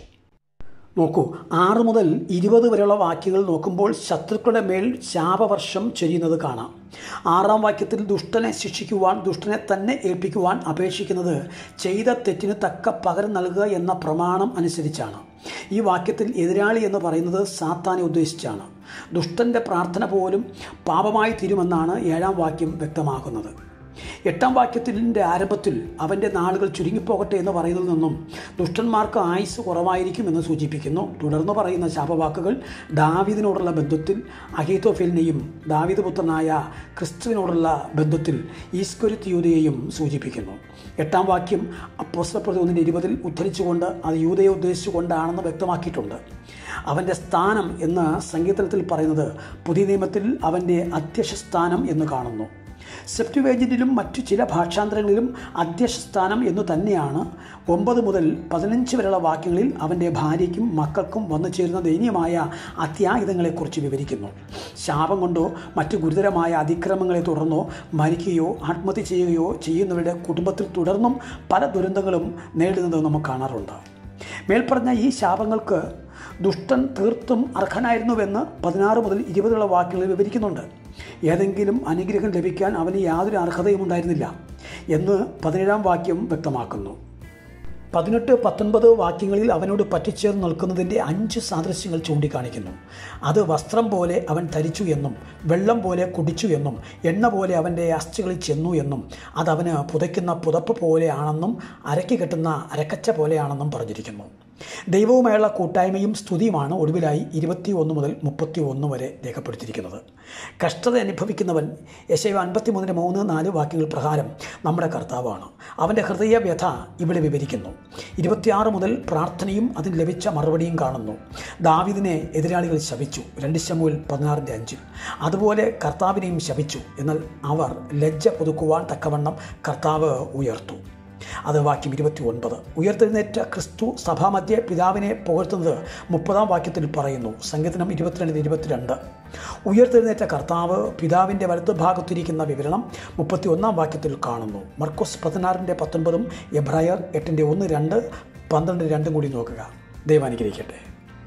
നോക്കൂ ആറ് മുതൽ ഇരുപത് വരെയുള്ള വാക്യങ്ങൾ നോക്കുമ്പോൾ ശത്രുക്കളുടെ മേൽ ശാപവർഷം ചൊരിയുന്നത് കാണാം ആറാം വാക്യത്തിൽ ദുഷ്ടനെ ശിക്ഷിക്കുവാൻ ദുഷ്ടനെ തന്നെ ഏൽപ്പിക്കുവാൻ അപേക്ഷിക്കുന്നത് ചെയ്ത തെറ്റിന് തക്ക പകരം നൽകുക എന്ന പ്രമാണം അനുസരിച്ചാണ് ഈ വാക്യത്തിൽ എതിരാളി എന്ന് പറയുന്നത് സാത്താനെ ഉദ്ദേശിച്ചാണ് ദുഷ്ടൻ്റെ പ്രാർത്ഥന പോലും പാപമായി തീരുമെന്നാണ് ഏഴാം വാക്യം വ്യക്തമാക്കുന്നത് എട്ടാം വാക്യത്തിൻ്റെ ആരംഭത്തിൽ അവൻ്റെ നാളുകൾ ചുരുങ്ങിപ്പോകട്ടെ എന്ന് പറയുന്നതിൽ നിന്നും ദുഷ്ടന്മാർക്ക് ആയുസ് കുറവായിരിക്കുമെന്ന് സൂചിപ്പിക്കുന്നു തുടർന്ന് പറയുന്ന ശാപവാക്കുകൾ ദാവിദിനോടുള്ള ബന്ധത്തിൽ അഹീതോഫിലിനെയും ദാവിദ് പുത്രനായ ക്രിസ്തുവിനോടുള്ള ബന്ധത്തിൽ ഈസ്കൊരുത്തിയൂതയെയും സൂചിപ്പിക്കുന്നു എട്ടാം വാക്യം അപ്പോസ്തപ്രതി ഒന്നിൻ്റെ ഇരുപതിൽ ഉദ്ധരിച്ചുകൊണ്ട് അത് യൂതയെ ഉദ്ദേശിച്ചുകൊണ്ടാണെന്ന് വ്യക്തമാക്കിയിട്ടുണ്ട് അവൻ്റെ സ്ഥാനം എന്ന് സങ്കീർത്തനത്തിൽ പറയുന്നത് പുതിയ നിയമത്തിൽ അവൻ്റെ അധ്യക്ഷ സ്ഥാനം എന്ന് കാണുന്നു സെപ്റ്റുവേജിനിലും മറ്റു ചില ഭാഷാന്തരങ്ങളിലും അധ്യക്ഷസ്ഥാനം എന്നു തന്നെയാണ് ഒമ്പത് മുതൽ പതിനഞ്ച് വരെയുള്ള വാക്യങ്ങളിൽ അവൻ്റെ ഭാര്യയ്ക്കും മക്കൾക്കും വന്നു ചേരുന്ന ദയനീയമായ അത്യാഹിതങ്ങളെക്കുറിച്ച് വിവരിക്കുന്നു ശാപം കൊണ്ടോ മറ്റു ഗുരുതരമായ അതിക്രമങ്ങളെ തുടർന്നോ മരിക്കുകയോ ആത്മഹത്യ ചെയ്യുകയോ ചെയ്യുന്നവരുടെ കുടുംബത്തിൽ തുടർന്നും പല ദുരന്തങ്ങളും നേരിടുന്നത് നമുക്ക് കാണാറുണ്ട് മേൽപ്പറഞ്ഞ ഈ ശാപങ്ങൾക്ക് ദുഷ്ടൻ തീർത്തും അർഹനായിരുന്നുവെന്ന് പതിനാറ് മുതൽ ഇരുപതുള്ള വാക്യങ്ങളിൽ വിവരിക്കുന്നുണ്ട് ഏതെങ്കിലും അനുഗ്രഹം ലഭിക്കാൻ അവന് യാതൊരു അർഹതയും ഉണ്ടായിരുന്നില്ല എന്ന് പതിനേഴാം വാക്യം വ്യക്തമാക്കുന്നു പതിനെട്ട് പത്തൊൻപത് വാക്യങ്ങളിൽ അവനോട് പറ്റിച്ചേർന്ന് നിൽക്കുന്നതിൻ്റെ അഞ്ച് സാദൃശ്യങ്ങൾ ചൂണ്ടിക്കാണിക്കുന്നു അത് വസ്ത്രം പോലെ അവൻ ധരിച്ചു എന്നും വെള്ളം പോലെ കുടിച്ചു എന്നും എണ്ണ പോലെ അവൻ്റെ അസ്ഥികളിൽ ചെന്നു എന്നും അത് അവന് പുതയ്ക്കുന്ന പുതപ്പ് പോലെയാണെന്നും അരക്കി കെട്ടുന്ന അരക്കച്ച പോലെയാണെന്നും പറഞ്ഞിരിക്കുന്നു ദൈവവുമായുള്ള കൂട്ടായ്മയും സ്തുതിയുമാണ് ഒടുവിലായി ഇരുപത്തി ഒന്ന് മുതൽ മുപ്പത്തി ഒന്ന് വരെ രേഖപ്പെടുത്തിയിരിക്കുന്നത് കഷ്ടത അനുഭവിക്കുന്നവൻ യശൈവ അൻപത്തി മൂന്നിന് മൂന്ന് നാല് വാക്യങ്ങൾ പ്രകാരം നമ്മുടെ കർത്താവാണ് അവൻ്റെ ഹൃദയ വ്യഥ ഇവിടെ വിവരിക്കുന്നു ഇരുപത്തിയാറ് മുതൽ പ്രാർത്ഥനയും അതിന് ലഭിച്ച മറുപടിയും കാണുന്നു ദാവിദിനെ എതിരാളികൾ ശപിച്ചു രണ്ട് ശമുവിൽ പതിനാറിൻ്റെ അഞ്ചിൽ അതുപോലെ കർത്താവിനെയും ശപിച്ചു എന്നാൽ അവർ ലജ്ജ പുതുക്കുവാൻ തക്കവണ്ണം കർത്താവ് ഉയർത്തു അത് വാക്യം ഇരുപത്തി ഒൻപത് ഉയർത്തെഴുന്നേറ്റ ക്രിസ്തു സഭാമധ്യ പിതാവിനെ പുകഴ്ത്തുന്നത് മുപ്പതാം വാക്യത്തിൽ പറയുന്നു സംഗീതനം ഇരുപത്തിരണ്ടിന് ഇരുപത്തിരണ്ട് ഉയർത്തെഴുന്നേറ്റ കർത്താവ് പിതാവിൻ്റെ വലത്തുഭാഗത്തിരിക്കുന്ന വിവരണം മുപ്പത്തി ഒന്നാം വാക്യത്തിൽ കാണുന്നു മർക്കോസ് പതിനാറിൻ്റെ പത്തൊൻപതും എബ്രായർ എട്ടിൻ്റെ ഒന്ന് രണ്ട് പന്ത്രണ്ട് രണ്ടും കൂടി നോക്കുക ദൈവം അനുഗ്രഹിക്കട്ടെ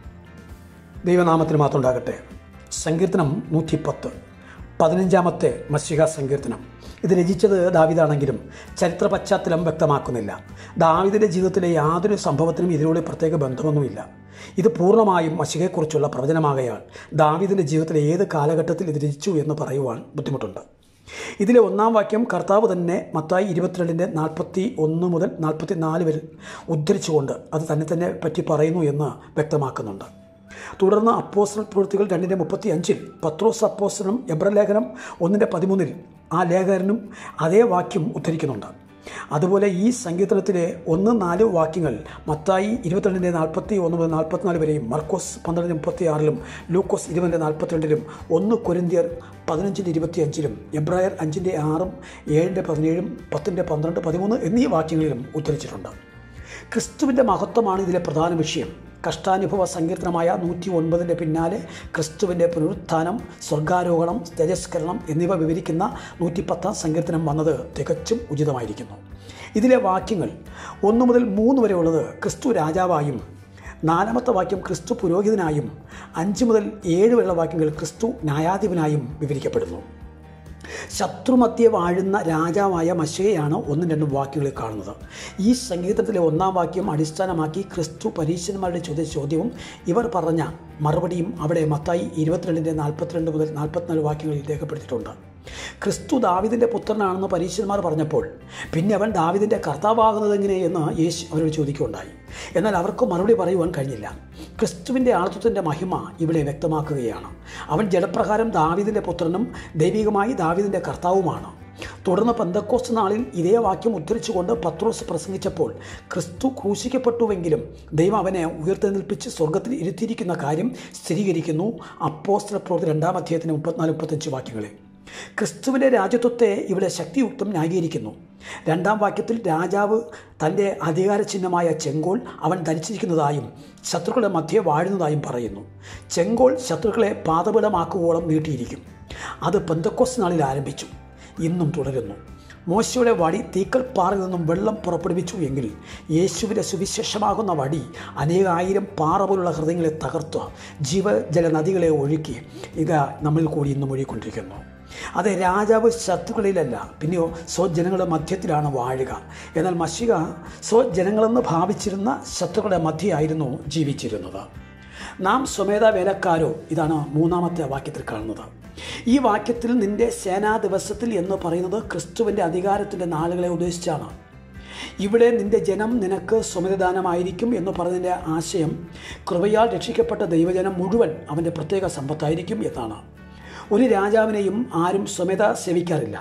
ദൈവനാമത്തിന് മാത്രം ഉണ്ടാകട്ടെ സങ്കീർത്തനം നൂറ്റി പത്ത് പതിനഞ്ചാമത്തെ മഷിക സങ്കീർത്തനം ഇത് രചിച്ചത് ദാവിദാണെങ്കിലും ചരിത്ര പശ്ചാത്തലം വ്യക്തമാക്കുന്നില്ല ദാവിദിൻ്റെ ജീവിതത്തിലെ യാതൊരു സംഭവത്തിനും ഇതിനോട് പ്രത്യേക ബന്ധമൊന്നുമില്ല ഇത് പൂർണ്ണമായും മഷികയെക്കുറിച്ചുള്ള പ്രവചനമാകയാൽ ദാവിദിൻ്റെ ജീവിതത്തിലെ ഏത് കാലഘട്ടത്തിൽ ഇത് രചിച്ചു എന്ന് പറയുവാൻ ബുദ്ധിമുട്ടുണ്ട് ഇതിലെ ഒന്നാം വാക്യം കർത്താവ് തന്നെ മത്തായി ഇരുപത്തിരണ്ടിൻ്റെ നാൽപ്പത്തി ഒന്ന് മുതൽ നാൽപ്പത്തി നാല് വരെ ഉദ്ധരിച്ചുകൊണ്ട് അത് തന്നെ തന്നെ പറ്റി പറയുന്നു എന്ന് വ്യക്തമാക്കുന്നുണ്ട് തുടർന്ന് അപ്പോസ്റ്റൽ പ്രവൃത്തികൾ രണ്ടിൻ്റെ മുപ്പത്തി അഞ്ചിൽ പത്രോസ് അപ്പോസ്റ്റലും എബ്രലേഖനം ഒന്നിൻ്റെ പതിമൂന്നിൽ ആ ലേഖകനും അതേ വാക്യം ഉദ്ധരിക്കുന്നുണ്ട് അതുപോലെ ഈ സങ്കീർത്തനത്തിലെ ഒന്ന് നാല് വാക്യങ്ങൾ മത്തായി ഇരുപത്തിരണ്ടിൻ്റെ നാൽപ്പത്തി ഒന്ന് മുതൽ നാൽപ്പത്തിനാല് വരെയും മർക്കോസ് പന്ത്രണ്ടിൻ്റെ മുപ്പത്തി ആറിലും ലൂക്കോസ് ഇരുപതിൻ്റെ നാൽപ്പത്തിരണ്ടിലും ഒന്ന് കൊരിന്തിയർ പതിനഞ്ചിൻ്റെ ഇരുപത്തി അഞ്ചിലും എബ്രായർ അഞ്ചിൻ്റെ ആറും ഏഴിൻ്റെ പതിനേഴും പത്തിൻ്റെ പന്ത്രണ്ട് പതിമൂന്ന് എന്നീ വാക്യങ്ങളിലും ഉദ്ധരിച്ചിട്ടുണ്ട് ക്രിസ്തുവിൻ്റെ മഹത്വമാണ് ഇതിലെ പ്രധാന വിഷയം കഷ്ടാനുഭവ സങ്കീർത്തനമായ നൂറ്റി ഒൻപതിൻ്റെ പിന്നാലെ ക്രിസ്തുവിൻ്റെ പുനരുത്ഥാനം സ്വർഗാരോഹണം തേജസ്കരണം എന്നിവ വിവരിക്കുന്ന നൂറ്റിപ്പത്താം സങ്കീർത്തനം വന്നത് തികച്ചും ഉചിതമായിരിക്കുന്നു ഇതിലെ വാക്യങ്ങൾ ഒന്ന് മുതൽ മൂന്ന് വരെ ഉള്ളത് ക്രിസ്തു രാജാവായും നാലാമത്തെ വാക്യം ക്രിസ്തു പുരോഹിതനായും അഞ്ച് മുതൽ ഏഴ് വരെയുള്ള വാക്യങ്ങൾ ക്രിസ്തു ന്യായാധിപനായും വിവരിക്കപ്പെടുന്നു ശത്രുമധ്യെ വാഴുന്ന രാജാവായ മശയെയാണ് ഒന്നും രണ്ടും വാക്യങ്ങളിൽ കാണുന്നത് ഈ സംഗീതത്തിലെ ഒന്നാം വാക്യം അടിസ്ഥാനമാക്കി ക്രിസ്തു പരീക്ഷന്മാരുടെ ചോദ്യ ചോദ്യവും ഇവർ പറഞ്ഞ മറുപടിയും അവിടെ മത്തായി ഇരുപത്തിരണ്ടിൻ്റെ നാൽപ്പത്തിരണ്ട് മുതൽ നാൽപ്പത്തിനാല് വാക്യങ്ങളിൽ രേഖപ്പെടുത്തിയിട്ടുണ്ട് ക്രിസ്തു ദാവിദിൻ്റെ പുത്രനാണെന്ന് പരീക്ഷന്മാർ പറഞ്ഞപ്പോൾ പിന്നെ അവൻ ദാവിദിൻ്റെ കർത്താവാകുന്നത് എങ്ങനെ എന്ന് യേശു അവരോട് ചോദിക്കുകയുണ്ടായി എന്നാൽ അവർക്ക് മറുപടി പറയുവാൻ കഴിഞ്ഞില്ല ക്രിസ്തുവിൻ്റെ ആളത്വത്തിൻ്റെ മഹിമ ഇവിടെ വ്യക്തമാക്കുകയാണ് അവൻ ജലപ്രകാരം ദാവിദിൻ്റെ പുത്രനും ദൈവികമായി ദാവിദിൻ്റെ കർത്താവുമാണ് തുടർന്ന് പന്തക്കോസ് നാളിൽ ഇതേ വാക്യം ഉദ്ധരിച്ചുകൊണ്ട് പത്രോസ് പ്രസംഗിച്ചപ്പോൾ ക്രിസ്തു ക്രൂശിക്കപ്പെട്ടുവെങ്കിലും ദൈവം അവനെ ഉയർത്തെഴുന്നേൽപ്പിച്ച് സ്വർഗത്തിൽ ഇരുത്തിയിരിക്കുന്ന കാര്യം സ്ഥിരീകരിക്കുന്നു അപ്പോസ്തല പ്രവൃത്തി രണ്ടാം അധ്യായത്തിന് മുപ്പത്തിനാല് മുപ്പത്തഞ്ച് വാക്യങ്ങളിൽ ക്രിസ്തുവിൻ്റെ രാജ്യത്വത്തെ ഇവിടെ ശക്തിയുക്തം ന്യായീകരിക്കുന്നു രണ്ടാം വാക്യത്തിൽ രാജാവ് തൻ്റെ അധികാര ചിഹ്നമായ ചെങ്കോൾ അവൻ ധരിച്ചിരിക്കുന്നതായും ശത്രുക്കളുടെ മധ്യേ വാഴുന്നതായും പറയുന്നു ചെങ്കോൾ ശത്രുക്കളെ പാതപീഠമാക്കുവോളം നീട്ടിയിരിക്കും അത് പെന്തക്കോസ് നാളിൽ ആരംഭിച്ചു ഇന്നും തുടരുന്നു മോശയുടെ വടി തീക്കൽപ്പാറയിൽ നിന്നും വെള്ളം പുറപ്പെടുവിച്ചു എങ്കിൽ യേശുവിൻ്റെ സുവിശേഷമാകുന്ന വടി അനേകായിരം പാറ പോലുള്ള ഹൃദയങ്ങളെ തകർത്ത് ജീവജല നദികളെ ഒഴുക്കി ഇത് നമ്മളിൽ കൂടി ഇന്നും ഒഴുകിക്കൊണ്ടിരിക്കുന്നു അതെ രാജാവ് ശത്രുക്കളിലല്ല പിന്നെയോ സ്വജനങ്ങളുടെ മധ്യത്തിലാണ് വാഴുക എന്നാൽ മഷിക സ്വജനങ്ങളെന്ന് ഭാവിച്ചിരുന്ന ശത്രുക്കളുടെ മധ്യയായിരുന്നു ജീവിച്ചിരുന്നത് നാം സ്വമേധ വേലക്കാരോ ഇതാണ് മൂന്നാമത്തെ വാക്യത്തിൽ കാണുന്നത് ഈ വാക്യത്തിൽ നിന്റെ സേനാ ദിവസത്തിൽ എന്ന് പറയുന്നത് ക്രിസ്തുവിൻ്റെ അധികാരത്തിൻ്റെ നാളുകളെ ഉദ്ദേശിച്ചാണ് ഇവിടെ നിന്റെ ജനം നിനക്ക് സ്വമതദാനമായിരിക്കും എന്ന് പറഞ്ഞതിൻ്റെ ആശയം കൃപയാൽ രക്ഷിക്കപ്പെട്ട ദൈവജനം മുഴുവൻ അവൻ്റെ പ്രത്യേക സമ്പത്തായിരിക്കും എന്നാണ് ഒരു രാജാവിനെയും ആരും സ്വമേധ സേവിക്കാറില്ല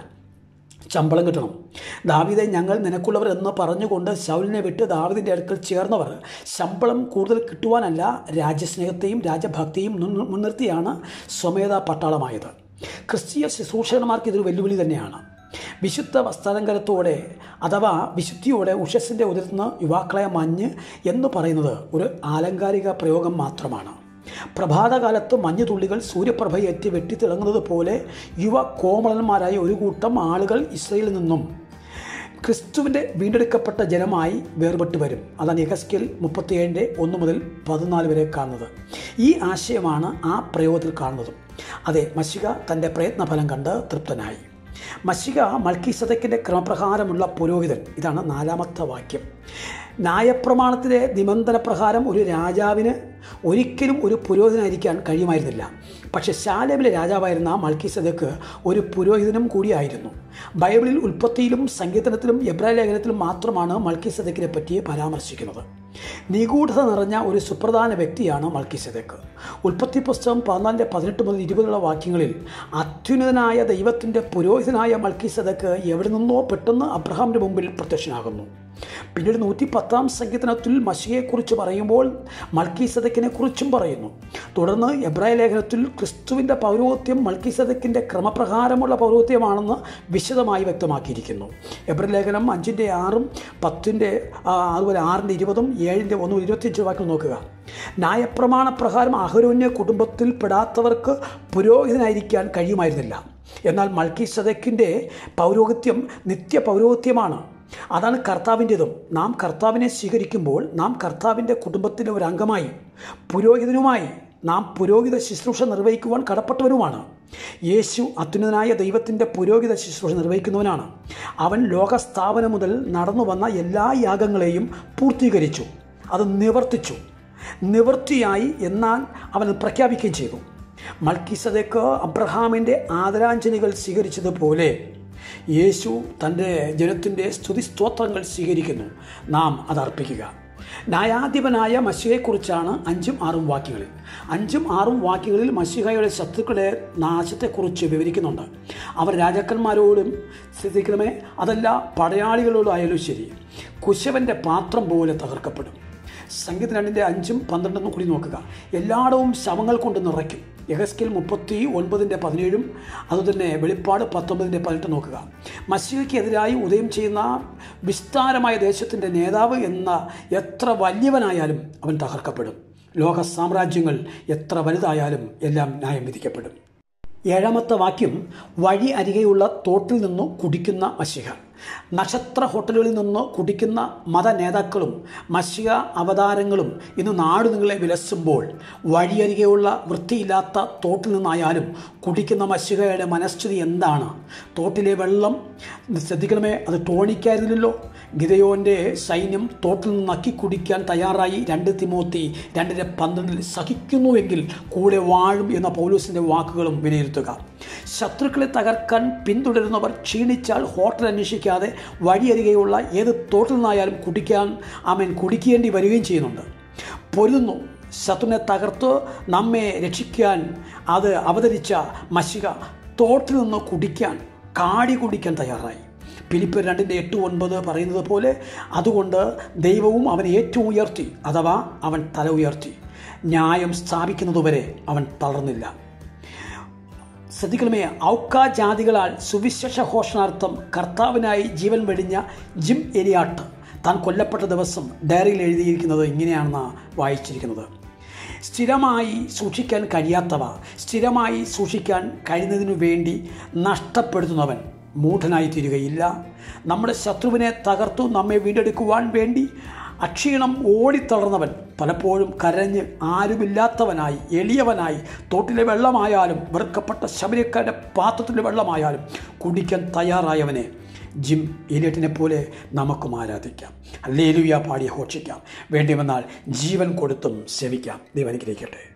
ശമ്പളം കിട്ടണം ദാവിദെ ഞങ്ങൾ നിനക്കുള്ളവർ എന്ന് പറഞ്ഞുകൊണ്ട് ശൗലിനെ വിട്ട് ദാവിദിൻ്റെ അടുക്കൽ ചേർന്നവർ ശമ്പളം കൂടുതൽ കിട്ടുവാനല്ല രാജ്യസ്നേഹത്തെയും രാജഭക്തിയും മുൻ- മുൻനിർത്തിയാണ് സ്വമേധ പട്ടാളമായത് ക്രിസ്തീയ ശുശ്രൂഷകന്മാർക്ക് ഇതൊരു വെല്ലുവിളി തന്നെയാണ് വിശുദ്ധ വസ്ത്രാലങ്കാരത്തോടെ അഥവാ വിശുദ്ധിയോടെ ഉഷസ്സിൻ്റെ ഉതിർന്ന് യുവാക്കളെ മഞ്ഞ് എന്ന് പറയുന്നത് ഒരു ആലങ്കാരിക പ്രയോഗം മാത്രമാണ് പ്രഭാതകാലത്ത് മഞ്ഞുതുള്ളികൾ സൂര്യപ്രഭയേറ്റ് വെട്ടിത്തിളങ്ങുന്നത് പോലെ യുവ കോമളന്മാരായ ഒരു കൂട്ടം ആളുകൾ ഇസ്രയേലിൽ നിന്നും ക്രിസ്തുവിൻ്റെ വീണ്ടെടുക്കപ്പെട്ട ജനമായി വേർപെട്ട് വരും അതാണ് യഹസ്കേൽ മുപ്പത്തിയേഴിൻ്റെ ഒന്ന് മുതൽ പതിനാല് വരെ കാണുന്നത് ഈ ആശയമാണ് ആ പ്രയോഗത്തിൽ കാണുന്നതും അതെ മഷിക തൻ്റെ പ്രയത്നഫലം കണ്ട് തൃപ്തനായി മഷിക മൽക്കീസതക്കിൻ്റെ ക്രമപ്രകാരമുള്ള പുരോഹിതൻ ഇതാണ് നാലാമത്തെ വാക്യം ന്യായപ്രമാണത്തിലെ നിബന്ധന പ്രകാരം ഒരു രാജാവിന് ഒരിക്കലും ഒരു പുരോഹിതനായിരിക്കാൻ കഴിയുമായിരുന്നില്ല പക്ഷേ ശാലേമിലെ രാജാവായിരുന്ന മൽക്കിസദക്ക് ഒരു പുരോഹിതനും കൂടിയായിരുന്നു ബൈബിളിൽ ഉൽപ്പത്തിയിലും സങ്കീർത്തനത്തിലും എബ്രായ ലേഖനത്തിലും മാത്രമാണ് മൽക്കിസദക്കിനെ പറ്റി പരാമർശിക്കുന്നത് നിഗൂഢത നിറഞ്ഞ ഒരു സുപ്രധാന വ്യക്തിയാണ് മൽക്കിസദക്ക് ഉൽപ്പത്തി പുസ്തകം പതിനാലിൻ്റെ പതിനെട്ട് മുതൽ ഇരുപതുള്ള വാക്യങ്ങളിൽ അത്യുന്നതനായ ദൈവത്തിൻ്റെ പുരോഹിതനായ മൽക്കിസദക്ക് എവിടെ നിന്നോ പെട്ടെന്ന് അബ്രഹാമിൻ്റെ മുമ്പിൽ പ്രത്യക്ഷനാകുന്നു പിന്നീട് നൂറ്റി പത്താം സങ്കീർത്തനത്തിൽ മഷിയെക്കുറിച്ച് പറയുമ്പോൾ മൽക്കീസദക്കിനെ കുറിച്ചും പറയുന്നു തുടർന്ന് എബ്രായ ലേഖനത്തിൽ ക്രിസ്തുവിൻ്റെ പൗരോഹിത്യം മൽക്കീസദക്കിൻ്റെ ക്രമപ്രകാരമുള്ള പൗരോഹിത്യമാണെന്ന് വിശദമായി വ്യക്തമാക്കിയിരിക്കുന്നു എബ്രായ ലേഖനം അഞ്ചിൻ്റെ ആറും പത്തിൻ്റെ ആ, അതുപോലെ ആറിൻ്റെ ഇരുപതും ഏഴിൻ്റെ ഒന്നും ഇരുപത്തിയഞ്ച് വാക്യം നോക്കുക ന്യായപ്രമാണ പ്രകാരം അഹരോന്യ കുടുംബത്തിൽ പെടാത്തവർക്ക് പുരോഹിതനായിരിക്കാൻ കഴിയുമായിരുന്നില്ല എന്നാൽ മൽക്കി സദക്കിൻ്റെ പൗരോഹിത്യം നിത്യ പൗരോഹിത്യമാണ് അതാണ് കർത്താവിൻ്റെതും നാം കർത്താവിനെ സ്വീകരിക്കുമ്പോൾ നാം കർത്താവിൻ്റെ കുടുംബത്തിലെ ഒരു അംഗമായി പുരോഹിതനുമായി നാം പുരോഹിത ശുശ്രൂഷ നിർവഹിക്കുവാൻ കടപ്പെട്ടവരുമാണ് യേശു അത്യുന്നതനായ ദൈവത്തിൻ്റെ പുരോഹിത ശുശ്രൂഷ നിർവഹിക്കുന്നവനാണ് അവൻ ലോകസ്ഥാപനം മുതൽ നടന്നു വന്ന എല്ലാ യാഗങ്ങളെയും പൂർത്തീകരിച്ചു അത് നിവർത്തിച്ചു നിവൃത്തിയായി എന്നാൽ അവൻ അത് പ്രഖ്യാപിക്കുകയും ചെയ്തു മൽക്കിസദക്ക് അബ്രഹാമിൻ്റെ ആദരാഞ്ജലികൾ സ്വീകരിച്ചതുപോലെ യേശു തൻ്റെ ജനത്തിൻ്റെ സ്തുതിസ്തോത്രങ്ങൾ സ്വീകരിക്കുന്നു നാം അത് അർപ്പിക്കുക ന്യായാധിപനായ മഷിഹയെക്കുറിച്ചാണ് അഞ്ചും ആറും വാക്യങ്ങളിൽ അഞ്ചും ആറും വാക്യങ്ങളിൽ മഷിഹയുടെ ശത്രുക്കളുടെ നാശത്തെക്കുറിച്ച് വിവരിക്കുന്നുണ്ട് അവർ രാജാക്കന്മാരോടും ശ്രദ്ധിക്കണമേ അതല്ല പടയാളികളോടും ആയാലും ശരി കുശവൻ്റെ പാത്രം പോലെ തകർക്കപ്പെടും സംഗീത രണ്ടിൻ്റെ അഞ്ചും പന്ത്രണ്ടും കൂടി നോക്കുക എല്ലായിടവും ശവങ്ങൾ കൊണ്ട് നിറയ്ക്കും യഹസ്കിൽ മുപ്പത്തി ഒൻപതിൻ്റെ പതിനേഴും അതുതന്നെ വെളിപ്പാട് പത്തൊമ്പതിൻ്റെ പതിനെട്ട് നോക്കുക മസീഹയ്ക്കെതിരായി ഉദയം ചെയ്യുന്ന വിസ്താരമായ ദേശത്തിൻ്റെ നേതാവ് എന്ന എത്ര വലിയവനായാലും അവൻ തകർക്കപ്പെടും ലോക സാമ്രാജ്യങ്ങൾ എത്ര വലുതായാലും എല്ലാം ന്യായം വിധിക്കപ്പെടും ഏഴാമത്തെ വാക്യം വഴി അരികെയുള്ള തോട്ടിൽ നിന്നു കുടിക്കുന്ന മഷിക നക്ഷത്ര ഹോട്ടലുകളിൽ നിന്ന് കുടിക്കുന്ന മത നേതാക്കളും മഷിക അവതാരങ്ങളും ഇന്ന് നാടുനിങ്ങളെ വിലസുമ്പോൾ വഴിയരികെയുള്ള വൃത്തിയില്ലാത്ത തോട്ടിൽ നിന്നായാലും കുടിക്കുന്ന മഷികയുടെ മനസ്ഥിതി എന്താണ് തോട്ടിലെ വെള്ളം ശ്രദ്ധിക്കണമേ അത് ടോണിക്കായിരുന്നില്ലല്ലോ ഗിതയോൻ്റെ സൈന്യം തോട്ടിൽ നിന്ന് നക്കി കുടിക്കാൻ തയ്യാറായി രണ്ട് തിമോത്തി രണ്ടിൻ്റെ പന്ത്രണ്ടിൽ സഹിക്കുന്നുവെങ്കിൽ കൂടെ വാഴും എന്ന പൗലൂസിൻ്റെ വാക്കുകളും വിലയിരുത്തുക ശത്രുക്കളെ തകർക്കാൻ പിന്തുടരുന്നവർ ക്ഷീണിച്ചാൽ ഹോട്ടൽ അന്വേഷിക്കാതെ വഴിയരികെയുള്ള ഏത് തോട്ടിൽ നിന്നായാലും കുടിക്കാൻ അവൻ കുടിക്കേണ്ടി വരികയും ചെയ്യുന്നുണ്ട് പൊരുന്നു ശത്രുവിനെ തകർത്ത് നമ്മെ രക്ഷിക്കാൻ അത് അവതരിച്ച മഷിക തോട്ടിൽ നിന്ന് കുടിക്കാൻ കാടി കുടിക്കാൻ തയ്യാറായി ഫിലിപ്പ് രണ്ടിൻ്റെ എട്ട് ഒൻപത് പറയുന്നത് പോലെ അതുകൊണ്ട് ദൈവവും അവനെ ഏറ്റവും ഉയർത്തി അഥവാ അവൻ തല ഉയർത്തി ന്യായം സ്ഥാപിക്കുന്നതുവരെ അവൻ തളർന്നില്ല ശ്രദ്ധിക്കണമേ ഔക്ക ജാതികളാൽ സുവിശേഷ ഘോഷണാർത്ഥം കർത്താവിനായി ജീവൻ വെടിഞ്ഞ ജിം എലിയാട്ട് താൻ കൊല്ലപ്പെട്ട ദിവസം ഡയറിയിൽ എഴുതിയിരിക്കുന്നത് ഇങ്ങനെയാണെന്നാണ് വായിച്ചിരിക്കുന്നത് സ്ഥിരമായി സൂക്ഷിക്കാൻ കഴിയാത്തവ സ്ഥിരമായി സൂക്ഷിക്കാൻ കഴിയുന്നതിനു വേണ്ടി നഷ്ടപ്പെടുത്തുന്നവൻ മൂഢനായി തീരുകയില്ല നമ്മുടെ ശത്രുവിനെ തകർത്തു നമ്മെ വീണ്ടെടുക്കുവാൻ വേണ്ടി അക്ഷീണം ഓടിത്തളർന്നവൻ പലപ്പോഴും കരഞ്ഞ് ആരുമില്ലാത്തവനായി എളിയവനായി തോട്ടിലെ വെള്ളമായാലും വെറുക്കപ്പെട്ട ശബരിക്കാരുടെ പാത്രത്തിലെ വെള്ളമായാലും കുടിക്കാൻ തയ്യാറായവനെ ജിം ഇലിയറ്റിനെ പോലെ നമുക്കും ആരാധിക്കാം അല്ലേലുയ പാടി ഘോഷിക്കാം വേണ്ടി വന്നാൽ ജീവൻ കൊടുത്തും സേവിക്കാം ദൈവം അനുഗ്രഹിക്കട്ടെ